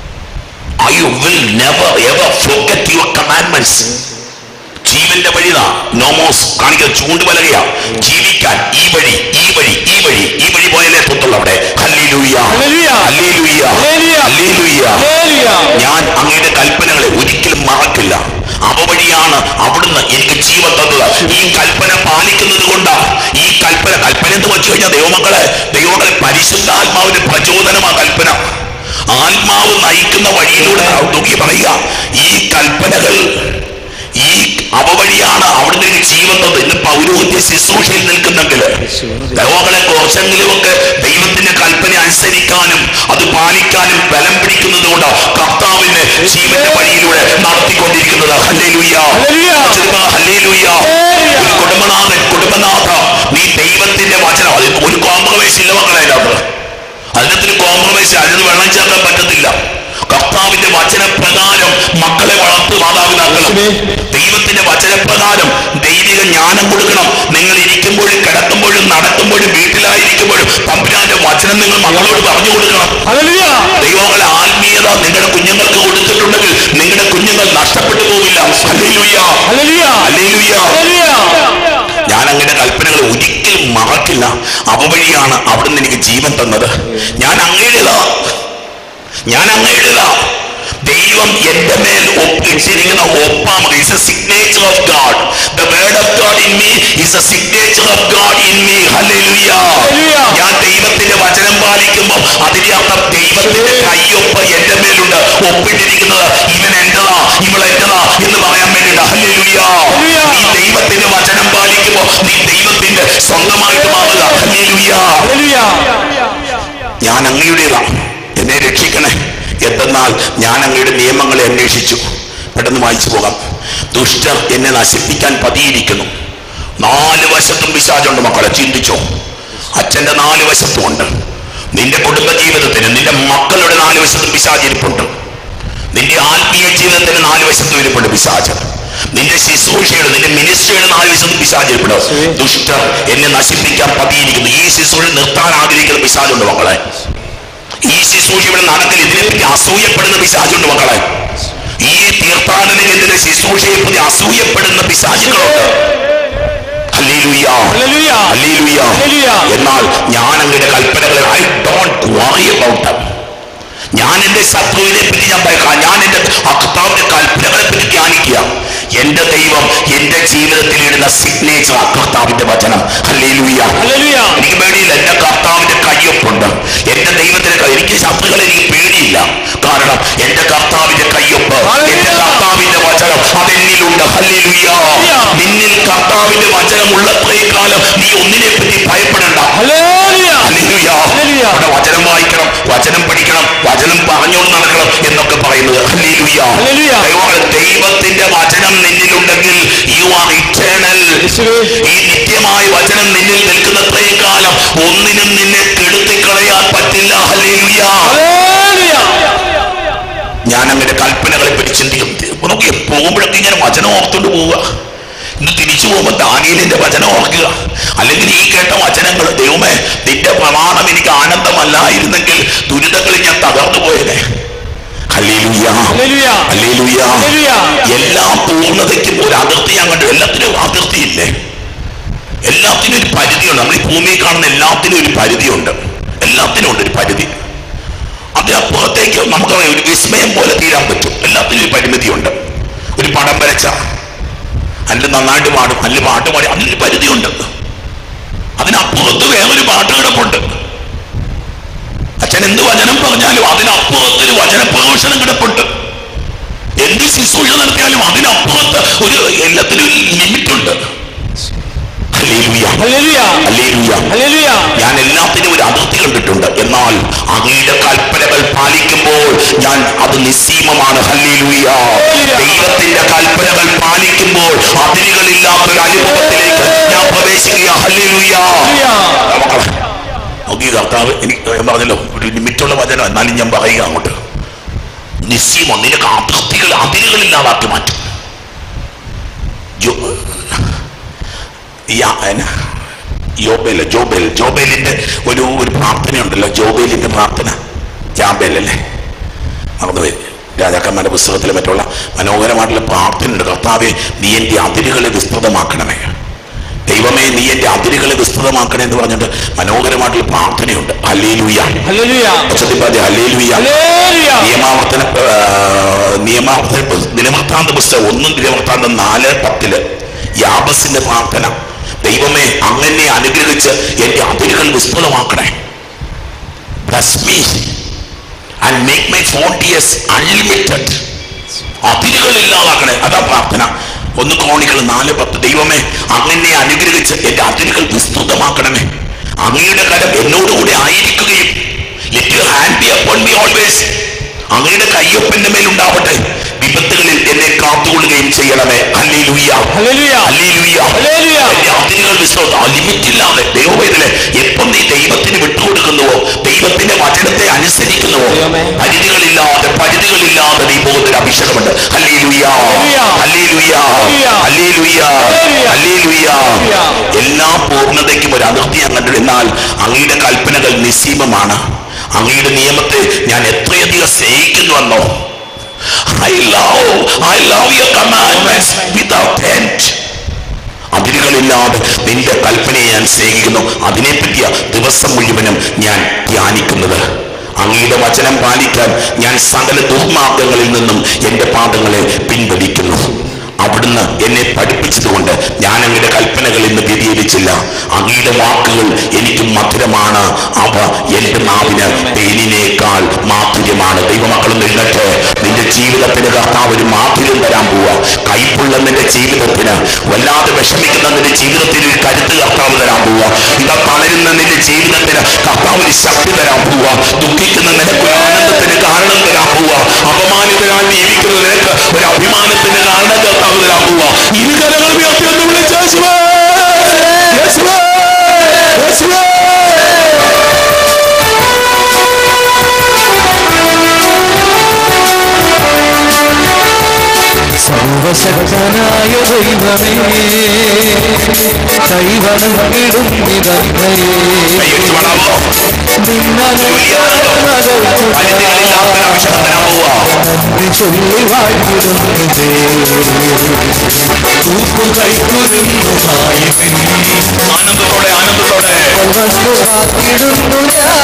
I will never ever forget your commandments ജീവന്റെ വഴിതാ നോമോസ് കാണിക്കുന്ന ചൂണ്ടുവലകയാ ജീവിക്കാൻ ഈ വഴി ഈ വഴി ഈ വഴി ഈ വഴി പോയാലേ തൊട്ടുള്ളൂ അവിടെ hallelujah hallelujah. Hallelujah hallelujah. Hallelujah hallelujah. ഞാൻ അങ്ങയുടെ കൽപ്പനകളെ ഒരിക്കലും മറക്കില്ല അവ വഴിയാണ് അവിടുന്ന് എനിക്ക് ജീവൻ തന്നത് ഈ കൽപ്പന പാലിക്കുന്നത് കൊണ്ടാ ഈ കൽപ്പന കൽപ്പന എന്ന് വെച്ച് കഴിഞ്ഞാൽ ദൈവമക്കളെ ദൈവമക്കളെ പരിശുദ്ധാത്മാവിന്റെ പ്രചോദനമാ കൽപ്പന ആത്മാവ് നയിക്കുന്ന വഴിയിലൂടെ നോക്കി പറയുക ഈ കൽപ്പനകൾ ഈ അവ വഴിയാണ് അവിടുന്ന് എനിക്ക് ജീവൻ തന്നത് ഇന്ന് പൗരോഹിത്യ ശുശ്രൂഷയിൽ നിൽക്കുന്നെങ്കിൽ ദൈവങ്ങളെ കുറച്ചെങ്കിലുമൊക്കെ ദൈവത്തിന്റെ കൽപ്പന അനുസരിക്കാനും അത് പാലിക്കാനും ബലം പിടിക്കുന്നത് കൊണ്ട് കർത്താവിന്റെ ജീവന്റെ വഴിയിലൂടെ നടത്തിക്കൊണ്ടിരിക്കുന്നത് ഹല്ലേലൂയ ഹല്ലേലൂയ. ചെറുപ്പ, ഹല്ലേലൂയ ഹല്ലേലൂയ. ഒരു കുടുംബനാഥൻ കുടുംബനാഥ നീ ദൈവത്തിന്റെ വചനം അത് ഒരു കോംപ്രമൈസ് ഇല്ല മക്കളെ അതിനകത്ത് അതിനകത്തൊരു കോംപ്രമൈസ് അതിന് വെള്ളം ചേർക്കാൻ പറ്റത്തില്ല കർത്താവിന്റെ വചനപ്രകാരം മക്കളെ വളർത്തു മാതാപിതാക്കളും ദൈവത്തിന്റെ വചനപ്രകാരം ദൈവിക ജ്ഞാനം കൊടുക്കണം നിങ്ങൾ ഇരിക്കുമ്പോഴും കിടക്കുമ്പോഴും നടക്കുമ്പോഴും വീട്ടിലായിരിക്കുമ്പോഴും തമ്പുരാന്റെ വചനം നിങ്ങൾ മക്കളോട് പറഞ്ഞു കൊടുക്കണം ഹല്ലേലൂയ. ദൈവങ്ങളെ ആത്മീയത നിങ്ങളുടെ കുഞ്ഞുങ്ങൾക്ക് കൊടുത്തിട്ടുണ്ടെങ്കിൽ നിങ്ങളുടെ കുഞ്ഞുങ്ങൾ നഷ്ടപ്പെട്ടു പോവില്ല ഹല്ലേലൂയ ഹല്ലേലൂയ. Hallelujah hallelujah. ഞാൻ അങ്ങയുടെ കൽപ്പനകൾ ഒരിക്കലും മറക്കില്ല അവ വഴിയാണ് അവിടുന്ന് എനിക്ക് ജീവൻ തന്നത് ഞാൻ അങ്ങയുടേതാ ഞാൻ അങ്ങയുടേതാ ദൈവം എന്റെ മേൽ ഒപ്പിച്ചിരിക്കുന്ന ഒപ്പാമ is a signature of God the word of God in me is a signature of God in me hallelujah hallelujah. ഞാൻ ദൈവത്തിന്റെ വചനം പാലിക്കുമ്പോൾ അതിന്റെ അർത്ഥം ദൈവത്തിന്റെ കൈയൊപ്പ് എന്റെ മേലുണ്ട് ഒപ്പിട്ടിരിക്കുന്നത് ഇവൻ എന്റേതാ ഇവൾ എന്റേതാ എന്ന് പറയാൻ വേണ്ടിയിട്ട് ഹല്ലേലൂയ ഹല്ലേലൂയ. നീ ദൈവത്തിന്റെ വചനം പാലിക്കുമ്പോൾ നീ ദൈവത്തിന്റെ സ്വന്തമായിട്ട് മാറുക ഹല്ലേലൂയ ഹല്ലേലൂയ. ഞാൻ അങ്ങയുടേതാണ് എന്നെ രക്ഷിക്കണേ എന്തെന്നാൽ ഞാൻ അങ്ങയുടെ നിയമങ്ങളെ അന്വേഷിച്ചു പെട്ടെന്ന് വായിച്ചു പോകാം ദുഷ്ടർ എന്നെ നശിപ്പിക്കാൻ പതിയിരിക്കുന്നു നാല് വശത്തും പിശാചുണ്ട് മക്കളെ ചിന്തിച്ചോ അച്ഛന്റെ നാല് വശത്തും ഉണ്ട് നിന്റെ കുടുംബ ജീവിതത്തിന് നിന്റെ മക്കളുടെ നാല് വശത്തും പിശാചിരിപ്പുണ്ട് നിന്റെ ആത്മീയ ജീവിതത്തിന് നാല് വശത്തും ഇരിപ്പുണ്ട് പിശാച് നിന്റെ ശുശ്രൂഷയുടെ നിന്റെ മിനിസ്ട്രിയുടെ നാല് വശത്തും പിശാചിരിപ്പുണ്ട് ദുഷ്ടർ എന്നെ നശിപ്പിക്കാൻ പതിയിരിക്കുന്നു ഈ ശുശ്രൂഷ നിർത്താൻ ആഗ്രഹിക്കുന്ന പിശാചുണ്ട് മക്കളെ ഈ ശുശ്രൂഷ ഇവിടെ നടക്കൽ ഇതിനെപ്പറ്റി അസൂയപ്പെടുന്ന പിശാചുണ്ട് മക്കളെ ഈ തീർത്ഥാടനത്തിന്റെ ശുശ്രൂഷയെ പറ്റി അസൂയപ്പെടുന്ന പിശാചുകളുണ്ട് ഹല്ലേലൂയ. ഹല്ലേലൂയ. ഹല്ലേലൂയ. ഹല്ലേലൂയ. എന്നാൽ ഞാൻ അങ്ങയുടെ കൽപ്പനകളെ I don't worry about them ഞാൻ എന്റെ ശത്രുവിനെ പറ്റി ഞാൻ ഭയക്കാം ഞാൻ എന്റെ കർത്താവിന്റെ കൽപ്പനകളെ പറ്റി ധ്യാനിക്കുക എന്റെ ദൈവം എന്റെ ജീവിതത്തിൽ ഇടുന്ന സിഗ്നേച്ചർ കർത്താവിന്റെ വചനം ഹല്ലേലൂയ ഹല്ലേലൂയ. എനിക്ക് പേടിയില്ല എന്റെ കർത്താവിന്റെ കയ്യൊപ്പുണ്ട് എന്റെ ദൈവത്തിന്റെ കൈ എനിക്ക് ശത്രുക്കളെ എനിക്ക് പേടിയില്ല കാരണം എന്റെ കർത്താവിന്റെ കയ്യൊപ്പ് ഹല്ലേലൂയ. എന്റെ കർത്താവിന്റെ വചനം അതെന്നിലുണ്ട് ഹല്ലേലൂയ നിന്നിൽ കർത്താവിന്റെ വചനം ഉള്ളത്രയും കാലം നീ ഒന്നിനെ പറ്റി ഭയപ്പെടണ്ട ഹല്ലേലൂയ. ഹല്ലേലൂയ. ഹല്ലേലൂയ. അവിടെ വചനം വായിക്കണം വചനം പഠിക്കണം വചനം പറഞ്ഞുകൊണ്ട് നടക്കണം എന്നൊക്കെ പറയുന്നത് ഹല്ലേലൂയ. ഹല്ലേലൂയ. ദൈവമേ, ദൈവത്തിന്റെ വചനം നിന്നിലുണ്ടെങ്കിൽ യു ആർ ഇറ്റേണൽ യേശുവേ. ഈ നിത്യമായ വചനം നിന്നിൽ നിൽക്കുന്നത്രയും കാലം ഒന്നിനും നിന്നെ കെടുത്തിക്കളയാൻ പറ്റില്ല ഹല്ലേലൂയ. ഹല്ലേലൂയ. ഞാൻ അങ്ങനെ കൽപ്പനകളെ പറ്റി ചിന്തിക്കും നോക്കി പോകുമ്പോഴൊക്കെ ഇങ്ങനെ വചനം ഓർത്തുകൊണ്ട് പോവുക ഇന്ന് തിരിച്ചു പോകുമ്പോൾ ദാനിയലിന്റെ വചനം ഓർക്കുക അല്ലെങ്കിൽ ഈ കേട്ട വചനങ്ങൾ ദൈവമേ നിന്റെ പ്രമാണം എനിക്ക് ആനന്ദമല്ലായിരുന്നെങ്കിൽ ദുരിതങ്ങളിൽ ഞാൻ തകർന്നു പോയനെ ഹല്ലേലൂയ. ഹല്ലേലൂയ. ഹല്ലേലൂയ. ഹല്ലേലൂയ. എല്ലാ പൂർണ്ണതയ്ക്കും ഒരു അതിർത്തി ഞാൻ കണ്ടു എല്ലാത്തിനും ഒരു അതിർത്തിയില്ലേ എല്ലാത്തിനും ഒരു പരിധിയുണ്ട് നമ്മൾ ഈ ഭൂമിയിൽ കാണുന്ന എല്ലാത്തിനും ഒരു പരിധിയുണ്ട് എല്ലാത്തിനും ഉണ്ട് ഒരു പരിധി അതിനപ്പുറത്തേക്ക് നമുക്ക് ഒരു വിസ്മയം പോലെ തീരാൻ പറ്റും എല്ലാത്തിനും ഒരു പരിമിതിയുണ്ട് ഒരു പടം വരച്ച അതിൽ നന്നായിട്ട് പാടും അതിൽ പാട്ട് പാടി അതിനൊരു പരിധിയുണ്ട് അതിനപ്പുറത്ത് വേറൊരു പാട്ട് കിടപ്പുണ്ട് അച്ഛൻ എന്ത് വചനം പറഞ്ഞാലും അതിനപ്പുറത്തൊരു വചന പ്രഘോഷണം കിടപ്പുണ്ട് എന്ത് ശുശ്രൂഷ നടത്തിയാലും അതിനപ്പുറത്ത് ഒരു എല്ലാത്തിനും ലിമിറ്റ് ഉണ്ട് ഹല്ലേലൂയ. ഹല്ലേലൂയ. ഞാൻ എല്ലാത്തിനും ഒരു അതിർത്തി കണ്ടിട്ടുണ്ട് എന്നാൽ അങ്ങയുടെ കൽപ്പനകൾ പാലിക്കുമ്പോൾ ഞാൻ അത് നിസ്സീമമാണ് ഹല്ലേലൂയ ദൈവത്തിന്റെ കൽപ്പനകൾ പാലിക്കുമ്പോൾ അതിരുകളില്ലാത്ത ഒരു അനുഭവത്തിലേക്ക് ഞാൻ പ്രവേശിക്കുക ഹല്ലേലൂയ മക്കളെ, നോക്കി കർത്താവ് എനിക്ക് ഞാൻ പറഞ്ഞല്ലോ ഒരു ലിമിറ്റുള്ള വചനം എന്നാലും ഞാൻ പറയുക അങ്ങോട്ട് നിസ്സീമം നിനക്ക് അതിർത്തികൾ അതിരുകളില്ലാതാക്കി മാറ്റും ജോ- യാ- എന്നാ? യോബേൽ ജോബേൽ ജോബേലിന്റെ ഒരു ഒരു പ്രാർത്ഥനയുണ്ടല്ലോ ജോബേലിന്റെ പ്രാർത്ഥന ജാബേൽ അല്ലേ മറന്നുപോയി രാജാക്കന്മാരുടെ പുസ്തകത്തിലെ മറ്റുള്ള മനോഹരമായിട്ടുള്ള പ്രാർത്ഥനയുണ്ട് കർത്താവെ നീ എൻ്റെ അതിരുകളെ വിസ്തൃതമാക്കണമേ ദൈവമേ നീ എൻ്റെ അതിരുകളെ വിസ്തൃതമാക്കണേ എന്ന് പറഞ്ഞിട്ട് മനോഹരമായിട്ടുള്ള പ്രാർത്ഥനയുണ്ട് ഹല്ലേലൂയ ഉച്ചത്തിൽ പറഞ്ഞ ഹല്ലേലൂയ നിയമാവർത്തന ആ, നിയമാവർത്തന പുസ്ത- ദിനവൃത്താന്ത പുസ്തകം ഒന്നും ദിനവൃത്താന്തം നാല് പത്തില് യാബസിന്റെ പ്രാർത്ഥന ദൈവമേ അങ്ങനെ അനുഗ്രഹിച്ച് എന്റെ അതിരുകൾ വിസ്തൃതമാക്കണേ Bless me and make my frontiers unlimited. അതിരുകൾ ഇല്ലാതാക്കണേ അതാ പ്രാർത്ഥന ഒന്ന് ക്രോണികൾ നാല് പത്ത് ദൈവമേ അങ്ങനെ അനുഗ്രഹിച്ച് എന്റെ അതിരുകൾ വിസ്തൃതമാക്കണമേ അങ്ങയുടെ കരം എന്നോടുകൂടെ ആയിരിക്കുകയും let your hand be upon me always അങ്ങയുടെ കയ്യൊപ്പന്റെ മേൽ ഉണ്ടാവട്ടെ വിപത്തുകളിൽ എന്നെ കാത്തുകൊള്ളുകയും ചെയ്യണമേ ഹല്ലേലൂയ ഹല്ലേലൂയ എന്റെ അതിരുകൾ വിശ്വസം ലിമിറ്റ് ഇല്ലാതെ ദൈവവേദനെ എപ്പം നീ ദൈവത്തിന് വിട്ടുകൊടുക്കുന്നുവോ ദൈവത്തിന്റെ വചനത്തെ അനുസരിക്കുന്നുവോ പരിധികളില്ലാതെ പരിധികളില്ലാതെ നീ പോകുന്നൊരു അഭിഷേകമുണ്ട് ഹല്ലേലൂയ ഹല്ലേലൂയ ഹല്ലേലൂയ ഹല്ലേലൂയ എല്ലാ പൂർണ്ണതയ്ക്കും ഒരു അതിർത്തി ഞാൻ കണ്ടു എന്നാൽ അങ്ങയുടെ കൽപ്പനകൾ നിസ്സീമമാണ് അങ്ങയുടെ നിയമത്തെ ഞാൻ എത്രയധികം സ്നേഹിക്കുന്നുവെന്നോ I love, I love your commandments without end. അതിരുകളില്ലാതെ നിന്റെ കൽപ്പനയെ ഞാൻ സ്നേഹിക്കുന്നു അതിനെപ്പറ്റിയ ദിവസം മുഴുവനും ഞാൻ ധ്യാനിക്കുന്നത് അങ്ങയുടെ വചനം പാലിക്കാൻ ഞാൻ സകല ദുർമാർഗങ്ങളിൽ നിന്നും എൻ്റെ പാദങ്ങളെ പിൻവലിക്കുന്നു അവിടുന്ന് എന്നെ പഠിപ്പിച്ചതുകൊണ്ട് ഞാൻ അങ്ങയുടെ കൽപ്പനകൾ ഇന്ന് വ്യതിചലിച്ചില്ല അങ്ങയുടെ വാക്കുകൾ എനിക്ക് മധുരമാണ് അവ എൻ്റെ നാവിന് തേനിനേക്കാൾ മാധുര്യമാണ് ദൈവമക്കളും നിന്നിട്ട് നിന്റെ ജീവിതത്തിന് കർത്താവ് ഒരു മാധുര്യം തരാൻ പോവുക കൈപ്പുള്ള നിന്റെ ജീവിതത്തിന് വല്ലാതെ വിഷമിക്കുന്ന നിന്റെ ജീവിതത്തിന് ഒരു കരുത്ത് കർത്താവ് തരാൻ പോവുക ഇതാ തളരുന്ന നിന്റെ ജീവിതത്തിന് കർത്താവ് ഒരു ശക്തി തരാൻ പോവുക ദുഃഖിക്കുന്ന നിനക്ക് ഒരു ആനന്ദത്തിന് കാരണം തരാൻ പോവുക അപമാനിതരാൽ ജീവിക്കുന്ന നിനക്ക് ഒരു അഭിമാനത്തിന് കാരണം കർത്താവ് തരാൻ പോവുക ഇരുകരകൾ ഉയർത്തി ഒന്ന് വിളിച്ച് യേശുവേ, യേശുവേ, യേശുവേ. സർവശക്തനായ ദൈവമേ കൈവണങ്ങിടും വിധങ്ങളെ കൈയടിച്ച് പാടാമോ? നിന്നകൾക്കു പരിധികളില്ലാത്ത ഒരു അഭിഷേകം തരാൻ പോവുക നന്ദി ചൊല്ലി വാഴ്ത്തിടുന്നതേ കൈക്കുരുന്നു ആനന്ദത്തോടെ ആനന്ദത്തോടെ വന്നു കാത്തിടുന്നു ഞാൻ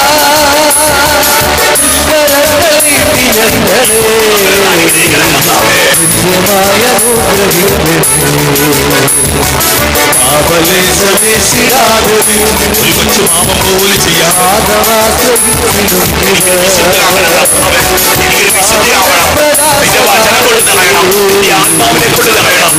അനുഗ്രഹിക്കണം കർത്താവേ. നിത്യമായ ആപലേശമേശിയാതെ ഒരു കൊച്ചു പാപം പോലും ചെയ്യാം വിശുദ്ധരാകണം കർത്താവേ. എനിക്കൊരു വിശുദ്ധിയാവണം നിന്റെ വചനം കൊണ്ട് നിറയണം നിന്റെ ആത്മാവിനെ കൊണ്ട് നിറയണം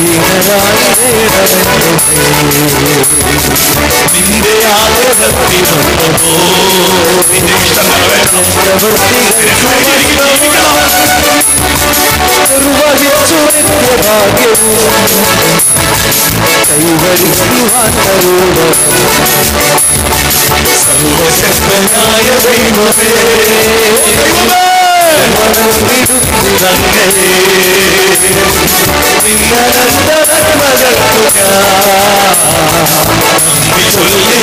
നിന്റെ ആഗ്രഹത്തിനൊന്നോ നിന്റെ ഇഷ്ടം നിറവേറ്റണം നിനക്ക് വേണ്ടി എനിക്ക് ജീവിക്കണം നിർവഹിച്ചു നിത്യഭാഗ്യവും കൈവരിക്കുവാൻ കരുണ സർവശക്തനായ ദൈവമേ വണങ്ങിടുന്നിതങ്ങേ നിന്നനന്തരത്മകൾക്കു ഞാൻ ചൊല്ലി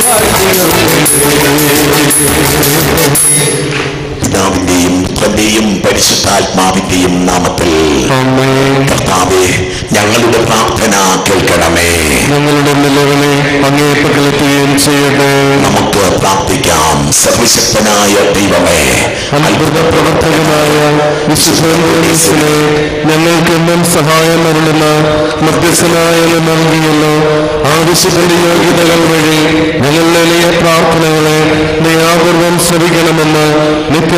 പിതാവിന്റെയും പുത്രന്റെയും പരിശുദ്ധാത്മാവിന്റെയും നാമത്തിൽ കർത്താവേ ഞങ്ങളുടെ പ്രാർത്ഥന കേൾക്കണമേ ഞങ്ങളുടെ നിലവിലെ അങ്ങേ പകലെത്തുകയും ചെയ്യട്ടെ നമുക്ക് പ്രാർത്ഥിക്കാം സർവശക്തനായ ദൈവമേ അത്ഭുത പ്രവർത്തകനായ വിശുദ്ധനെ ഞങ്ങൾക്കെന്നും സഹായം അരുളുന്ന മധ്യസ്ഥനായ നൽകിയല്ലോ ആവശ്യത്തിന്റെ യോഗ്യതകൾ വഴി ഞങ്ങളുടെ എളിയ പ്രാർത്ഥനകളെ ദയാപൂർവം ശ്രമിക്കണമെന്ന് നിത്യം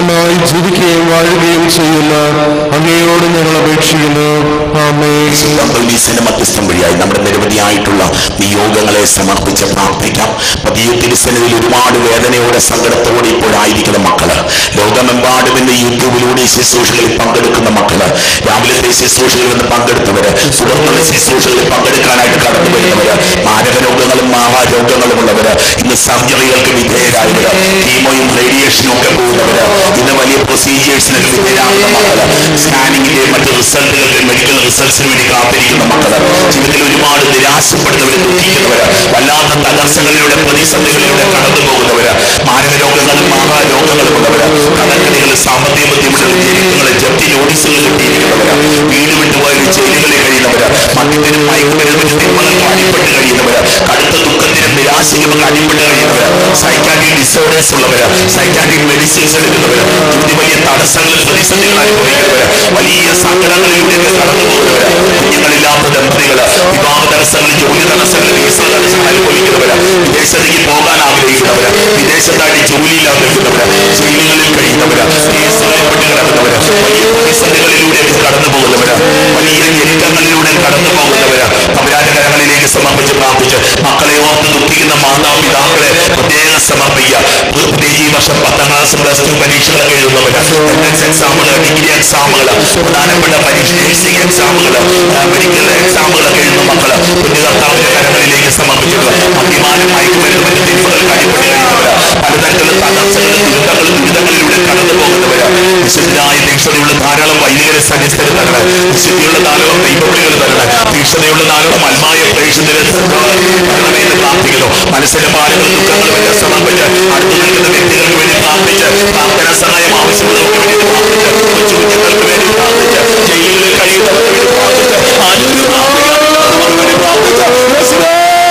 പരിശുദ്ധമായി ജീവിക്കുകയും വാഴുകയും ചെയ്യുന്ന അങ്ങയോട് ഞങ്ങൾ അപേക്ഷിക്കുന്നു ആമേ പോലീസിന്റെ മധ്യസ്ഥം വഴിയായി നമ്മുടെ നിരവധിയായിട്ടുള്ള നിയോഗങ്ങളെ സമർപ്പിച്ച് പ്രാർത്ഥിക്കാം പതിയ തിരുസനയിൽ ഒരുപാട് വേദനയോടെ സങ്കടത്തോടെ ഇപ്പോഴായിരിക്കുന്ന മക്കള് ലോകമെമ്പാടും ഇന്ന് യൂട്യൂബിലൂടെ ഈ ശുശ്രൂഷകളിൽ പങ്കെടുക്കുന്ന മക്കള് രാവിലത്തെ ശുശ്രൂഷകളിൽ നിന്ന് പങ്കെടുത്തവര് തുടർന്നുള്ള ശുശ്രൂഷകളിൽ പങ്കെടുക്കാനായിട്ട് കടന്നു വരുന്നവര് മാരക രോഗങ്ങളും മഹാരോഗങ്ങളും ഉള്ളവര് ഇന്ന് സർജറികൾക്ക് വിധേയരായവര് കീമോയും റേഡിയേഷനും ഒക്കെ പോകുന്നവര് ഇന്ന് വലിയ പ്രൊസീജിയേഴ്സിനൊക്കെ വിധേയരാകുന്ന മക്കള് സ്കാനിങ്ങിന്റെ മറ്റ് റിസൾട്ടുകളുടെ മെഡിക്കൽ റിസൾട്ട്സിന് വേണ്ടി കാത്തിരിക്കുന്ന മക്കള് ജീവിതത്തിൽ ഒരുപാട് നിരാശപ്പെടുന്നവര് ദുഃഖിക്കുന്നവര് വല്ലാത്ത തകർച്ചകളിലൂടെ പ്രതിസന്ധികളിലൂടെ കടന്നു പോകുന്നവര് മാരക രോഗങ്ങളും മഹാരോഗങ്ങളും ഉള്ളവര് കടക്കണികൾ സാമ്പത്തിക ബുദ്ധിമുട്ടുകൾ ജനിക്കുകൾ ജപ്തി നോട്ടീസുകൾ കിട്ടിയിരിക്കുന്നവര് വീട് വിട്ടുപോയ ജയിലുകളിൽ കഴിയുന്നവര് മദ്യത്തിനും മയക്കുമരുന്നിനും തിന്മകൾക്കും അടിപ്പെട്ട് കഴിയുന്നവര് കടുത്ത ദുഃഖത്തിനും നിരാശയ്ക്കും ഒക്കെ അടിപ്പെട്ട് കഴിയുന്നവര് സൈക്കാട്രിക് ഡിസോർഡേഴ്സ് ഉള്ളവര് സൈക്കാട്രിക് മെഡിസിൻസ് എടുക്കുന്നവര് ഇതിന് വലിയ തടസ്സങ്ങൾ പ്രതിസന്ധികൾ അനുഭവിക്കുന്നവര് വലിയ സങ്കടങ്ങളിലൂടെ കടന്നു പോകുന്നവര് കുഞ്ഞുങ്ങളില്ലാത്ത ദമ്പതികള് വിവാഹ തടസ്സങ്ങൾ ജോലി തടസ്സങ്ങൾ വിസ തടസ്സങ്ങൾ അനുഭവിക്കുന്നവര് വിദേശത്തേക്ക് പോകാൻ ആഗ്രഹിക്കുന്നവര് വിദേശത്തായിട്ട് ജോലിയില്ലാതെ നിൽക്കുന്നവര് ജയിലുകളിൽ കഴിയുന്നവര് കേസുകളിൽപ്പെട്ട് കിടക്കുന്നവര് വലിയ പ്രതിസന്ധികളിലൂടെ കടന്നു പോകുന്നവര് വലിയ ഞെരുക്കങ്ങളിലൂടെ കടന്നു പോകുന്നവര് തമ്പുരാന്റെ കരങ്ങളിലേക്ക് സമർപ്പിച്ച് പ്രാർത്ഥിച്ച് മക്കളെ ഓർത്ത് ദുഃഖിക്കുന്ന മാതാപിതാക്കളെ പ്രത്യേകം സമർപ്പിക്കുക പ്രത്യേകിച്ച് ഈ വർഷം പത്താം ക്ലാസ് പ്ലസ് ടു പരീക്ഷകളൊക്കെ എഴുതുന്നവര് എൻട്രൻസ് എക്സാമുകൾ ഡിഗ്രി എക്സാമുകൾ പ്രധാനപ്പെട്ട പരീക്ഷ നഴ്സിംഗ് എക്സാമുകൾ മെഡിക്കൽ എക്സാമുകളൊക്കെ എഴുതുന്ന മക്കള് പുണ്യകർത്താവിന്റെ കരങ്ങളിലേക്ക് സമർപ്പിച്ചിട്ടുള്ള അഭിമാനം മയക്കുമരുന്ന് മറ്റ് തിന്മകൾക്ക് അടിപ്പെട്ട് കഴിയുന്നവര് പലതരത്തിലുള്ള തകർച്ചകളും ദുരിതങ്ങളും ദുരിതങ്ങളിലൂടെ കടന്നു പോകുന്നവര് വിശുദ്ധരായ തീക്ഷണയുള്ള ധാരാളം വൈദികരെ സന്നിസ്ഥര് തരണേ വിശുദ്ധിയുള്ള ധാരാളം ദൈവവിളികൾ തരണേ തീക്ഷണയുള്ള ധാരാളം അൽമായ പ്രേക്ഷകരെ തരണമെന്ന് പ്രാർത്ഥിക്കുന്നു മനസ്സിന്റെ ഭാരങ്ങളും ദുഃഖങ്ങളും എല്ലാം സമർപ്പിച്ച് അടുത്തു നിൽക്കുന്ന വ്യക്തികൾക്ക് വേണ്ടി പ്രാർത്ഥിച്ച് പ്രാർത്ഥന സഹായം ആവശ്യമുള്ളവർക്ക് വേണ്ടി പ്രാർത്ഥിച്ച് കൊച്ചു കുഞ്ഞുങ്ങൾക്ക് വേണ്ടി പ്രാർത്ഥിച്ച് ജയിലുകളിൽ കഴിയുന്നവർക്ക് വേണ്ടി പ്രാർത്ഥിച്ച് ആരോഗ്യ പ്രാർത്ഥിക്കുന്നവർക്ക് വേണ്ടി പ്രാർത്ഥിച്ച് യേശുവേ,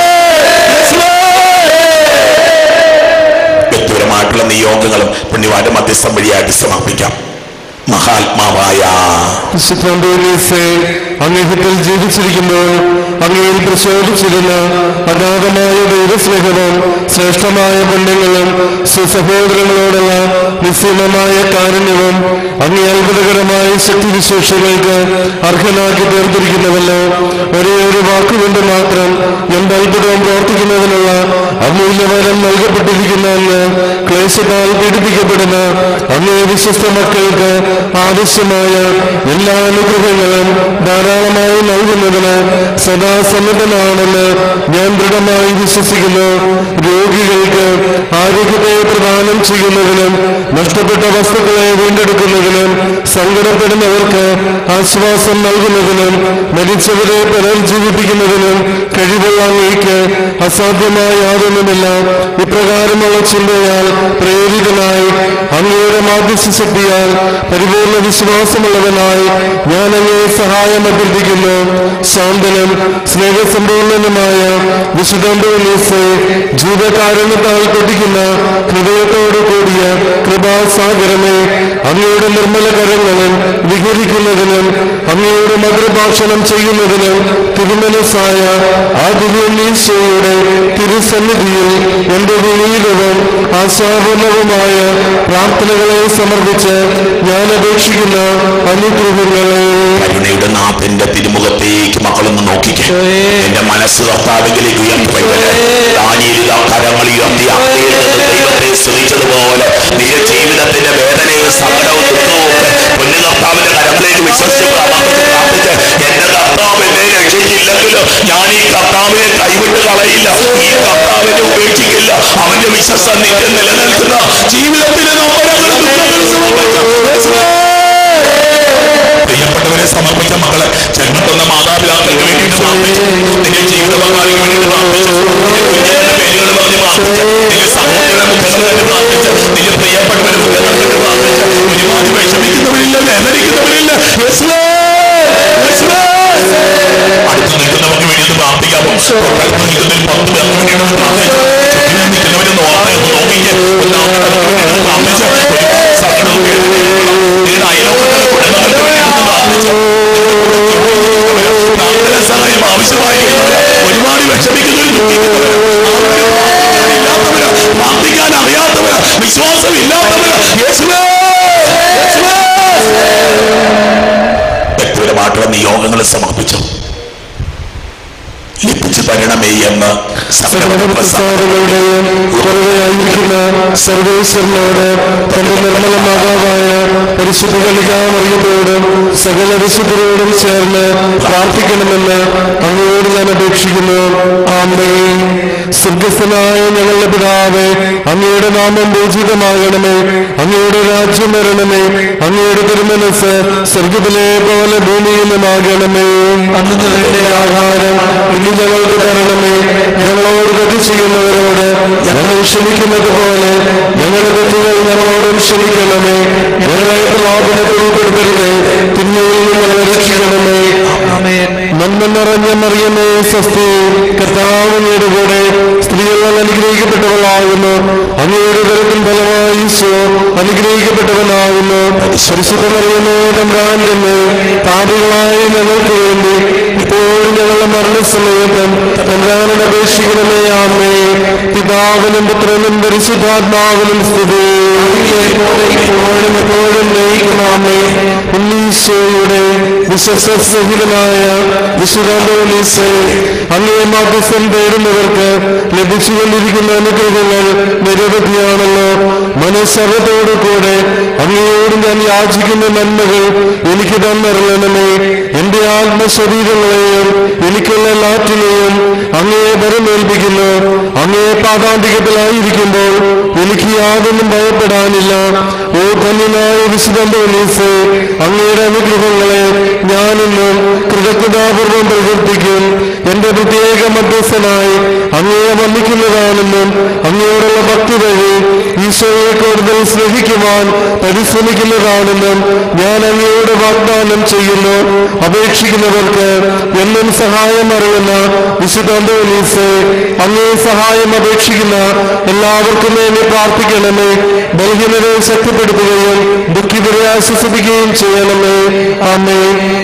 യേശുവേ. വ്യക്തിപരമായിട്ടുള്ള നിയോഗങ്ങളും പുണ്യവാന്റെ മധ്യസ്ഥം വഴിയായിട്ട് സമർപ്പിക്കാം മഹാത്മാവായ വിശുദ്ധോണ്ടോലീസെ അങ്ങേഹത്തിൽ ജീവിച്ചിരിക്കുമ്പോൾ അങ്ങയിൽ പ്രചോദിച്ചിരുന്ന അഗാധമായ ദൈവസ്നേഹവും ശ്രേഷ്ഠമായ പുണ്യങ്ങളും സുസഹോദരങ്ങളോടുള്ള നിസ്സീമമായ കാരുണ്യവും അങ്ങേ അത്ഭുതകരമായ ശക്തിവിശേഷങ്ങൾക്ക് അർഹനാക്കി തീർത്തിരിക്കുന്നുവല്ലോ ഒരേ ഒരു വാക്കുകൊണ്ട് മാത്രം എന്ത് അത്ഭുതവും പ്രവർത്തിക്കുന്നതിനുള്ള അമൂല്യവരം നൽകപ്പെട്ടിരിക്കുന്ന അങ്ങ് ക്ലേശത്താൽ പീഡിപ്പിക്കപ്പെടുന്ന അങ്ങേ വിശ്വസ്ത മക്കൾക്ക് ആവശ്യമായ എല്ലാ അനുഗ്രഹങ്ങളും ധാരാളമായി നൽകുന്നതിന് സദാ സന്നദ്ധനാണെന്ന് ഞാൻ ദൃഢമായി വിശ്വസിക്കുന്നു രോഗികൾക്ക് ആരോഗ്യത്തെ പ്രദാനം ചെയ്യുന്നതിനും നഷ്ടപ്പെട്ട വസ്തുക്കളെ വീണ്ടെടുക്കുന്നതിനും സങ്കടപ്പെടുന്നവർക്ക് ആശ്വാസം നൽകുന്നതിനും മരിച്ചവരെ പുനർജീവിപ്പിക്കുന്നതിനും കഴിവുള്ള അങ്ങേക്ക് അസാധ്യമായ യാതൊന്നുമില്ല ഇപ്രകാരമുള്ള ചിന്തയാൽ പ്രേരിതനായി അങ്ങയുടെ മാധ്യസ്ഥ ശക്തിയാൽ പരിപൂർണ വിശ്വാസമുള്ളവനായി ഞാൻ അങ്ങേ സഹായം അഭ്യർത്ഥിക്കുന്നു ശാന്തനും സ്നേഹസമ്പൂർണനുമായ വിശുദ്ധോലീസ് ജീവകാരണത്താൽ കൊതിക്കുന്ന ഹൃദയത്തോടു കൂടിയ കൃപാസാഗരമേ അങ്ങയുടെ നിർമ്മല കരങ്ങളും വിഹരിക്കുന്നതിനും അങ്ങയുടെ മധുരഭാഷണം ചെയ്യുന്നതിനും തിരുമനസായ ആ ദിവ്യമീശയുടെ തിരുസന്നിധിയിൽ എന്റെ വിനീതവും ആശാപൂർണവുമായ പ്രാർത്ഥനകളെ സമർപ്പിച്ച് ഞാൻ അപേക്ഷിക്കുന്ന അനുഗ്രഹങ്ങളെ കരുണയുടെ നാഥന്റെ തിരുമുഖത്തേക്ക് മക്കളൊന്ന് നോക്കിക്കേ എന്റെ മനസ്സ് കർത്താവിലേക്ക് ഉയർത്തിപ്പോയത് ദാനിയേൽ ആ കരങ്ങൾ ഉയർത്തി അങ്ങയിൽ നിന്ന് ദൈവത്തെ സ്തുതിച്ചതുപോലെ നിന്റെ ജീവിതത്തിന്റെ വേദനയും സങ്കടവും ദുഃഖവും ഒക്കെ പൊന്നു കർത്താവിന്റെ കരങ്ങളിലേക്ക് വിശ്വസിച്ച് പ്രാർത്ഥിച്ച് പ്രാർത്ഥിച്ച് എന്റെ കർത്താവ് എന്നെ രക്ഷിച്ചില്ലെങ്കിലും ഞാൻ ഈ കർത്താവിനെ കൈവിട്ട് കളയില്ല ഈ കർത്താവിനെ ഉപേക്ഷിക്കില്ല അവന്റെ വിശ്വസ നിത്യം നിലനിൽക്കുന്ന ജീവിതത്തിലെ നോമ്പരങ്ങൾ ദുഃഖങ്ങൾ സമർപ്പിച്ച പ്രിയപ്പെട്ടവരെ സമർപ്പിച്ച മക്കളെ ജന്മത്തുന്ന മാതാപിതാക്കൾക്ക് വേണ്ടിയിട്ട് പ്രാർത്ഥിച്ചു നിന്റെ ജീവിത പങ്കാളിക്ക് വേണ്ടിയിട്ട് പ്രാർത്ഥിച്ചു നിന്റെ കുഞ്ഞുങ്ങളുടെ പേരുകൾ പറഞ്ഞ് പ്രാർത്ഥിച്ചു നിന്റെ സഹോദരയുടെ മുഖങ്ങൾ കണ്ട് പ്രാർത്ഥിച്ചു നിന്റെ പ്രിയപ്പെട്ടവരുടെ മുഖങ്ങൾ കണ്ട് പ്രാർത്ഥിച്ചു ഒരുപാട് വിഷമിക്കുന്നവരില്ല വേദനിക്കുന്നവരില്ല യേശുവേ, യേശുവേ. അടുത്ത് നിൽക്കുന്നവർക്ക് വേണ്ടിയിട്ട് പ്രാർത്ഥിക്കാമോ തൊട്ടടുത്ത് നിൽക്കുന്നതിൽ പത്ത് പേർക്ക് വേണ്ടിയിട്ട് പ്രാർത്ഥിച്ചു ചുറ്റിനും നിൽക്കുന്നവരെ ഓർമ്മ നോക്കിയിട്ട് ഒന്നാമത്തെ വേണ്ടിയിട്ട് പ്രാർത്ഥിച്ചു ഒരുപാട് സങ്കടവും വേദനയും നിങ്ങളുടെ അയലോക്കത്തെ കുടുംബങ്ങൾക്ക് വേണ്ടിയിട്ട് പ്രാർത്ഥിച്ചു പ്രാർത്ഥന സഹായം ആവശ്യമായിരിക്കുന്നവര് ഒരുപാട് വിഷമിക്കുന്നവര് ദുഃഖിക്കുന്നവര് പ്രാർത്ഥിക്കാൻ അറിയാത്തവര് വിശ്വാസം ഇല്ലാത്തവര് യേശുവേ ദൈവമായിട്ടുള്ള നിയോഗങ്ങളെ സമർപ്പിച്ചു ലഭിച്ചു തരണമേ എന്ന് സകലവരും പ്രസാദം സർവ്വപ്രസാദങ്ങളുടെയും കുറവയായിരിക്കുന്ന സർവേശ്വരനോട് തന്റെ നിർമ്മലമാതാവായ പരിശുദ്ധ കലികാമറിയത്തോടും സകല വിശുദ്ധരോടും ചേർന്ന് പ്രാർത്ഥിക്കണമെന്ന് അങ്ങയോട് ഞാൻ അപേക്ഷിക്കുന്നു ആമേ സ്വർഗസ്ഥനായ ഞങ്ങളുടെ പിതാവേ അങ്ങയുടെ നാമം പൂജിതമാകണമേ അങ്ങയുടെ രാജ്യം വരണമേ അങ്ങയുടെ തിരുമനസ് സ്വർഗത്തിലെ പോലെ ഭൂമിയിലുമാകണമേ അന്ന് വേണ്ട ആഹാരം ഇനി ഞങ്ങൾക്ക് തരണമേ ഞങ്ങളോട് തെറ്റ് ചെയ്യുന്നവരോട് ഞങ്ങൾ ക്ഷമിക്കുന്നത് പോലെ ഞങ്ങളുടെ തെറ്റുകൾ ഞങ്ങളോടും ക്ഷമിക്കണമേ ഞങ്ങളെ പ്രലോഭനത്തിൽ ഉൾപ്പെടുത്തരുതേ തിന്മയിൽ നിന്ന് ഞങ്ങളെ രക്ഷിക്കണമേ നന്മ നിറഞ്ഞ മറിയമേ സ്വസ്തി കർത്താവിനോട് കൂടെ സ്ത്രീകൾ അനുഗ്രഹിക്കപ്പെട്ടവളാകുന്നു അങ്ങയുടെ തരത്തിൽ ഫലമായി ഈശോ അനുഗ്രഹിക്കപ്പെട്ടവനാകുന്നു പരിശുദ്ധ മറിയമേ തമ്പ്രാൻ്റെ പാപികളായ ഞങ്ങൾക്ക് വേണ്ടി ഇപ്പോഴും ഞങ്ങളുടെ മരണസമയത്തും തമ്പ്രാനോട് അപേക്ഷിക്കണമേ ആമേ പിതാവിനും പുത്രനും പരിശുദ്ധാത്മാവിനും സ്തുതി ഇപ്പോഴും എപ്പോഴും നയിക്കണമേ ഉണ്ണീശോയുടെ വിശ്വസഹിതനായ വിശുദ്ധാന്തോലീസ് അങ്ങേ മാധ്യസ്ഥം തേടുന്നവർക്ക് ലഭിച്ചുകൊണ്ടിരിക്കുന്ന അനുഗ്രഹങ്ങൾ നിരവധിയാണല്ലോ മനസ്സവത്തോടു കൂടെ അങ്ങയോട് ഞാൻ യാചിക്കുന്ന നന്മകൾ എനിക്ക് തന്നറിയണമേ എന്റെ ആത്മശരീരങ്ങളെയും എനിക്കുള്ള എല്ലാറ്റിനെയും അങ്ങയെ വരമേൽപ്പിക്കുന്നു അങ്ങയെ പാതാന്തികത്തിലായിരിക്കുമ്പോൾ എനിക്ക് യാതൊന്നും ഭയപ്പെടാനില്ല ഓ ധന്യനായ വിശുദ്ധോലീസ് അങ്ങയുടെ അനുഗ്രഹങ്ങളെ ഞാനിന്നും കൃതജ്ഞതാപൂർവം പ്രകീർത്തിക്കും എന്റെ പ്രത്യേക മധ്യസ്ഥനായി അങ്ങയെ വന്ദിക്കുന്നതാണെന്നും അങ്ങയോടുള്ള ഭക്തി വഴി ഈശോയെ കൂടുതൽ സ്നേഹിക്കുവാൻ പരിശ്രമിക്കുന്നതാണെന്നും ഞാൻ അങ്ങയോട് വാഗ്ദാനം ചെയ്യുന്നു അപേക്ഷിക്കുന്നവർക്ക് എന്നും സഹായം അറിയുന്ന വിശുദ്ധാന്തോലീസ് അങ്ങേ സഹായം അപേക്ഷിക്കുന്ന എല്ലാവർക്കും വേണ്ടി പ്രാർത്ഥിക്കണമേ ബലഹീനരെ ശക്തിപ്പെടുത്തുകയും ദുഃഖിതരെ ആശ്വസിപ്പിക്കുകയും ചെയ്യണമേ ആമേ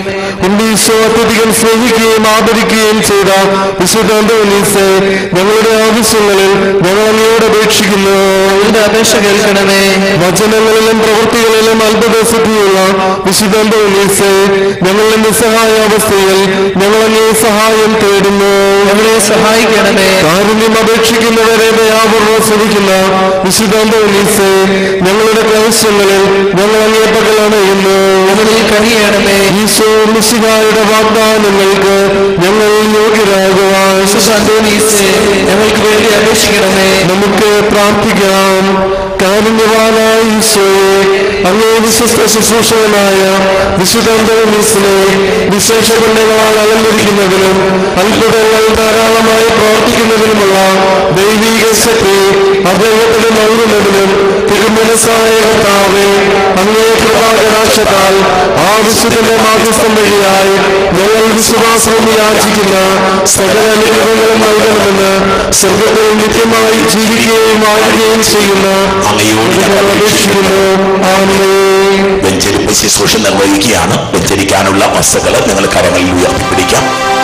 ഉണ്ണീശോ അത്യധികം സ്നേഹിക്കുകയും ആദരിക്കുകയും ചെയ്ത വിശുദ്ധാന്തോലീസ് ഞങ്ങളുടെ ആവശ്യങ്ങളിൽ ഞങ്ങൾ അങ്ങയോട് അപേക്ഷിക്കുന്നു എന്റെ അപേക്ഷ കേൾക്കണമേ വചനങ്ങളിലും പ്രവൃത്തികളിലും അത്ഭുത സിദ്ധിയുള്ള വിശുദ്ധാന്തോലീസ് ഞങ്ങളുടെ നിസ്സഹായാവസ്ഥയിൽ ഞങ്ങൾ അങ്ങേ സഹായം തേടുന്നു ഞങ്ങളെ സഹായിക്കണമേ കാരുണ്യം അപേക്ഷിക്കുന്നവരെ ദയാപൂർവ്വം ശ്രമിക്കുന്ന വിശുദ്ധാന്തോലീസ് ഞങ്ങളുടെ ക്ലേശങ്ങളിൽ ഞങ്ങൾ അങ്ങേ പകലണയുന്നു ഞങ്ങളിൽ കനിയണമേ ഈശോ മിശിഹായുടെ വാഗ്ദാനങ്ങൾക്ക് ഞങ്ങൾ യോഗ്യരാകുവാൻ സുസന്തോനീസേ ഞങ്ങൾക്ക് വേണ്ടി അപേക്ഷിക്കണമേ നമുക്ക് പ്രാർത്ഥിക്കാം കാരുണ്യവാനായ ഈശോയെ അങ്ങേ വിശ്വസ്ത ശുശ്രൂഷകനായ വിശുദ്ധാന്തോലീസിനെ വിശേഷ പണ്ഡിതങ്ങളാൽ അലങ്കരിക്കുന്നതിനും അത്ഭുതങ്ങൾ ധാരാളമായി പ്രവർത്തിക്കുന്നതിനുമുള്ള ദൈവീക ശക്തി അദ്ദേഹത്തിന് നൽകുന്നതിനും തിരുമനസായ കർത്താവെ അങ്ങേ കൃപാകടാക്ഷത്താൽ ആ വിശുദ്ധന്റെ മാധ്യസ്ഥം വഴിയായി ഞങ്ങൾ വിശ്വാസം യാചിക്കുന്ന സകല അനുഗ്രഹങ്ങളും നൽകണമെന്ന് സ്വർഗത്തിൽ നിത്യമായി ജീവിക്കുകയും വാഴുകയും ചെയ്യുന്ന അങ്ങയോട് ഞാൻ ഞങ്ങൾ അപേക്ഷിക്കുന്നു ആമേ വെഞ്ചരിപ്പ് ശുശ്രൂഷ നിർവഹിക്കുകയാണ് വെഞ്ചരിക്കാനുള്ള വസ്തുക്കൾ നിങ്ങൾ കരങ്ങളിൽ ഉയർത്തിപ്പിടിക്കാം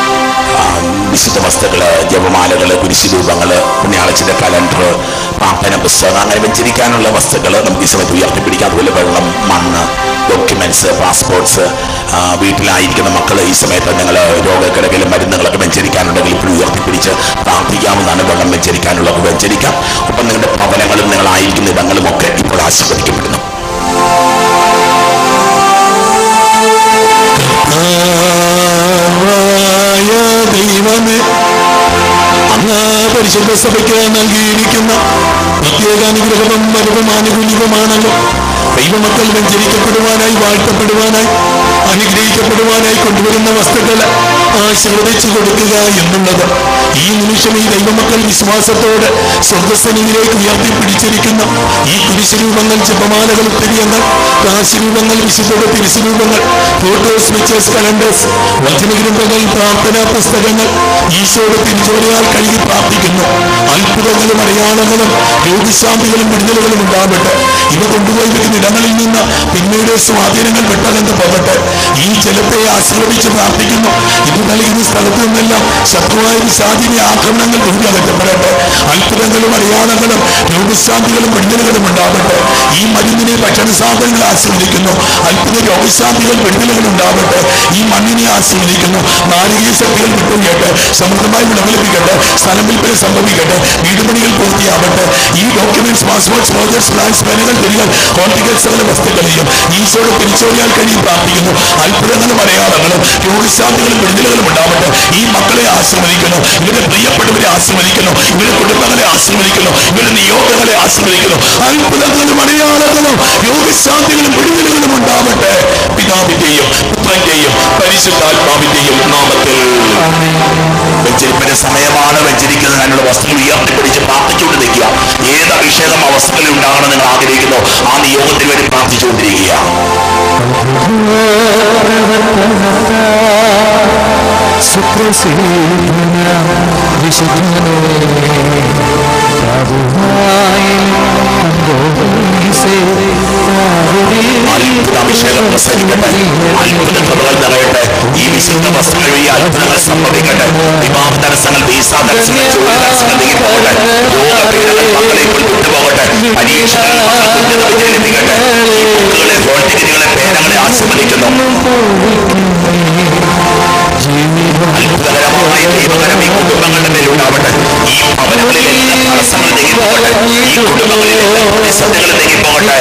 ആ, വിശുദ്ധ വസ്തുക്കള് ജപമാലകള് കുരിശുരൂപങ്ങള് പുണ്യാളച്ചിന്റെ കലണ്ടർ പ്രാർത്ഥന പുസ്തകം അങ്ങനെ വെഞ്ചരിക്കാനുള്ള വസ്തുക്കൾ നമുക്ക് ഈ സമയത്ത് ഉയർത്തിപ്പിടിക്കാം അതുപോലെ വെള്ളം മണ്ണ് ഡോക്യുമെന്റ്സ് പാസ്പോർട്ട്സ് വീട്ടിലായിരിക്കുന്ന മക്കൾ ഈ സമയത്ത് നിങ്ങൾ രോഗക്കിടക്കലും മരുന്നുകളൊക്കെ വെഞ്ചരിക്കാനുണ്ടെങ്കിൽ ഇപ്പോഴും ഉയർത്തിപ്പിടിച്ച് പ്രാർത്ഥിക്കാവുന്നതാണ് വെള്ളം വെഞ്ചരിക്കാനുള്ള വെഞ്ചരിക്കാം ഒപ്പം നിങ്ങളുടെ ഭവനങ്ങളും നിങ്ങളായിരിക്കുന്ന ഇടങ്ങളും ഒക്കെ ഇപ്പോൾ ആശീർവദിക്കപ്പെടുന്നു കർത്താവായ ദൈവമേ അങ്ങ് പരിശുദ്ധ സഭയ്ക്ക് നൽകിയിരിക്കുന്ന പ്രത്യേക അനുഗ്രഹവും വരവും ആനുകൂല്യവുമാണല്ലോ ദൈവമക്കൾ വെഞ്ചരിക്കപ്പെടുവാനായി വാഴ്ത്തപ്പെടുവാനായി അനുഗ്രഹിക്കപ്പെടുവാനായി കൊണ്ടുവരുന്ന വസ്തുക്കൾ ആശീർവദിച്ചു കൊടുക്കുക എന്നുള്ളത് ഈ നിമിഷം ഈ ദൈവമക്കൾ വിശ്വാസത്തോട് സ്വർഗസ്ഥനിലേക്ക് ഉയർത്തിപ്പിടിച്ചിരിക്കുന്ന ഈ കുരിശുരൂപങ്ങൾ ജപമാലകൾ ഉത്തരീയങ്ങൾ കാശുരൂപങ്ങൾ വിശുദ്ധയുടെ തിരിച്ചുരൂപങ്ങൾ ഫോട്ടോസ് പിക്ചേഴ്സ് കലണ്ടേഴ്സ് വചനഗ്രന്ഥങ്ങൾ പ്രാർത്ഥനാ പുസ്തകങ്ങൾ ഈശോയുടെ തിരിച്ചോലയാൽ കഴുകി പ്രാർത്ഥിക്കുന്നു അത്ഭുതങ്ങളും അടയാളങ്ങളും രോഗശാന്തികളും വിടുതലുകളും ഉണ്ടാവട്ടെ ഇവ കൊണ്ടുപോയി വെക്കുന്ന ഇടങ്ങളിൽ നിന്ന് പിന്നീട് സ്വാധീനങ്ങൾ വിട്ടകന്ന് പോകട്ടെ ഈ ജലത്തെ ആശ്രയിച്ച് പ്രാർത്ഥിക്കുന്നു ഇത് നൽകുന്ന സ്ഥലത്തു നിന്നെല്ലാം ശത്രുവായ വിശാദി മണ്ണിനെ ആക്രമണങ്ങൾ ദൂരകറ്റപ്പെടട്ടെ അത്ഭുതങ്ങളും അടയാളങ്ങളും രോഗശാന്തികളും വിടുതലുകളും ഉണ്ടാവട്ടെ ഈ മരുന്നിനെ ഭക്ഷണ സാധനങ്ങൾ ആസ്വദിക്കുന്നു അത്ഭുത രോഗശാന്തികൾ വിടുതലുകൾ ഉണ്ടാവട്ടെ ഈ മണ്ണിനെ ആസ്വദിക്കുന്നു നാരകീയ ശക്തികൾ വിട്ടുകയട്ടെ സമൃദ്ധമായി വിളവെടുപ്പിക്കട്ടെ സ്ഥലം വിൽപ്പന സംഭവിക്കട്ടെ വീടുപണികൾ പൂർത്തിയാവട്ടെ ഈ ഡോക്യുമെന്റ്സ് പാസ്പോർട്ട്സ് പ്രോജക്ട്സ് പ്ലാൻസ് പേനകൾ തിരികൾ കോൺട്ടിക്കൽ സകല വസ്തുക്കളെയും ഈശോയുടെ തിരിച്ചറിയാൻ കഴിയും പ്രാർത്ഥിക്കുന്നു അത്ഭുതങ്ങളും അടയാളങ്ങളും രോഗശാന്തികളും വിടുതലുകളും ഉണ്ടാവട്ടെ ഈ മക്കളെ ആശ്രമിക്കുന്നു ഇവരുടെ പ്രിയപ്പെട്ടവരെ ആശ്രമിക്കുന്നു ഇവരുടെ കുടുംബങ്ങളെ ആശ്രമിക്കുന്നു ഇവരുടെ നിയോഗങ്ങളെ ആശ്രമിക്കുന്നു അത്ഭുതങ്ങളും അടയാളങ്ങളും രോഗശാന്തികളും വിടുതലുകളും ഉണ്ടാവട്ടെ പിതാവിന്റെയും പുത്രന്റെയും പരിശുദ്ധാത്മാവിന്റെയും നാമത്തിൽ വെഞ്ചരിപ്പിന്റെ സമയമാണ് വെഞ്ചരിക്കുന്നത് അതിനുള്ള വസ്തുക്കൾ ഉയർത്തിപ്പിടിച്ച് പ്രാർത്ഥിച്ചുകൊണ്ട് നിൽക്കുക ഏത് അഭിഷേകം ആ വസ്തുക്കളിൽ ഉണ്ടാകണം നിങ്ങൾ ആഗ്രഹിക്കുന്നു ആ നിയോഗത്തിന് വേണ്ടി പ്രാർത്ഥിച്ചുകൊണ്ടിരിക്കുക സുപ്രസിദ്ധന വിശുദ്ധനേ പ്രഭുവായ അന്തോണീസേ അത്ഭുത അഭിഷേകം പ്രസരിക്കട്ടെ അത്ഭുത കൃപകൾ നിറയട്ടെ ഈ വിശുദ്ധ വസ്തുക്കൾ വഴി അത്ഭുതങ്ങൾ സംഭവിക്കട്ടെ വിവാഹ തടസ്സങ്ങൾ വീസ തടസ്സങ്ങൾ ജോലി തടസ്സങ്ങൾ നീങ്ങിപ്പോകട്ടെ രോഗപീഠകൾ മക്കളെ ഇപ്പോൾ വിട്ടുപോകട്ടെ പരീക്ഷകൾ മക്കൾ കുഞ്ഞുങ്ങൾ വിജയിപ്പിക്കട്ടെ ഈ ബുക്കുകളെ ഹോൾ ടിക്കറ്റുകളെ പേനകളെ ആസ്വദിക്കുന്നു അത്ഭുതകരമായ ദൈവകരം ഈ കുടുംബങ്ങളുടെ മേലുണ്ടാവട്ടെ ഈ ഭവനങ്ങളിൽ എല്ലാ തടസ്സങ്ങൾ നീങ്ങിപ്പോകട്ടെ ഈ കുടുംബങ്ങളിൽ എല്ലാ പ്രതിസന്ധികൾ നീങ്ങിപ്പോകട്ടെ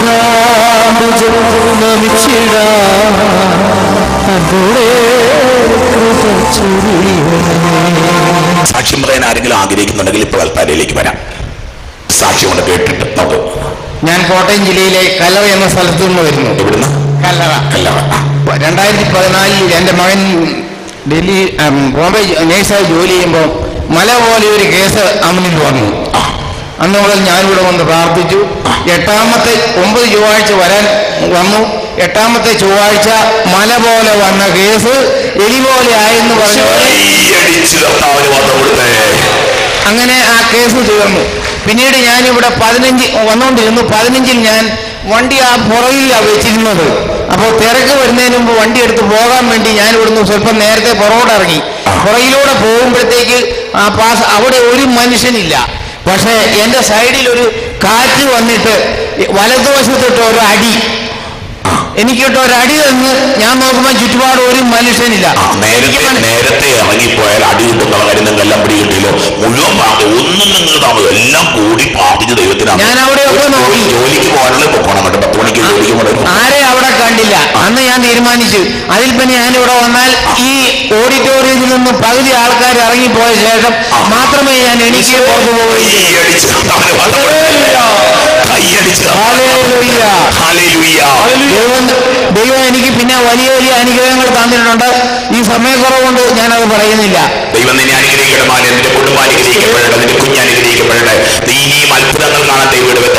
സാക്ഷ്യം പറയാൻ ആരെങ്കിലും ആഗ്രഹിക്കുന്നുണ്ടെങ്കിൽ ഇപ്പോൾ അൽത്താരയിലേക്ക് വരാം സാക്ഷ്യം കൊണ്ട് കേട്ടിട്ട് നോക്കൂ ഞാൻ കോട്ടയം ജില്ലയിലെ കല്ലറ എന്ന സ്ഥലത്തു നിന്ന് വരുന്നു എവിടുന്ന് കല്ലറ കല്ലറ ആ, രണ്ടായിരത്തി പതിനാലിൽ എൻ്റെ മകൻ ഡൽഹി ഉം, ബോംബെ നേഴ്സായി ജോലി ചെയ്യുമ്പോൾ മല പോലെ ഒരു കേസ് അവനിൽ വന്നു അന്ന് മുതൽ ഞാനിവിടെ വന്ന് പ്രാർത്ഥിച്ചു എട്ടാമത്തെ ഒമ്പത് ചൊവ്വാഴ്ച വരാൻ വന്നു എട്ടാമത്തെ ചൊവ്വാഴ്ച മല പോലെ വന്ന കേസ് എലി പോലെ ആയെന്ന് പറഞ്ഞു കൈയടിച്ച് കർത്താവിന് വന്നു കൊടുത്തേ അങ്ങനെ ആ കേസ് തീർന്നു പിന്നീട് ഞാനിവിടെ പതിനഞ്ച് വന്നുകൊണ്ടിരുന്നു പതിനഞ്ചിൽ ഞാൻ വണ്ടി ആ പുറകിലാണ് വെച്ചിരുന്നത് അപ്പോൾ തിരക്ക് വരുന്നതിന് മുമ്പ് വണ്ടി എടുത്ത് പോകാൻ വേണ്ടി ഞാൻ ഇവിടുന്ന് സ്വല്പം നേരത്തെ പുറകോട്ട് ഇറങ്ങി പുറകിലൂടെ പോകുമ്പോഴത്തേക്ക് ആ പാസ് അവിടെ ഒരു മനുഷ്യനില്ല പക്ഷേ എൻ്റെ സൈഡിൽ ഒരു കാറ്റ് വന്നിട്ട് വലതുവശത്തിട്ട് ഒരു അടി എനിക്കിട്ട് ഒരു അടി തന്ന് ഞാൻ നോക്കുമ്പോൾ ചുറ്റുപാട് ഒരു മനുഷ്യനില്ല ആ, നേരത്തെ നേരത്തെ ഇറങ്ങിപ്പോയാൽ അടി കിട്ടുന്ന കാര്യം നിങ്ങൾക്ക് എല്ലാം പിടി കിട്ടിയല്ലോ മുഴുവൻ പ്രാർത്ഥന ഒന്നും നിങ്ങൾ താമസം എല്ലാം കൂടി പ്രാർത്ഥിച്ച് ദൈവത്തിനാണ് ഞാൻ അവിടെയൊക്കെ നോക്കി. ജോലിക്ക് പോകാനുള്ള പോകണം കേട്ടോ പത്ത് മണിക്ക് ജോലിക്ക് പോകണം ആരെ അവിടെ കണ്ടില്ല അന്ന് ഞാൻ തീരുമാനിച്ചു അതിൽ പിന്നെ ഞാൻ ഇവിടെ വന്നാൽ ഈ ഓഡിറ്റോറിയത്തിൽ നിന്ന് പകുതി ആൾക്കാർ ഇറങ്ങിപ്പോയ ശേഷം മാത്രമേ ഞാൻ എനിക്ക് പുറത്തു പോവുകയുള്ളൂ കൈയടിച്ച് കർത്താവിന് വന്നു കൊടുത്തേ. കൈയടിച്ച് ഹല്ലേലൂയ. ഹല്ലേലൂയ. ദൈവം ദൈവം എനിക്ക് പിന്നെ വലിയ വലിയ അനുഗ്രഹങ്ങൾ തന്നിട്ടുണ്ട് ഈ സമയക്കുറവ് കൊണ്ട് ഞാനത് പറയുന്നില്ല ദൈവം നിന്നെ അനുഗ്രഹിക്കട്ടെ മാനെ നിന്റെ കുടുംബം അനുഗ്രഹിക്കപ്പെടട്ടെ നിന്റെ കുഞ്ഞ് അനുഗ്രഹിക്കപ്പെടട്ടെ നീ ഇനിയും അത്ഭുതങ്ങൾ കാണാൻ ദൈവം ഇടപെട്ടെ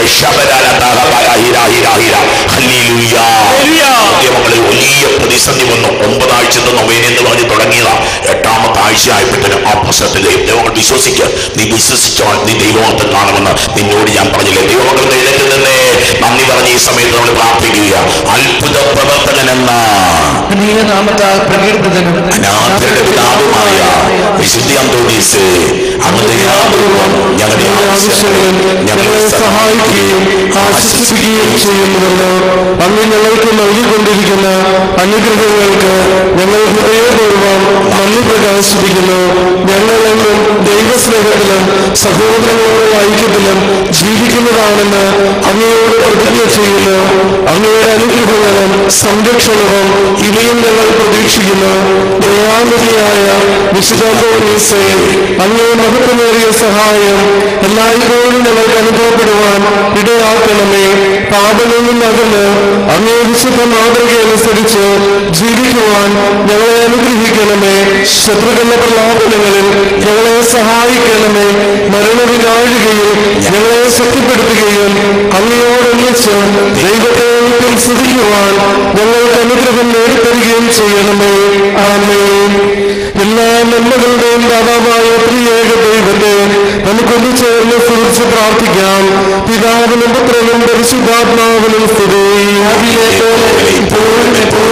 മക്കളിൽ വലിയ പ്രതിസന്ധി വന്നു ഒമ്പതാഴ്ചത്തെ നൊവേന എന്ന് പറഞ്ഞ് തുടങ്ങിയതാ എട്ടാമത്തെ ആഴ്ച ആയപ്പോഴത്തേനും ആ പ്രശ്നത്തിൽ ദൈവങ്ങൾ വിശ്വസിക്കുക നീ വിശ്വസിച്ചാൽ നീ ദൈവമത്തെ കാണുമെന്ന് നിന്നോട് ഞാൻ പറഞ്ഞില്ലേ ദൈവമക്കൾ എഴുന്നേറ്റ് നിന്നേ നന്ദി പറഞ്ഞ ഈ സമയത്ത് നമ്മൾ പ്രാർത്ഥിക്കുക അത്ഭുത പ്രവർത്തകൻ എന്ന നാമത്താൽ പ്രകീർത്തിതനും അനാഥരുടെ പിതാവുമായ വിശുദ്ധ അന്തോണീസ് അങ്ങ് ദയാപൂർവം ഞങ്ങളുടെ ആവശ്യങ്ങളിൽ ഞങ്ങളെ സഹായിക്കുകയും ആശ്വസിപ്പിക്കുകയും ചെയ്യുന്നുവല്ലോ അങ്ങ് ഞങ്ങൾക്ക് നൽകിക്കൊണ്ടിരിക്കുന്ന അനുഗ്രഹങ്ങൾക്ക് ഞങ്ങൾ ഹൃദയപൂർവ്വം നന്ദി പ്രകാശിപ്പിക്കുന്നു ഞങ്ങളെന്നും ദൈവസ്നേഹത്തിലും സഹോദരങ്ങളുടെ ഐക്യത്തിലും ജീവിക്കുന്നതാണെന്ന് അങ്ങയോട് പ്രതിജ്ഞ ചെയ്യുന്നു അങ്ങയുടെ അനുഗ്രഹങ്ങളും സംരക്ഷണവും ഇനിയും ഞങ്ങൾ പ്രതീക്ഷിക്കുന്നു ദയാനിധിയായ വിശുദ്ധോണീസെ അങ്ങേ മഹത്വമേറിയ സഹായം എല്ലായ്പ്പോഴും ഞങ്ങൾക്ക് അനുഭവപ്പെടുവാൻ ഇടയാക്കണമേ പാപങ്ങളിൽ നിന്നകന്ന് അങ്ങേ വിശുദ്ധ മാതൃകയനുസരിച്ച് ജീവിക്കുവാൻ ഞങ്ങളെ അനുഗ്രഹിക്കണമേ ശത്രുക്കളുടെ പ്രലാപനങ്ങളിൽ ഞങ്ങളെ സഹായിക്കണമേ മരണവിനാഴികയിൽ ഞങ്ങളെ ശക്തിപ്പെടുത്തുകയും അങ്ങയോടൊന്നിച്ച് ദൈവത്തെ സ്തുതിക്കുവാൻ ഞങ്ങൾക്ക് അനുഗ്രഹം നേടിത്തരികയും ചെയ്യണമേ ആമേൻ എല്ലാ നന്മകളുടെയും ദാതാവായ പ്രിയേക ദൈവത്തെ നമുക്കൊന്നു ചേർന്ന് സ്തുതിച്ച് പ്രാർത്ഥിക്കാം പിതാവിനും പുത്രനും പരിശുദ്ധാത്മാവിനും സ്തുതി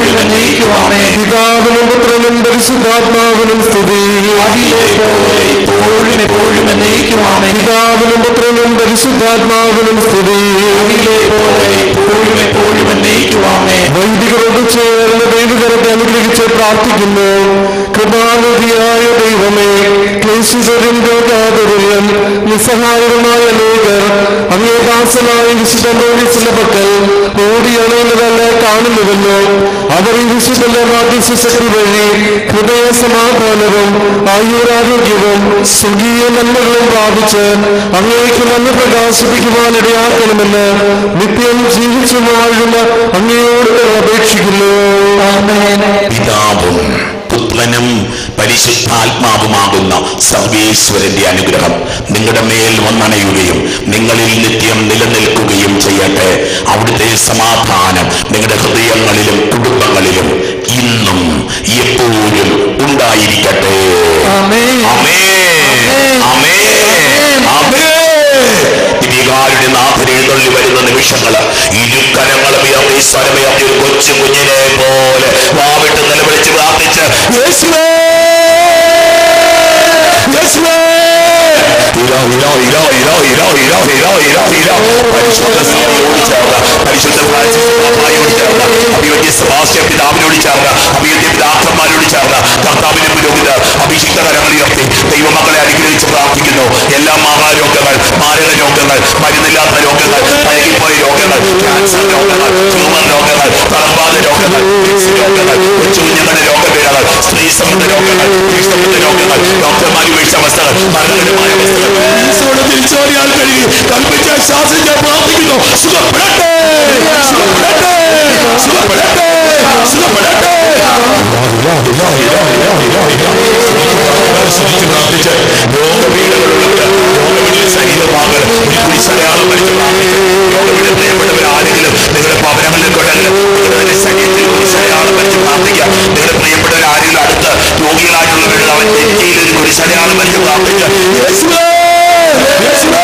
പിതാവിനും പുത്രനും പരിശുദ്ധാത്മാവിനും സ്തുതി ഇപ്പോഴും എപ്പോഴും എന്നേക്കുമാണ് പിതാവിനും പുത്രനും പരിശുദ്ധാത്മാവിനും സ്തുതി ഇപ്പോഴും എപ്പോഴും എന്നേക്കുമാണ് വൈദികരോട് ചേർന്ന് ദൈവകരത്തെ അനുഗ്രഹിച്ച് പ്രാർത്ഥിക്കുന്നു കൃപാനിധിയായ ദൈവമേ ക്ലേശിതരും രോഗാതുരൻ നിസ്സഹായരുമായ അനേകർ അങ്ങേദാസനായ വിശുദ്ധ പോലീസിന്റെ പക്കൽ ഓടിയണയുന്നതല്ല കാണുന്നുവല്ലോ അവർ ഈ വിശുദ്ധ രാജ്യശിശക്തി വഴി ഹൃദയ സമാധാനവും ആയുരാരോഗ്യവും സ്വർഗീയ നന്മകളും പ്രാപിച്ച് അങ്ങേക്ക് നന്ദി പ്രകാശിപ്പിക്കുവാൻ ഇടയാക്കണമെന്ന് നിത്യം ജീവിച്ചു വാഴുന്ന അങ്ങയോട് അപേക്ഷിക്കുന്നു പിതാവും പുത്രനും പരിശുദ്ധാത്മാവുമാകുന്ന സർവേശ്വരന്റെ അനുഗ്രഹം നിങ്ങളുടെ മേൽ വന്നണയുകയും നിങ്ങളിൽ നിത്യം നിലനിൽക്കുകയും ചെയ്യട്ടെ അവിടുത്തെ സമാധാനം നിങ്ങളുടെ ഹൃദയങ്ങളിലും കുടുംബങ്ങളിലും ഇന്നും എപ്പോഴും ഉണ്ടായിരിക്കട്ടെ ആമേൻ. ആമേ ആമേ ആമേ ദിവികാരുടെ നാഥനെ തള്ളി വരുന്ന നിമിഷങ്ങൾ ഇരുകരങ്ങളും ഉയർത്തി സ്വരമുയർത്തി ഒരു കൊച്ചു കുഞ്ഞിനെ പോലെ വാവിട്ട് നിലവിളിച്ച് പ്രാർത്ഥിച്ച് യേശുവേ യേശുവേ ഇരോ ഇരോ ഇരോ ഇരോ ഇരോ ഇരോ ഇരോ ഇരോ ഇരോ പരിശുദ്ധ സഭയോട് ചേർന്ന് പരിശുദ്ധ ഫ്രാൻസിസ് പാപ്പായോട് ചേർന്ന് അഭിവന്യ സെബാസ്റ്റ്യൻ പിതാവിനോട് ചേർന്ന് അഭിവന്യ പിതാക്കന്മാരോട് ചേർന്ന് കർത്താവിന്റെ പുരോഹിത അഭിഷിക്ത കരങ്ങളുയർത്തി ദൈവമക്കളെ അനുഗ്രഹിച്ച് പ്രാർത്ഥിക്കുന്നു എല്ലാ മഹാരോഗങ്ങൾ മാരക രോഗങ്ങൾ മരുന്നില്ലാത്ത രോഗങ്ങൾ പഴകിപ്പോയ രോഗങ്ങൾ ക്യാൻസർ രോഗങ്ങൾ ട്യൂമർ രോഗങ്ങൾ തളർവാദ രോഗങ്ങൾ ഫിക്സ് രോഗങ്ങൾ കൊച്ചുകുഞ്ഞുങ്ങളുടെ രോഗപീഠകൾ സ്ത്രീ സംബന്ധ രോഗങ്ങൾ സംബന്ധ രോഗങ്ങൾ ഡോക്ടർമാർ ഉപേക്ഷിച്ച അവസ്ഥകൾ മരണകരമായ അവസ്ഥകൾ ഈശോയോട് തിരിച്ചറിയാൻ കഴിയും കൽപ്പിച്ച ശാസിച്ച പ്രാർത്ഥിക്കുന്നു സുഖപ്പെടട്ടെ സുഖപ്പെടട്ടെ സുഖപ്പെടട്ടെ സുഖപ്പെടട്ടെ ശ്രമിച്ച് പ്രാർത്ഥിച്ച് രോഗപീഠകളുള്ളവര് രോഗപീഠ ശരീരഭാഗങ്ങൾ ഒരു കുരിശടയാളം വരച്ച് പ്രാർത്ഥിച്ച് രോഗപീഠ പ്രിയപ്പെട്ടവർ ആരെങ്കിലും നിങ്ങളുടെ ഭവനങ്ങളിൽ കൊണ്ടെങ്കിലും നിങ്ങളുടെ ശരീരത്തിൽ കുരിശടയാളം വരച്ച് പ്രാർത്ഥിക്കുക നിങ്ങളുടെ പ്രിയപ്പെട്ടവർ ആരെങ്കിലും അടുത്ത് രോഗികളായിട്ടുള്ളവരുടെ അവൻ നെറ്റിയിൽ ഒരു കുരിശടയാളം വരച്ച് പ്രാർത്ഥിക്കുക യേശുവേ! യേശുവേ!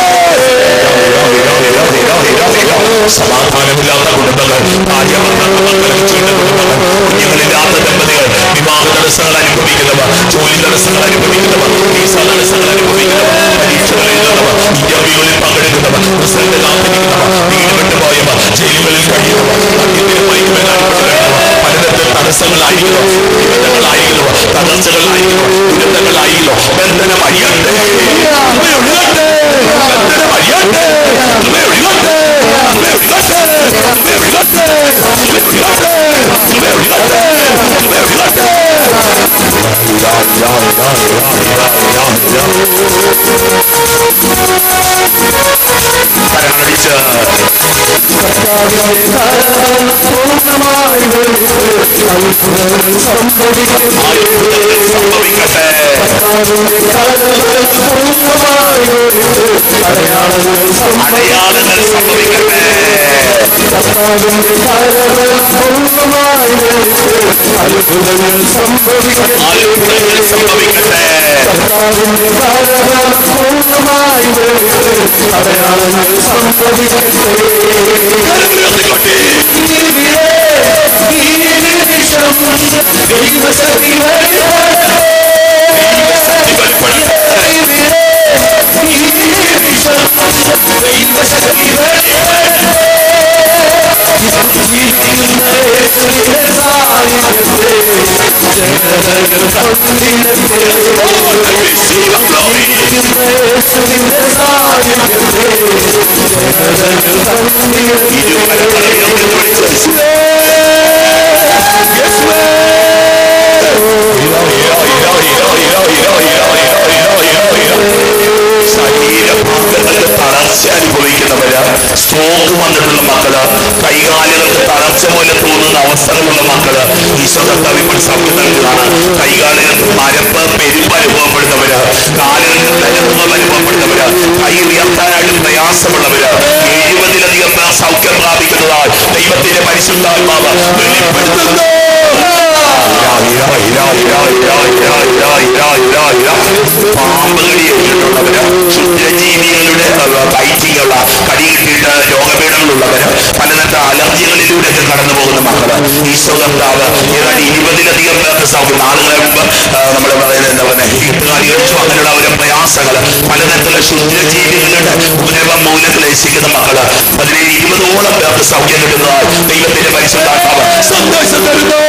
സമാധാനമില്ലാത്ത കുടുംബങ്ങൾ ഭാര്യമക്കൾ മക്കളെ കുടുംബങ്ങൾ കുഞ്ഞുങ്ങളില്ലാത്ത ദമ്പതികൾ വിവാഹ തടസ്സങ്ങൾ അനുഭവിക്കുന്നവർ ജോലി തടസ്സങ്ങൾ അനുഭവിക്കുന്നവർ വീസ തടസ്സങ്ങൾ അനുഭവിക്കുന്നവർ പരീക്ഷകൾ എഴുതുന്നവർ ഇന്റർവ്യൂകളിൽ പങ്കെടുക്കുന്നവർ റിസൾട്ട് കാത്തിരിക്കുന്നവർ വീട് വിട്ടുപോയവർ ജയിലുകളിൽ കഴിയുന്നവർ മദ്യത്തിന് മയക്കുമരുന്നവർ പലതരത്തിൽ തടസ്സങ്ങളായിരിക്കുന്നു ദുരിതങ്ങളായിരിക്കുന്നു തകർച്ചകളായിരിക്കുന്നു ദുരിതങ്ങളായിരിക്കുന്നു ബന്ധനം അഴിയട്ടെ കൃപയൊഴുകട്ടെ ബന്ധനം അഴിയട്ടെ കൃപയൊഴുകട്ടെ കൃപയൊഴുകട്ടെ കൃപയൊഴുകട്ടെ കൃപയൊഴുകട്ടെ കൃപയൊഴുകട്ടെ കൃപയൊഴുകട്ടെ കരങ്ങളടിച്ച് സംഭവിക്കട്ടെ അടയാളങ്ങൾ സംഭവിക്കട്ടെ അത്ഭുതങ്ങൾ സംഭവിക്കട്ടെ കരങ്ങളുയർത്തിക്കൊണ്ടേ ദൈവശക്തി വെളിപ്പെടട്ടെ Receive the glory. ഇരുകരങ്ങളും ഉയർത്തിപ്പിടിച്ച് യേശുവേ! യേശുവേ! ഇരോ, ഇരോ, ഇരോ, ഇരോ, ഇരോ, ഇരോ, ഇരോ, ഇരോ, ഇരോ, ഇരോ, ഇരോ. ശരീരഭാഗങ്ങൾക്ക് തളർച്ച അനുഭവിക്കുന്നവര് സ്ട്രോക്ക് വന്നിട്ടുള്ള മക്കള് കൈകാലുകൾക്ക് തളർച്ച പോലെ തോന്നുന്ന അവസരമുള്ള മക്കള് ഈശോ കർത്താവ് ഇപ്പോൾ സൗഖ്യം നൽകുകയാണ് കൈകാലുകൾക്ക് മരപ്പ് പെരുപ്പ് അനുഭവപ്പെടുന്നവര് കാലുകൾക്ക് തലമുഖം അനുഭവപ്പെടുന്നവര് കൈ ഉയർത്താനായിട്ട് പ്രയാസമുള്ളവര് എഴുപതിലധികം പേർ സൗഖ്യം പ്രാപിക്കുന്നതായി ദൈവത്തിന്റെ പരിശുദ്ധാത്മാവ് വെളിപ്പെടുത്തുന്നു പാമ്പ് കടി ഏറ്റിട്ടുള്ളവര് ക്ഷുദ്രജീവികളുടെ ബൈറ്റിങ്ങുള്ള കടി കിട്ടിയിട്ട് രോഗപീഠങ്ങളുള്ളവര് പലതരത്തിലുള്ള അലർജികളിൽ രോഗങ്ങളിലൂടെയൊക്കെ കടന്നു പോകുന്ന മക്കള് ഈശോ കർത്താവ് ഏതാണ്ട് ഇരുപതിലധികം പേർക്ക് സൗഖ്യം നാളുകളെ മുമ്പ് നമ്മൾ പറയുന്നത് എന്താ പറയുക കീട്ടുകാലി കഴിച്ചു അങ്ങനെയുള്ള അവരുടെ പ്രയാസങ്ങള് പലതരത്തിലുള്ള ശുദ്ധജീവികളുടെ ഉപദ്രവം മൂലം ക്ലേശിക്കുന്ന മക്കള് പതിനേഴ് ഇരുപതോളം പേർക്ക് സൗഖ്യം കിട്ടുന്നതായി ദൈവത്തിന്റെ പരിശുദ്ധാത്മാവ് സന്ദേശം തരുന്നു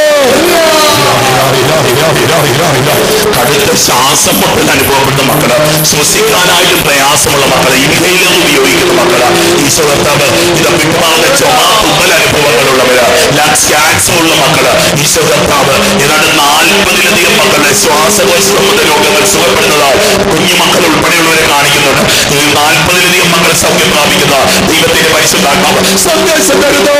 കടുത്ത ശ്വാസം മുട്ടൽ അനുഭവപ്പെടുന്ന മക്കള് ശ്വസിക്കാനായിട്ട് പ്രയാസമുള്ള മക്കള് ഇൻഹൈലർ ഉപയോഗിക്കുന്ന മക്കള് ഈശോ കർത്താവ് ഇത് പിൻഭാഗ ചുമ തുമ്മൽ അനുഭവങ്ങളുള്ളവര് ലങ്സ് ക്യാൻസർ ഉള്ള മക്കള് ഈശോ കർത്താവ് ഏതാണ്ട് നാൽപ്പതിലധികം മക്കളുടെ ശ്വാസകോശ സംബന്ധ രോഗങ്ങൾ സുഖപ്പെടുന്നതായി കുഞ്ഞു മക്കൾ ഉൾപ്പെടെയുള്ളവരെ കാണിക്കുന്നുണ്ട് ഈ നാൽപ്പതിലധികം മക്കൾ സൗഖ്യം പ്രാപിക്കുന്ന ദൈവത്തിന്റെ പരിശുദ്ധാത്മാവ് സന്ദേശം തരുന്നു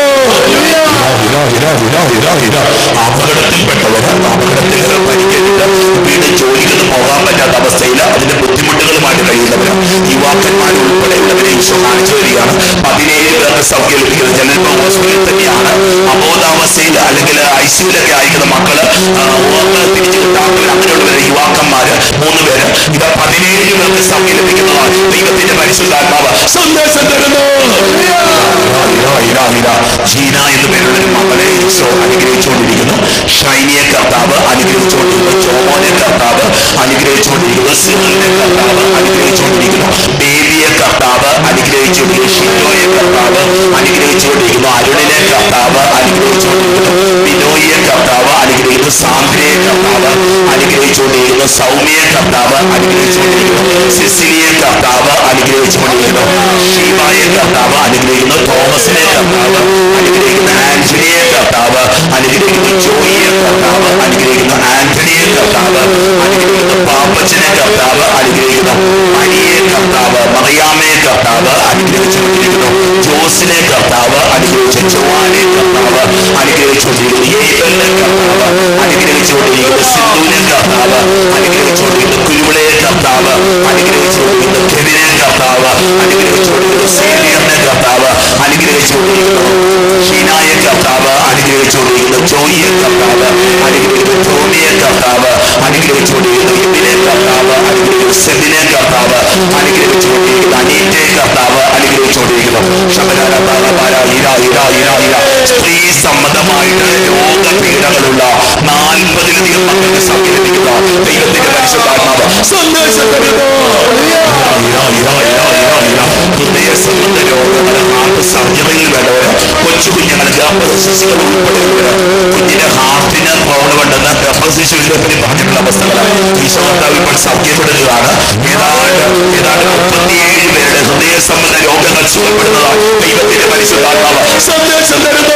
അപകടത്തിൽപ്പെട്ടവര് അപകടത്തിൽ പരിക്കേറ്റിട്ട് വീട് ജോലിക്കൊന്നും പോകാൻ പറ്റാത്ത അവസ്ഥയിൽ അതിന്റെ ബുദ്ധിമുട്ടുകളുമായിട്ട് കഴിയുന്നവര് യുവാക്കന്മാർ ഉൾപ്പെടെയുള്ളവരെ ഈശോ കാണിച്ചു വരികയാണ് പതിനേഴ് പേർക്ക് സൗഖ്യം ലഭിക്കുന്നത് ജനറൽ ഹോസ്പിറ്റലിൽ തന്നെയാണ് അബോധാവസ്ഥയിൽ അല്ലെങ്കിൽ ഐ സിയുലൊക്കെ ആയിരിക്കുന്ന മക്കള് ആ, ഓർമ്മ തിരിച്ചു കിട്ടാത്തവർ അങ്ങനെയുള്ളവര് യുവാക്കന്മാര് മൂന്ന് പേര് ഇത് പതിനേഴ് പേർക്ക് സൗഖ്യം ലഭിക്കുന്നതാണ് ദൈവത്തിന്റെ പരിശുദ്ധാത്മാവ് സന്ദേശം തരുന്നു ജീന എന്ന് പേരുള്ള ഒരു മകളെ ഈശോ അനുഗ്രഹിച്ചുകൊണ്ടിരിക്കുന്നു ഷൈനിയെ കർത്താവ് അനുഗ്രഹിച്ചുകൊണ്ടിരിക്കുന്നു ജോമോനെ കർത്താവ് അനുഗ്രഹിച്ചുകൊണ്ടിരിക്കുന്നു സിറിനെ കർത്താവ് അനുഗ്രഹിച്ചുകൊണ്ടിരിക്കുന്നു ബേബിയെ കർത്താവ് അനുഗ്രഹിച്ചുകൊണ്ടിരിക്കുന്നു ഷിനോയെ കർത്താവ് അനുഗ്രഹിച്ചുകൊണ്ടിരിക്കുന്നു അരുണിനെ കർത്താവ് അനുഗ്രഹിച്ചുകൊണ്ടിരിക്കുന്നു ബിനോയിയെ കർത്താവ് അനുഗ്രഹിക്കുന്നു സാന്ദ്രയെ കർത്താവ് അനുഗ്രഹിച്ചുകൊണ്ടിരിക്കുന്നു സൗമ്യയെ കർത്താവ് അനുഗ്രഹിച്ചുകൊണ്ടിരിക്കുന്നു സിസിലിയെ കർത്താവ് അനുഗ്രഹിച്ചുകൊണ്ടിരിക്കുന്നു ഷീബായെ കർത്താവ് അനുഗ്രഹിക്കുന്നു തോമസിനെ കർത്താവ് അനുഗ്രഹിക്കുന്നു ആന്റണിയെ കർത്താവ് അനുഗ്രഹിക്കുന്നു ജോയിയെ കർത്താവ് അനുഗ്രഹിക്കുന്നു ആന്റണിയെ കർത്താവ് അനുഗ്രഹിക്കുന്നു പാപ്പച്ചനെ കർത്താവ് അനുഗ്രഹിക്കുന്നു മണിയെ കർത്താവ് മറിയാമയെ കർത്താവ് അനുഗ്രഹിച്ചുകൊണ്ടിരിക്കുന്നു ജോസിനെ കർത്താവ് അനുഗ്രഹിച്ചു ജോവാനെ കർത്താവ് അനുഗ്രഹിച്ചുകൊണ്ടിരിക്കുന്നു ഏബലിനെ കർത്താവ് അനുഗ്രഹിച്ചുകൊണ്ടിരിക്കുന്നു സിന്ധുവിനെ കർത്താവ് അനുഗ്രഹിച്ചുകൊണ്ടിരിക്കുന്നു കുരുവിളയെ കർത്താവ് അനുഗ്രഹിച്ചുകൊണ്ടിരിക്കുന്നു കെവിനെ കർത്താവ് അനുഗ്രഹിച്ചുകൊണ്ടിരിക്കുന്നു സേവിയറിനെ കർത്താവ് അനുഗ്രഹിച്ചുകൊണ്ടിരിക്കുന്നു ഷീനായെ കർത്താവ് അനുഗ്രഹിച്ചുകൊണ്ടിരിക്കുന്നു ജോയിയെ കർത്താവ് അനുഗ്രഹിക്കുന്നു ടോമിയെ കർത്താവ് അനുഗ്രഹിച്ചുകൊണ്ടിരിക്കുന്നു ഇതിനെ കർത്താവ് അനുഗ്രഹിക്കുന്നു സെബിനെ കർത്താവ് അനുഗ്രഹിച്ചുകൊണ്ടിരിക്കുന്നു അനീറ്റയെ കർത്താവ് അനുഗ്രഹിച്ചുകൊണ്ടിരിക്കുന്നു ശബരാര താളപാര ഇര ഇര ഇര ഇര സ്ത്രീ സംബന്ധമായിട്ട് രോഗപീഠങ്ങളുള്ള നാൽപ്പതിലധികം മക്കൾക്ക് സൗഖ്യം ലഭിക്കുന്ന ദൈവത്തിന്റെ പരിശുദ്ധാത്മാവ് സന്ദേശം തരുന്നു ഹൃദയ സംബന്ധ രോഗങ്ങൾ ഹാർട്ട് സർജറിയിൽ വേണ്ടവര് കൊച്ചു കുഞ്ഞുങ്ങൾ ഗർഭശിശുക്കൾ ഉൾപ്പെടെയുള്ളവര് കുഞ്ഞിന്റെ ഹാർട്ടിന് പ്രോബ്ലം ഉണ്ടെന്ന് ഗർഭശിശുവിനെ പറ്റി പറഞ്ഞിട്ടുള്ള അവസ്ഥകൾ ഈശോ കർത്താവ് ഇപ്പോൾ സൗഖ്യപ്പെടുകയാണ് ഏതാണ്ട് ഏതാണ്ട് മുപ്പത്തിയേഴ് പേരുടെ ഹൃദയ സംബന്ധ രോഗങ്ങൾ സുഖപ്പെടുന്നതാണ് ദൈവത്തിന്റെ പരിശുദ്ധാത്മാവ് സന്ദേശം തരുന്നു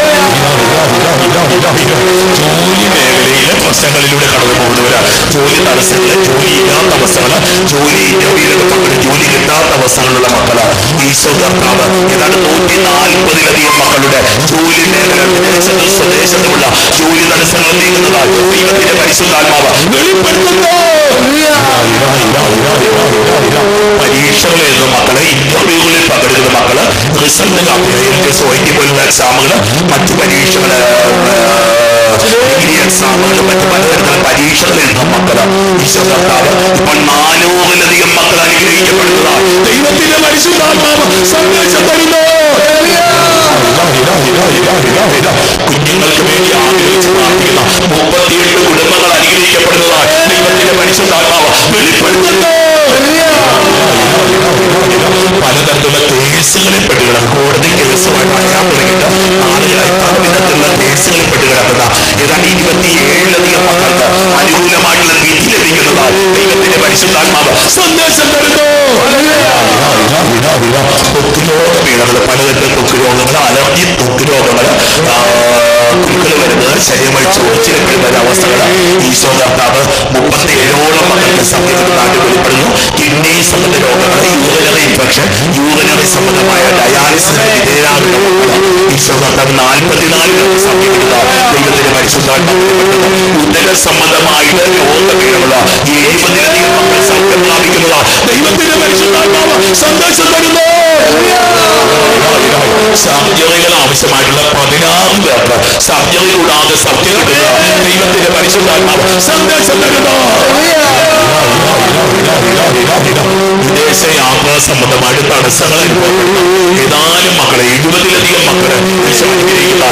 ജോലി മേഖലയിലെ പ്രശ്നങ്ങളിലൂടെ കടന്നു പോകുന്നവരാണ് ജോലി തടസ്സങ്ങള് ജോലി ഇല്ലാത്ത അവസ്ഥകള് ജോലി ഇന്റർവ്യൂലൊക്കെ പങ്കെടുത്ത് ജോലി കിട്ടാത്ത അവസ്ഥകളുള്ള മക്കളാണ് ഈശോ കർത്താവ് ഏതാണ്ട് നൂറ്റി നാൽപ്പതിലധികം മക്കളുടെ ജോലി മേഖല വിദേശത്തും സ്വദേശത്തുമുള്ള ജോലി തടസ്സങ്ങൾ നീങ്ങുന്നതാണ് ദൈവത്തിന്റെ പരിശുദ്ധാത്മാവ് വെളിപ്പെടുത്തുന്നു പരീക്ഷകൾ എഴുതുന്ന മക്കള് ഇന്റർവ്യൂകളിൽ പങ്കെടുക്കുന്ന മക്കള് റിസൾട്ട് കാപ്പി പോലുള്ള എക്സാമുകള് മറ്റു പരീക്ഷകള് ഡിഗ്രി എക്സാമുകൾ മറ്റു പലതരത്തിലുള്ള പരീക്ഷകൾ എഴുതുന്ന മക്കള് ഈശോ കർത്താവ് ഇപ്പോൾ നാനൂറിലധികം മക്കൾ അനുഗ്രഹിക്കപ്പെടുന്നതാണ് ദൈവത്തിന്റെ പരിശുദ്ധാത്മാവ് സന്ദേശം തരുന്നു കുഞ്ഞുങ്ങൾക്ക് വേണ്ടി ആഗ്രഹിച്ച് പ്രാർത്ഥിക്കുന്ന മുപ്പത്തിയെട്ട് കുടുംബങ്ങൾ അനുഗ്രഹിക്കപ്പെടുന്നതാണ് ദൈവത്തിന്റെ പരിശുദ്ധാത്മാവ് വെളിപ്പെടുത്തുന്നു പലതരത്തിലുള്ള കേസുകളിൽ പെട്ട് കിടക്കുന്ന കോടതി കേസുമായിട്ട് അറിയാൻ തുടങ്ങിയിട്ട് ആളുകളായി പലവിധത്തിലുള്ള കേസുകളിൽ പെട്ട് കിടക്കുന്ന ഏതാണ്ട് ഇരുപത്തിയേഴിലധികം മക്കൾക്ക് അനുകൂലമായിട്ടുള്ള വിധി ലഭിക്കുന്നതാണ് ദൈവത്തിന്റെ പരിശുദ്ധാത്മാവ് സന്ദേശം തരുന്നു തൊക്കുരോഗ വീണകൾ പലതരത്തിലുള്ള തൊക്കുരോഗങ്ങൾ അലർജി തൊക്കുരോഗങ്ങൾ കുരുക്കൾ വരുന്നത് ശരീരമായി ചോദിച്ചിരപ്പെടുന്ന ഒരു അവസ്ഥകൾ ഈശോ കർത്താവ് മുപ്പത്തി ഏഴോളം മക്കൾക്ക് സംഗീതത്തിനായിട്ട് വെളിപ്പെടുന്നു കിഡ്നി സംബന്ധ രോഗങ്ങൾ യൂറിനറി ഇൻഫെക്ഷൻ യൂറിനറി സംബന്ധമായ ഡയാലിസിന് വിധേയരാകുന്ന മക്കൾ ഈശോ കർത്താവ് നാൽപ്പത്തിനാല് പേർക്ക് സംഗീത ദൈവത്തിന്റെ പരിശുദ്ധാത്മാവ് ഉദര സംബന്ധമായിട്ട് രോഗപീഠമുള്ള എഴുപതിലധികം മക്കൾ സൗഖ്യം പ്രാപിക്കുന്നതാണ് ദൈവത്തിന്റെ പരിശുദ്ധാത്മാവ് സന്ദേശം തരുന്നു സർജറികൾ ആവശ്യമായിട്ടുള്ള പതിനാറ് പേർക്ക് സർജറി കൂടാതെ സൗഖ്യം കിട്ടുക ദൈവത്തിന്റെ പരിശുദ്ധാത്മാവ് സന്ദേശം തരുന്നു വിദേശ യാത്ര സംബന്ധമായിട്ട് തടസ്സങ്ങൾ അനുഭവപ്പെടുന്ന ഏതാനും മക്കളെ എഴുപതിലധികം മക്കളെ ഈശോ അനുഗ്രഹിക്കുന്ന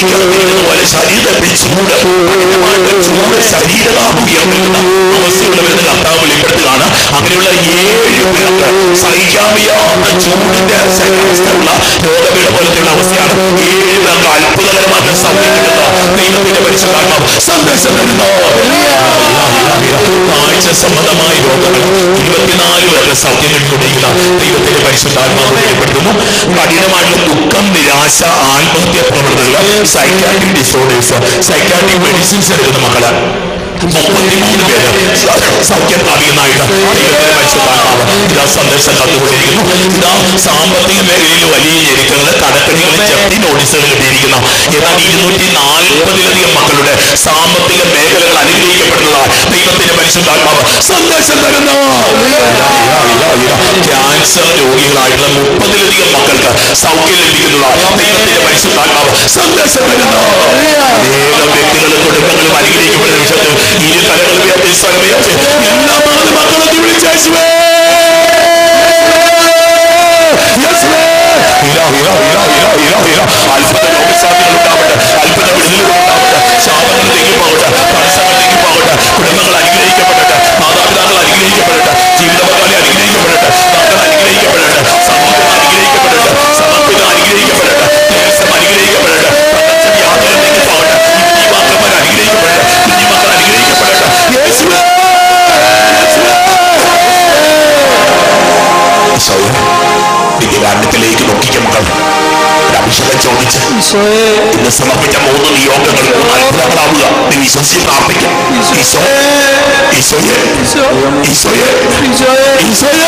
പോലെ ശരീരത്തിൽ ചൂട് കഠിനമായിട്ട് ചൂട് ശരീരതാപം ഉയർന്നിരുന്ന അവസ്ഥയുള്ള വരുന്ന കർത്താവ് വെളിപ്പെടുത്തുകയാണ് അങ്ങനെയുള്ള ഏഴ് പേർക്ക് സഹിക്കാൻ വയ്യാത്ത ചൂടിന്റെ അവസ്ഥയുള്ള രോഗപീഠ പോലത്തെയുള്ള അവസ്ഥയാണ് ഏഴ് പേർക്ക് അത്ഭുതകരമായിട്ട് സംഭവിക്കുന്നത് ദൈവത്തിന്റെ പരിശുദ്ധാത്മാവ് സന്ദേശം തരുന്നു കാഴ്ച സംബന്ധമായ രോഗങ്ങൾ ഇരുപത്തിനാല് പേർക്ക് സൗഖ്യം കിട്ടിക്കൊണ്ടിരിക്കുന്ന ദൈവത്തിന്റെ പരിശുദ്ധാത്മാവ് വെളിപ്പെടുത്തുന്നു കഠിനമായിട്ടുള്ള ദുഃഖം നിരാശ ആത്മഹത്യ പ്രവണതകൾ സൈക്കാട്രിക് ഡിസോർഡേഴ്സ് സൈക്കാട്രിക് മെഡിസിൻസ് എടുക്കുന്ന മക്കള് മുപ്പത്തിമൂന്ന് പേര് സൗഖ്യം പ്രാപിക്കുന്നതായിട്ട് ദൈവത്തിന്റെ പരിശുദ്ധാത്മാവ് ഇതാ സന്ദേശം തന്നുകൊണ്ടിരിക്കുന്നു ഇതാ സാമ്പത്തിക മേഖലയിൽ വലിയ ഞെരുക്കങ്ങൾ കടക്കണികൾ ജപ്തി നോട്ടീസുകൾ കിട്ടിയിരിക്കുന്നു എന്നാൽ ഇരുന്നൂറ്റി നാൽപ്പതിലധികം മക്കളുടെ സാമ്പത്തിക മേഖലകൾ അനുഗ്രഹിക്കപ്പെട്ടുള്ളതാണ് ദൈവത്തിന്റെ പരിശുദ്ധാത്മാവ് സന്ദേശം തരുന്നു ക്യാൻസർ രോഗികളായിട്ടുള്ള മുപ്പതിലധികം മക്കൾക്ക് സൗഖ്യം ലഭിക്കുന്നതാണ് ദൈവത്തിന്റെ പരിശുദ്ധാത്മാവ് സന്ദേശം തരുന്നു അനേകം വ്യക്തികളും കുടുംബങ്ങളും അനുഗ്രഹിക്കപ്പെടുന്ന വിഷയത്തിൽ ഇരു കലകൾ ഉയർത്തി സ്വരം ഉയർത്തി എല്ലാ നാല് മക്കളും വിളിച്ചേശുവേ യേശുവേ ഹീരാ ഹീരാ ഹീരാ ഹീരാ ഹീരാ ഹീരാ അത്ഭുത രോഗശാന്തികൾ ഉണ്ടാവട്ടെ അത്ഭുത വിടുതലുകൾ ഉണ്ടാവട്ടെ ശാപങ്ങൾ നീങ്ങിപ്പോകട്ടെ തടസ്സങ്ങൾ നീങ്ങിപ്പോകട്ടെ കുടുംബങ്ങൾ അനുഗ്രഹിക്കപ്പെടട്ടെ മാതാപിതാക്കൾ അനുഗ്രഹിക്കപ്പെടട്ടെ ജീവിത പങ്കാളി അനുഗ്രഹിക്കപ്പെടട്ടെ മക്കൾ അനുഗ്രഹിക്കപ്പെടട്ടെ സമൂഹം അനുഗ്രഹിക്കപ്പെടട്ടെ സമർപ്പിതം അനുഗ്രഹിക്കപ്പെടട്ടെ ദേശം അനുഗ്രഹിക്കപ്പെടട്ടെ പ്രപഞ്ച യാതൊരു നീങ്ങിപ്പോകട്ടെ കുഞ്ഞുമക്കൾ അനുഗ്രഹിക്കപ്പെടട്ടെ കുഞ്ഞുമക്കൾ അനുഗ്രഹിക്കപ്പെടട്ടെ യേശുവേ ഈശോയെ വിദ്യകാരണത്തിലേക്ക് നോക്കിക്ക മക്കൾ ഒരു അഭിഷേകം ചോദിച്ച് ഇന്ന് സമർപ്പിച്ച മൂന്ന് നിയോഗങ്ങൾ മൂന്ന് അത്ഭുതങ്ങളാവുക നീ വിശ്വസിച്ച് പ്രാർത്ഥിക്കാം ഈശോ ഈശോയെ ഈശോയെ ഈശോയെ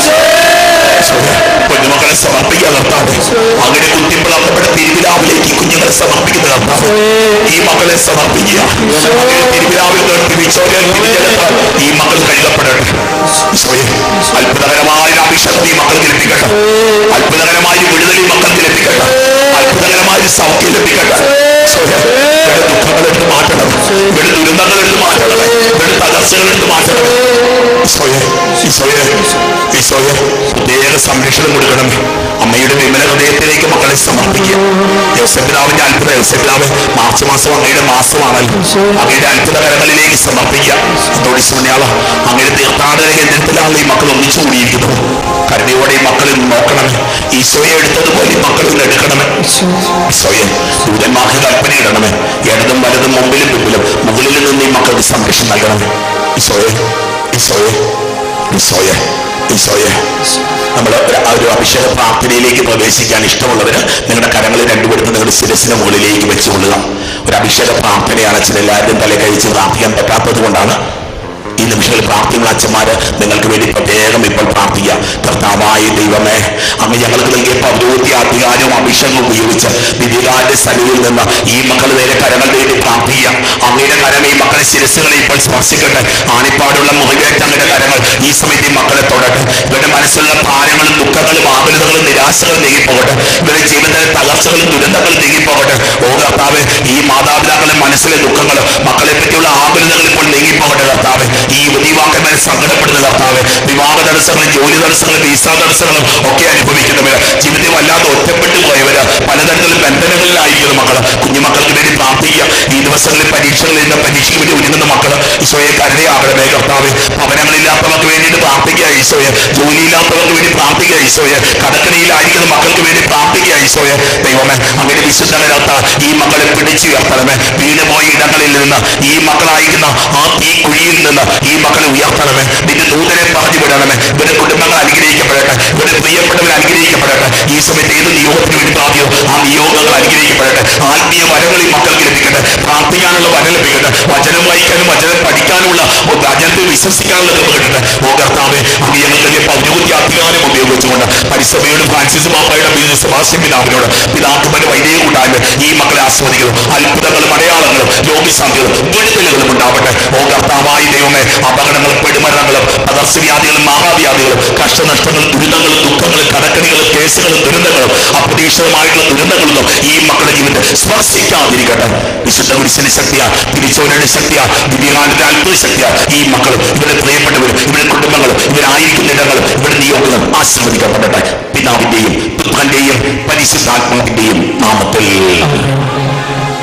ഈശോയെ കുഞ്ഞുമക്കളെ സമർപ്പിക്കുക കർത്താവ് അങ്ങനെ കുത്തിപ്പിളക്കപ്പെട്ട തിരുവിലാവിലേക്ക് കുഞ്ഞുങ്ങളെ സമർപ്പിക്കുന്ന കർത്താവ് ഈ മക്കളെ സമർപ്പിക്കുക അങ്ങനെ തിരുവിലാവിൽ നിർത്തി വിച്ചോരെ തിരിച്ചെടുത്ത് ഈ മക്കൾ കഴുകപ്പെടട്ടെ ഈശോയെ അത്ഭുതകരമായ ഒരു അഭിഷേകം ഈ മക്കൾക്ക് ലഭിക്കട്ടെ അത്ഭുതകരമായ ഒരു വിടുതൽ ഈ മക്കൾക്ക് ലഭിക്കട്ടെ അത്ഭുതകരമായ ഒരു സൗഖ്യം ലഭിക്കട്ടെ ഈശോയെ, ഇവിടെ ദുഃഖങ്ങൾ എടുത്ത് മാറ്റണം ഇവിടെ ദുരന്തങ്ങൾ എടുത്ത് മാറ്റണം ഇവിടെ തകർച്ചകൾ എടുത്ത് മാറ്റണം ഈശോയെ ഈശോയെ ഈശോയെ പ്രത്യേക സംരക്ഷണം കൊടുക്കണം അമ്മയുടെ വിമല ഹൃദയത്തിലേക്ക് മക്കളെ സമർപ്പിക്കുക യോസഫിതാവിന്റെ അത്ഭുത യോസഫിതാവ് മാർച്ച് മാസം അങ്ങയുടെ മാസമാണല്ലോ അങ്ങയുടെ അത്ഭുതകരങ്ങളിലേക്ക് സമർപ്പിക്കുക അതോടെ സുണ്യാള അങ്ങയുടെ തീർത്ഥാടന കേന്ദ്രത്തിലാണ് ഈ മക്കൾ ഒന്നിച്ചു കൂടിയിരിക്കുന്നത് കരുണയോടെ ഈ മക്കളിൽ നോക്കണമേ ഈശോയെ എടുത്തതുപോലെ ഈ മക്കളിൽ എടുക്കണമേ ഈശോയെ ദൂതന്മാർക്ക് കൽപ്പന ഇടണമേ ഇടതും വലതും മുമ്പിലും പിമ്പിലും മുകളിൽ നിന്ന് ഈ മക്കൾക്ക് സംരക്ഷണം നൽകണമേ ഈശോയെ ഈശോയെ ഈശോയെ ഈശോയെ നമ്മൾ ആ ഒരു അഭിഷേക പ്രാർത്ഥനയിലേക്ക് പ്രവേശിക്കാൻ ഇഷ്ടമുള്ളവര് നിങ്ങളുടെ കരങ്ങൾ രണ്ടുപേർക്കും നിങ്ങളുടെ ശിരസിന് മുകളിലേക്ക് വെച്ചുകൊള്ളുക ഒരു അഭിഷേക പ്രാർത്ഥനയാണ് അച്ഛൻ എല്ലാവരും തല കഴിച്ച് പ്രാർത്ഥിക്കാൻ പറ്റാത്തത് കൊണ്ടാണ് ഈ നിമിഷങ്ങളിൽ പ്രാർത്ഥിക്കുന്ന അച്ഛന്മാര് നിങ്ങൾക്ക് വേണ്ടി പ്രത്യേകം ഇപ്പോൾ പ്രാർത്ഥിക്കാം കർത്താവായ ദൈവമേ അങ്ങ് ഞങ്ങൾക്ക് നൽകിയ പൗരോഗ്യ അധികാരവും അഭിഷേകവും ഉപയോഗിച്ച് വിധികാരുടെ സന്നിധിയിൽ നിന്ന് ഈ മക്കൾ നേരെ കരങ്ങൾ വേണ്ടി പ്രാർത്ഥിക്കാം അങ്ങയുടെ കരം ഈ മക്കളെ ശിരസുകളെ ഇപ്പോൾ സ്പർശിക്കട്ടെ ആണിപ്പാടുള്ള മുറിവേറ്റ അങ്ങയുടെ കരങ്ങൾ ഈ സമയത്ത് ഈ മക്കളെ തൊടട്ടെ ഇവരുടെ മനസ്സിലുള്ള ഭാരങ്ങളും ദുഃഖങ്ങളും ആകുലതകളും നിരാശകളും നീങ്ങിപ്പോകട്ടെ ഇവരുടെ ജീവിതത്തിലെ തകർച്ചകളും ദുരന്തങ്ങളും നീങ്ങിപ്പോകട്ടെ ഓ കർത്താവ് ഈ മാതാപിതാക്കളുടെ മനസ്സിലെ ദുഃഖങ്ങൾ മക്കളെ പറ്റിയുള്ള ആകുലതകൾ ഇപ്പോൾ നീങ്ങിപ്പോകട്ടെ കർത്താവ് ഈ യുവതിവാക്കന്മാരെ സങ്കടപ്പെടുന്ന കർത്താവ് വിവാഹ തടസ്സങ്ങളും ജോലി തടസ്സങ്ങളും വീസ തടസ്സങ്ങളും ഒക്കെ അനുഭവിക്കുന്നവര് ജീവിതത്തിൽ വല്ലാതെ ഒറ്റപ്പെട്ടു പോയവര് പലതരത്തിലും ബന്ധനങ്ങളിലായിരിക്കുന്ന മക്കള് കുഞ്ഞുമക്കൾക്ക് വേണ്ടി പ്രാർത്ഥിക്കുക ഈ ദിവസങ്ങളിൽ പരീക്ഷകളിൽ നിന്ന് പരീക്ഷയ്ക്ക് വേണ്ടി ഒരുങ്ങുന്ന മക്കള് ഈശോയെ കരുതയാകണമേ കർത്താവ് ഭവനങ്ങളില്ലാത്തവർക്ക് വേണ്ടിയിട്ട് പ്രാർത്ഥിക്കുക ഈശോയെ ജോലിയില്ലാത്തവർക്ക് വേണ്ടി പ്രാർത്ഥിക്കുക ഈശോയെ കടക്കണിയിലായിരിക്കുന്ന മക്കൾക്ക് വേണ്ടി പ്രാർത്ഥിക്കുക ഈശോയെ ദൈവമേ അങ്ങനെ വിശുദ്ധനകത്ത ഈ മക്കളെ പിടിച്ചുയർത്തണമേ വീണുപോയ ഇടങ്ങളിൽ നിന്ന് ഈ മക്കളായിരിക്കുന്ന ആ തീ കുഴിയിൽ നിന്ന് ഈ മക്കളെ ഉയർത്തണമേ നിന്റെ ദൂതനെ പറഞ്ഞു വിടണമേ ഇവരുടെ കുടുംബങ്ങൾ അനുഗ്രഹിക്കപ്പെടട്ടെ ഇവരുടെ പ്രിയപ്പെട്ടവർ അനുഗ്രഹിക്കപ്പെടട്ടെ ഈ സമയത്ത് ഏത് നിയോഗത്തിന് വേണ്ടി പ്രാർത്ഥിയോ ആ നിയോഗങ്ങൾ അനുഗ്രഹിക്കപ്പെടട്ടെ ആത്മീയ വരങ്ങൾ ഈ മക്കൾക്ക് ലഭിക്കട്ടെ പ്രാർത്ഥിക്കാനുള്ള വരം ലഭിക്കട്ടെ വചനം വായിക്കാനും വചനം പഠിക്കാനുള്ള വചനത്തിൽ വിശ്വസിക്കാനുള്ള കൃപ കിട്ടട്ടെ ഓ കർത്താവെ അങ്ങ് ഞങ്ങൾക്ക് പൗരോഗ്യ അധികാരം ഉപയോഗിച്ചുകൊണ്ട് പരിസഭയോട് ഫ്രാൻസിസ് മാപ്പയുടെ സെബാസ്റ്റ്യൻ പിതാവിനോട് പിതാക്കന്മാരുടെ വൈദിക കൂട്ടായ്മ ഈ മക്കളെ ആസ്വദിക്കുന്നു അത്ഭുതങ്ങളും അടയാളങ്ങളും രോഗിശാന്തികളും വിടുതലുകളും ഉണ്ടാവട്ടെ ഓ കർത്താവായ ദൈവമേ അപകടങ്ങളും പെടുമരണങ്ങളും പകർച്ചവ്യാധികളും മഹാവ്യാധികളും കഷ്ടനഷ്ടങ്ങളും ദുരിതങ്ങളും ദുഃഖങ്ങളും കടക്കണികളും കേസുകളും ദുരന്തങ്ങളും അപ്രതീക്ഷിതമായിട്ടുള്ള ദുരന്തങ്ങളൊന്നും ഈ മക്കളുടെ ജീവിതത്തെ സ്പർശിക്കാതിരിക്കട്ടെ വിശുദ്ധ കുരിശിന്റെ ശക്തിയാ തിരിച്ചോരയുടെ ശക്തിയാ ദിവ്യകാലത്തിന്റെ അത്ഭുത ശക്തിയാ ഈ മക്കളും ഇവരുടെ പ്രിയപ്പെട്ടവരും ഇവരുടെ കുടുംബങ്ങളും ഇവരായിരിക്കുന്ന ഇടങ്ങളും ഇവരുടെ നിയോഗങ്ങളും ആശീർവദിക്കപ്പെടട്ടെ പിതാവിന്റെയും പുത്രന്റെയും പരിശുദ്ധാത്മാവിന്റെയും നാമത്തിൽ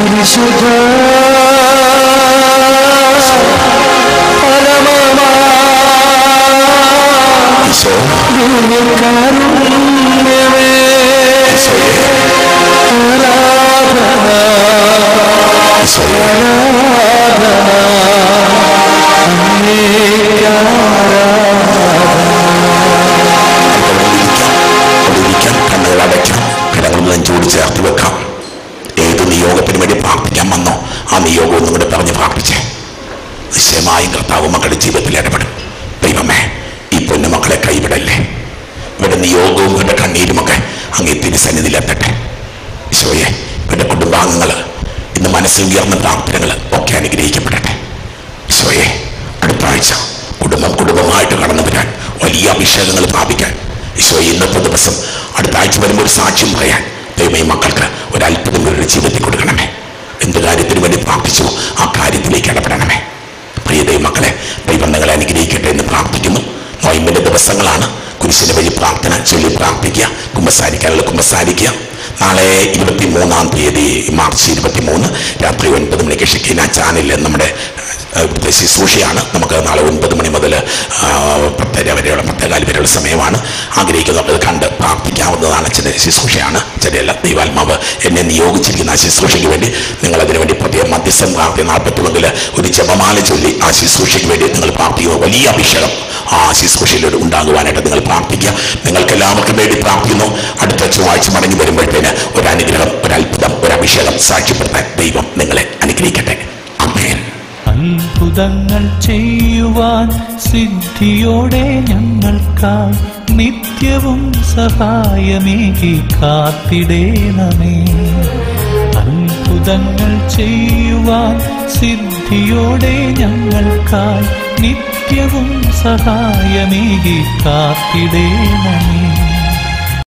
പരിശുദ്ധ ഈശോ ദിവ്യകാരുണ്യമേ ഈശോയെ ആരാധന ഈശോയെ ഒളിരിക്കാം കണ്ണുകൾ അടയ്ക്കാം കരങ്ങൾ നെഞ്ചോട് ചേർത്ത് വെക്കാം ഏത് നിയോഗത്തിന് വേണ്ടി പ്രാർത്ഥിക്കാൻ വന്നോ ആ നിയോഗം ഒന്നും കൂടെ പറഞ്ഞ് പ്രാർത്ഥിച്ചേ നിശ്ചയമായും കർത്താവ് മക്കളുടെ ജീവിതത്തിൽ ഇടപെടും ദൈവമേ ഈ പൊന്നു മക്കളെ കൈവിടല്ലേ ഇവരുടെ നിയോഗവും ഇവരുടെ കണ്ണീരുമൊക്കെ അങ്ങേ തിരുസന്നിധിയിലെത്തട്ടെ ഈശോയെ ഇവരുടെ കുടുംബാംഗങ്ങൾ ഇന്ന് മനസ്സിൽ ഉയർന്ന പ്രാർത്ഥനകൾ ഒക്കെ അനുഗ്രഹിക്കപ്പെടട്ടെ ഈശോയെ അടുത്ത ആഴ്ച കുടുംബം കുടുംബമായിട്ട് കടന്നു വരാൻ വലിയ അഭിഷേകങ്ങൾ പ്രാപിക്കാൻ ഈശോയെ ഇന്നത്തെ ദിവസം അടുത്ത ആഴ്ച വരുമ്പോൾ ഒരു സാക്ഷ്യം പറയാൻ ദൈവമേ ഈ മക്കൾക്ക് ഒരു അത്ഭുതം ഇവരുടെ ജീവിതത്തിൽ കൊടുക്കണമേ എന്ത് കാര്യത്തിന് വേണ്ടി പ്രാർത്ഥിച്ചു ആ കാര്യത്തിലേക്ക് ഇടപെടണമേ പ്രിയ ദൈവമക്കളെ ദൈവം നിങ്ങളെ അനുഗ്രഹിക്കട്ടെ എന്ന് പ്രാർത്ഥിക്കുന്നു നോയമ്പിന്റെ ദിവസങ്ങളാണ് കുരിശിന്റെ വഴി പ്രാർത്ഥന ചൊല്ലി പ്രാർത്ഥിക്കുക കുമ്പസാരിക്കാനുള്ള കുമ്പസാരിക്കുക നാളെ ഇരുപത്തി മൂന്നാം തീയതി മാർച്ച് ഇരുപത്തി മൂന്ന് രാത്രി ഒൻപത് മണിക്ക് ഷിക്കീന ചാനലിൽ നമ്മുടെ ആ, ഇവിടുത്തെ ശുശ്രൂഷയാണ് നമുക്ക് നാളെ ഒൻപത് മണി മുതൽ ആ, പത്തര വരെയുള്ള പത്തേകാല് വരെയുള്ള സമയമാണ് ആഗ്രഹിക്കുന്നവർക്ക് കണ്ട് പ്രാർത്ഥിക്കാവുന്നതാണ് ചില ശുശ്രൂഷയാണ് ചിലയല്ല ദൈവാത്മാവ് എന്നെ നിയോഗിച്ചിരിക്കുന്ന ആ ശുശ്രൂഷയ്ക്ക് വേണ്ടി നിങ്ങൾ അതിനു വേണ്ടി പ്രത്യേക മധ്യസ്ഥം പ്രാർത്ഥി നാൽപ്പത്തിമൂന്നിൽ ഒരു ജപമാല ചൊല്ലി ആ ശുശ്രൂഷയ്ക്ക് വേണ്ടി നിങ്ങൾ പ്രാർത്ഥിക്കുക വലിയ അഭിഷേകം ആ ശുശ്രൂഷയിലൂടെ ഉണ്ടാകുവാനായിട്ട് നിങ്ങൾ പ്രാർത്ഥിക്കുക നിങ്ങൾക്ക് എല്ലാവർക്കും വേണ്ടി പ്രാർത്ഥിക്കുന്നു അടുത്ത ചൊവ്വാഴ്ച മടങ്ങി വരുമ്പോഴത്തേന് ഒരു അനുഗ്രഹം ഒരു അത്ഭുതം ഒരു അഭിഷേകം സാക്ഷ്യപ്പെടുത്താൻ ദൈവം നിങ്ങളെ അനുഗ്രഹിക്കട്ടെ അമ്മേൻ അത്ഭുതങ്ങൾ ചെയ്യുവാൻ സിദ്ധിയോടെ ഞങ്ങൾക്കായി നിത്യവും സഹായമേകി കാത്തിടേണമേ അത്ഭുതങ്ങൾ ചെയ്യുവാൻ സിദ്ധിയോടെ ഞങ്ങൾക്കായി നിത്യവും സഹായമേകി കാത്തിടേണമേ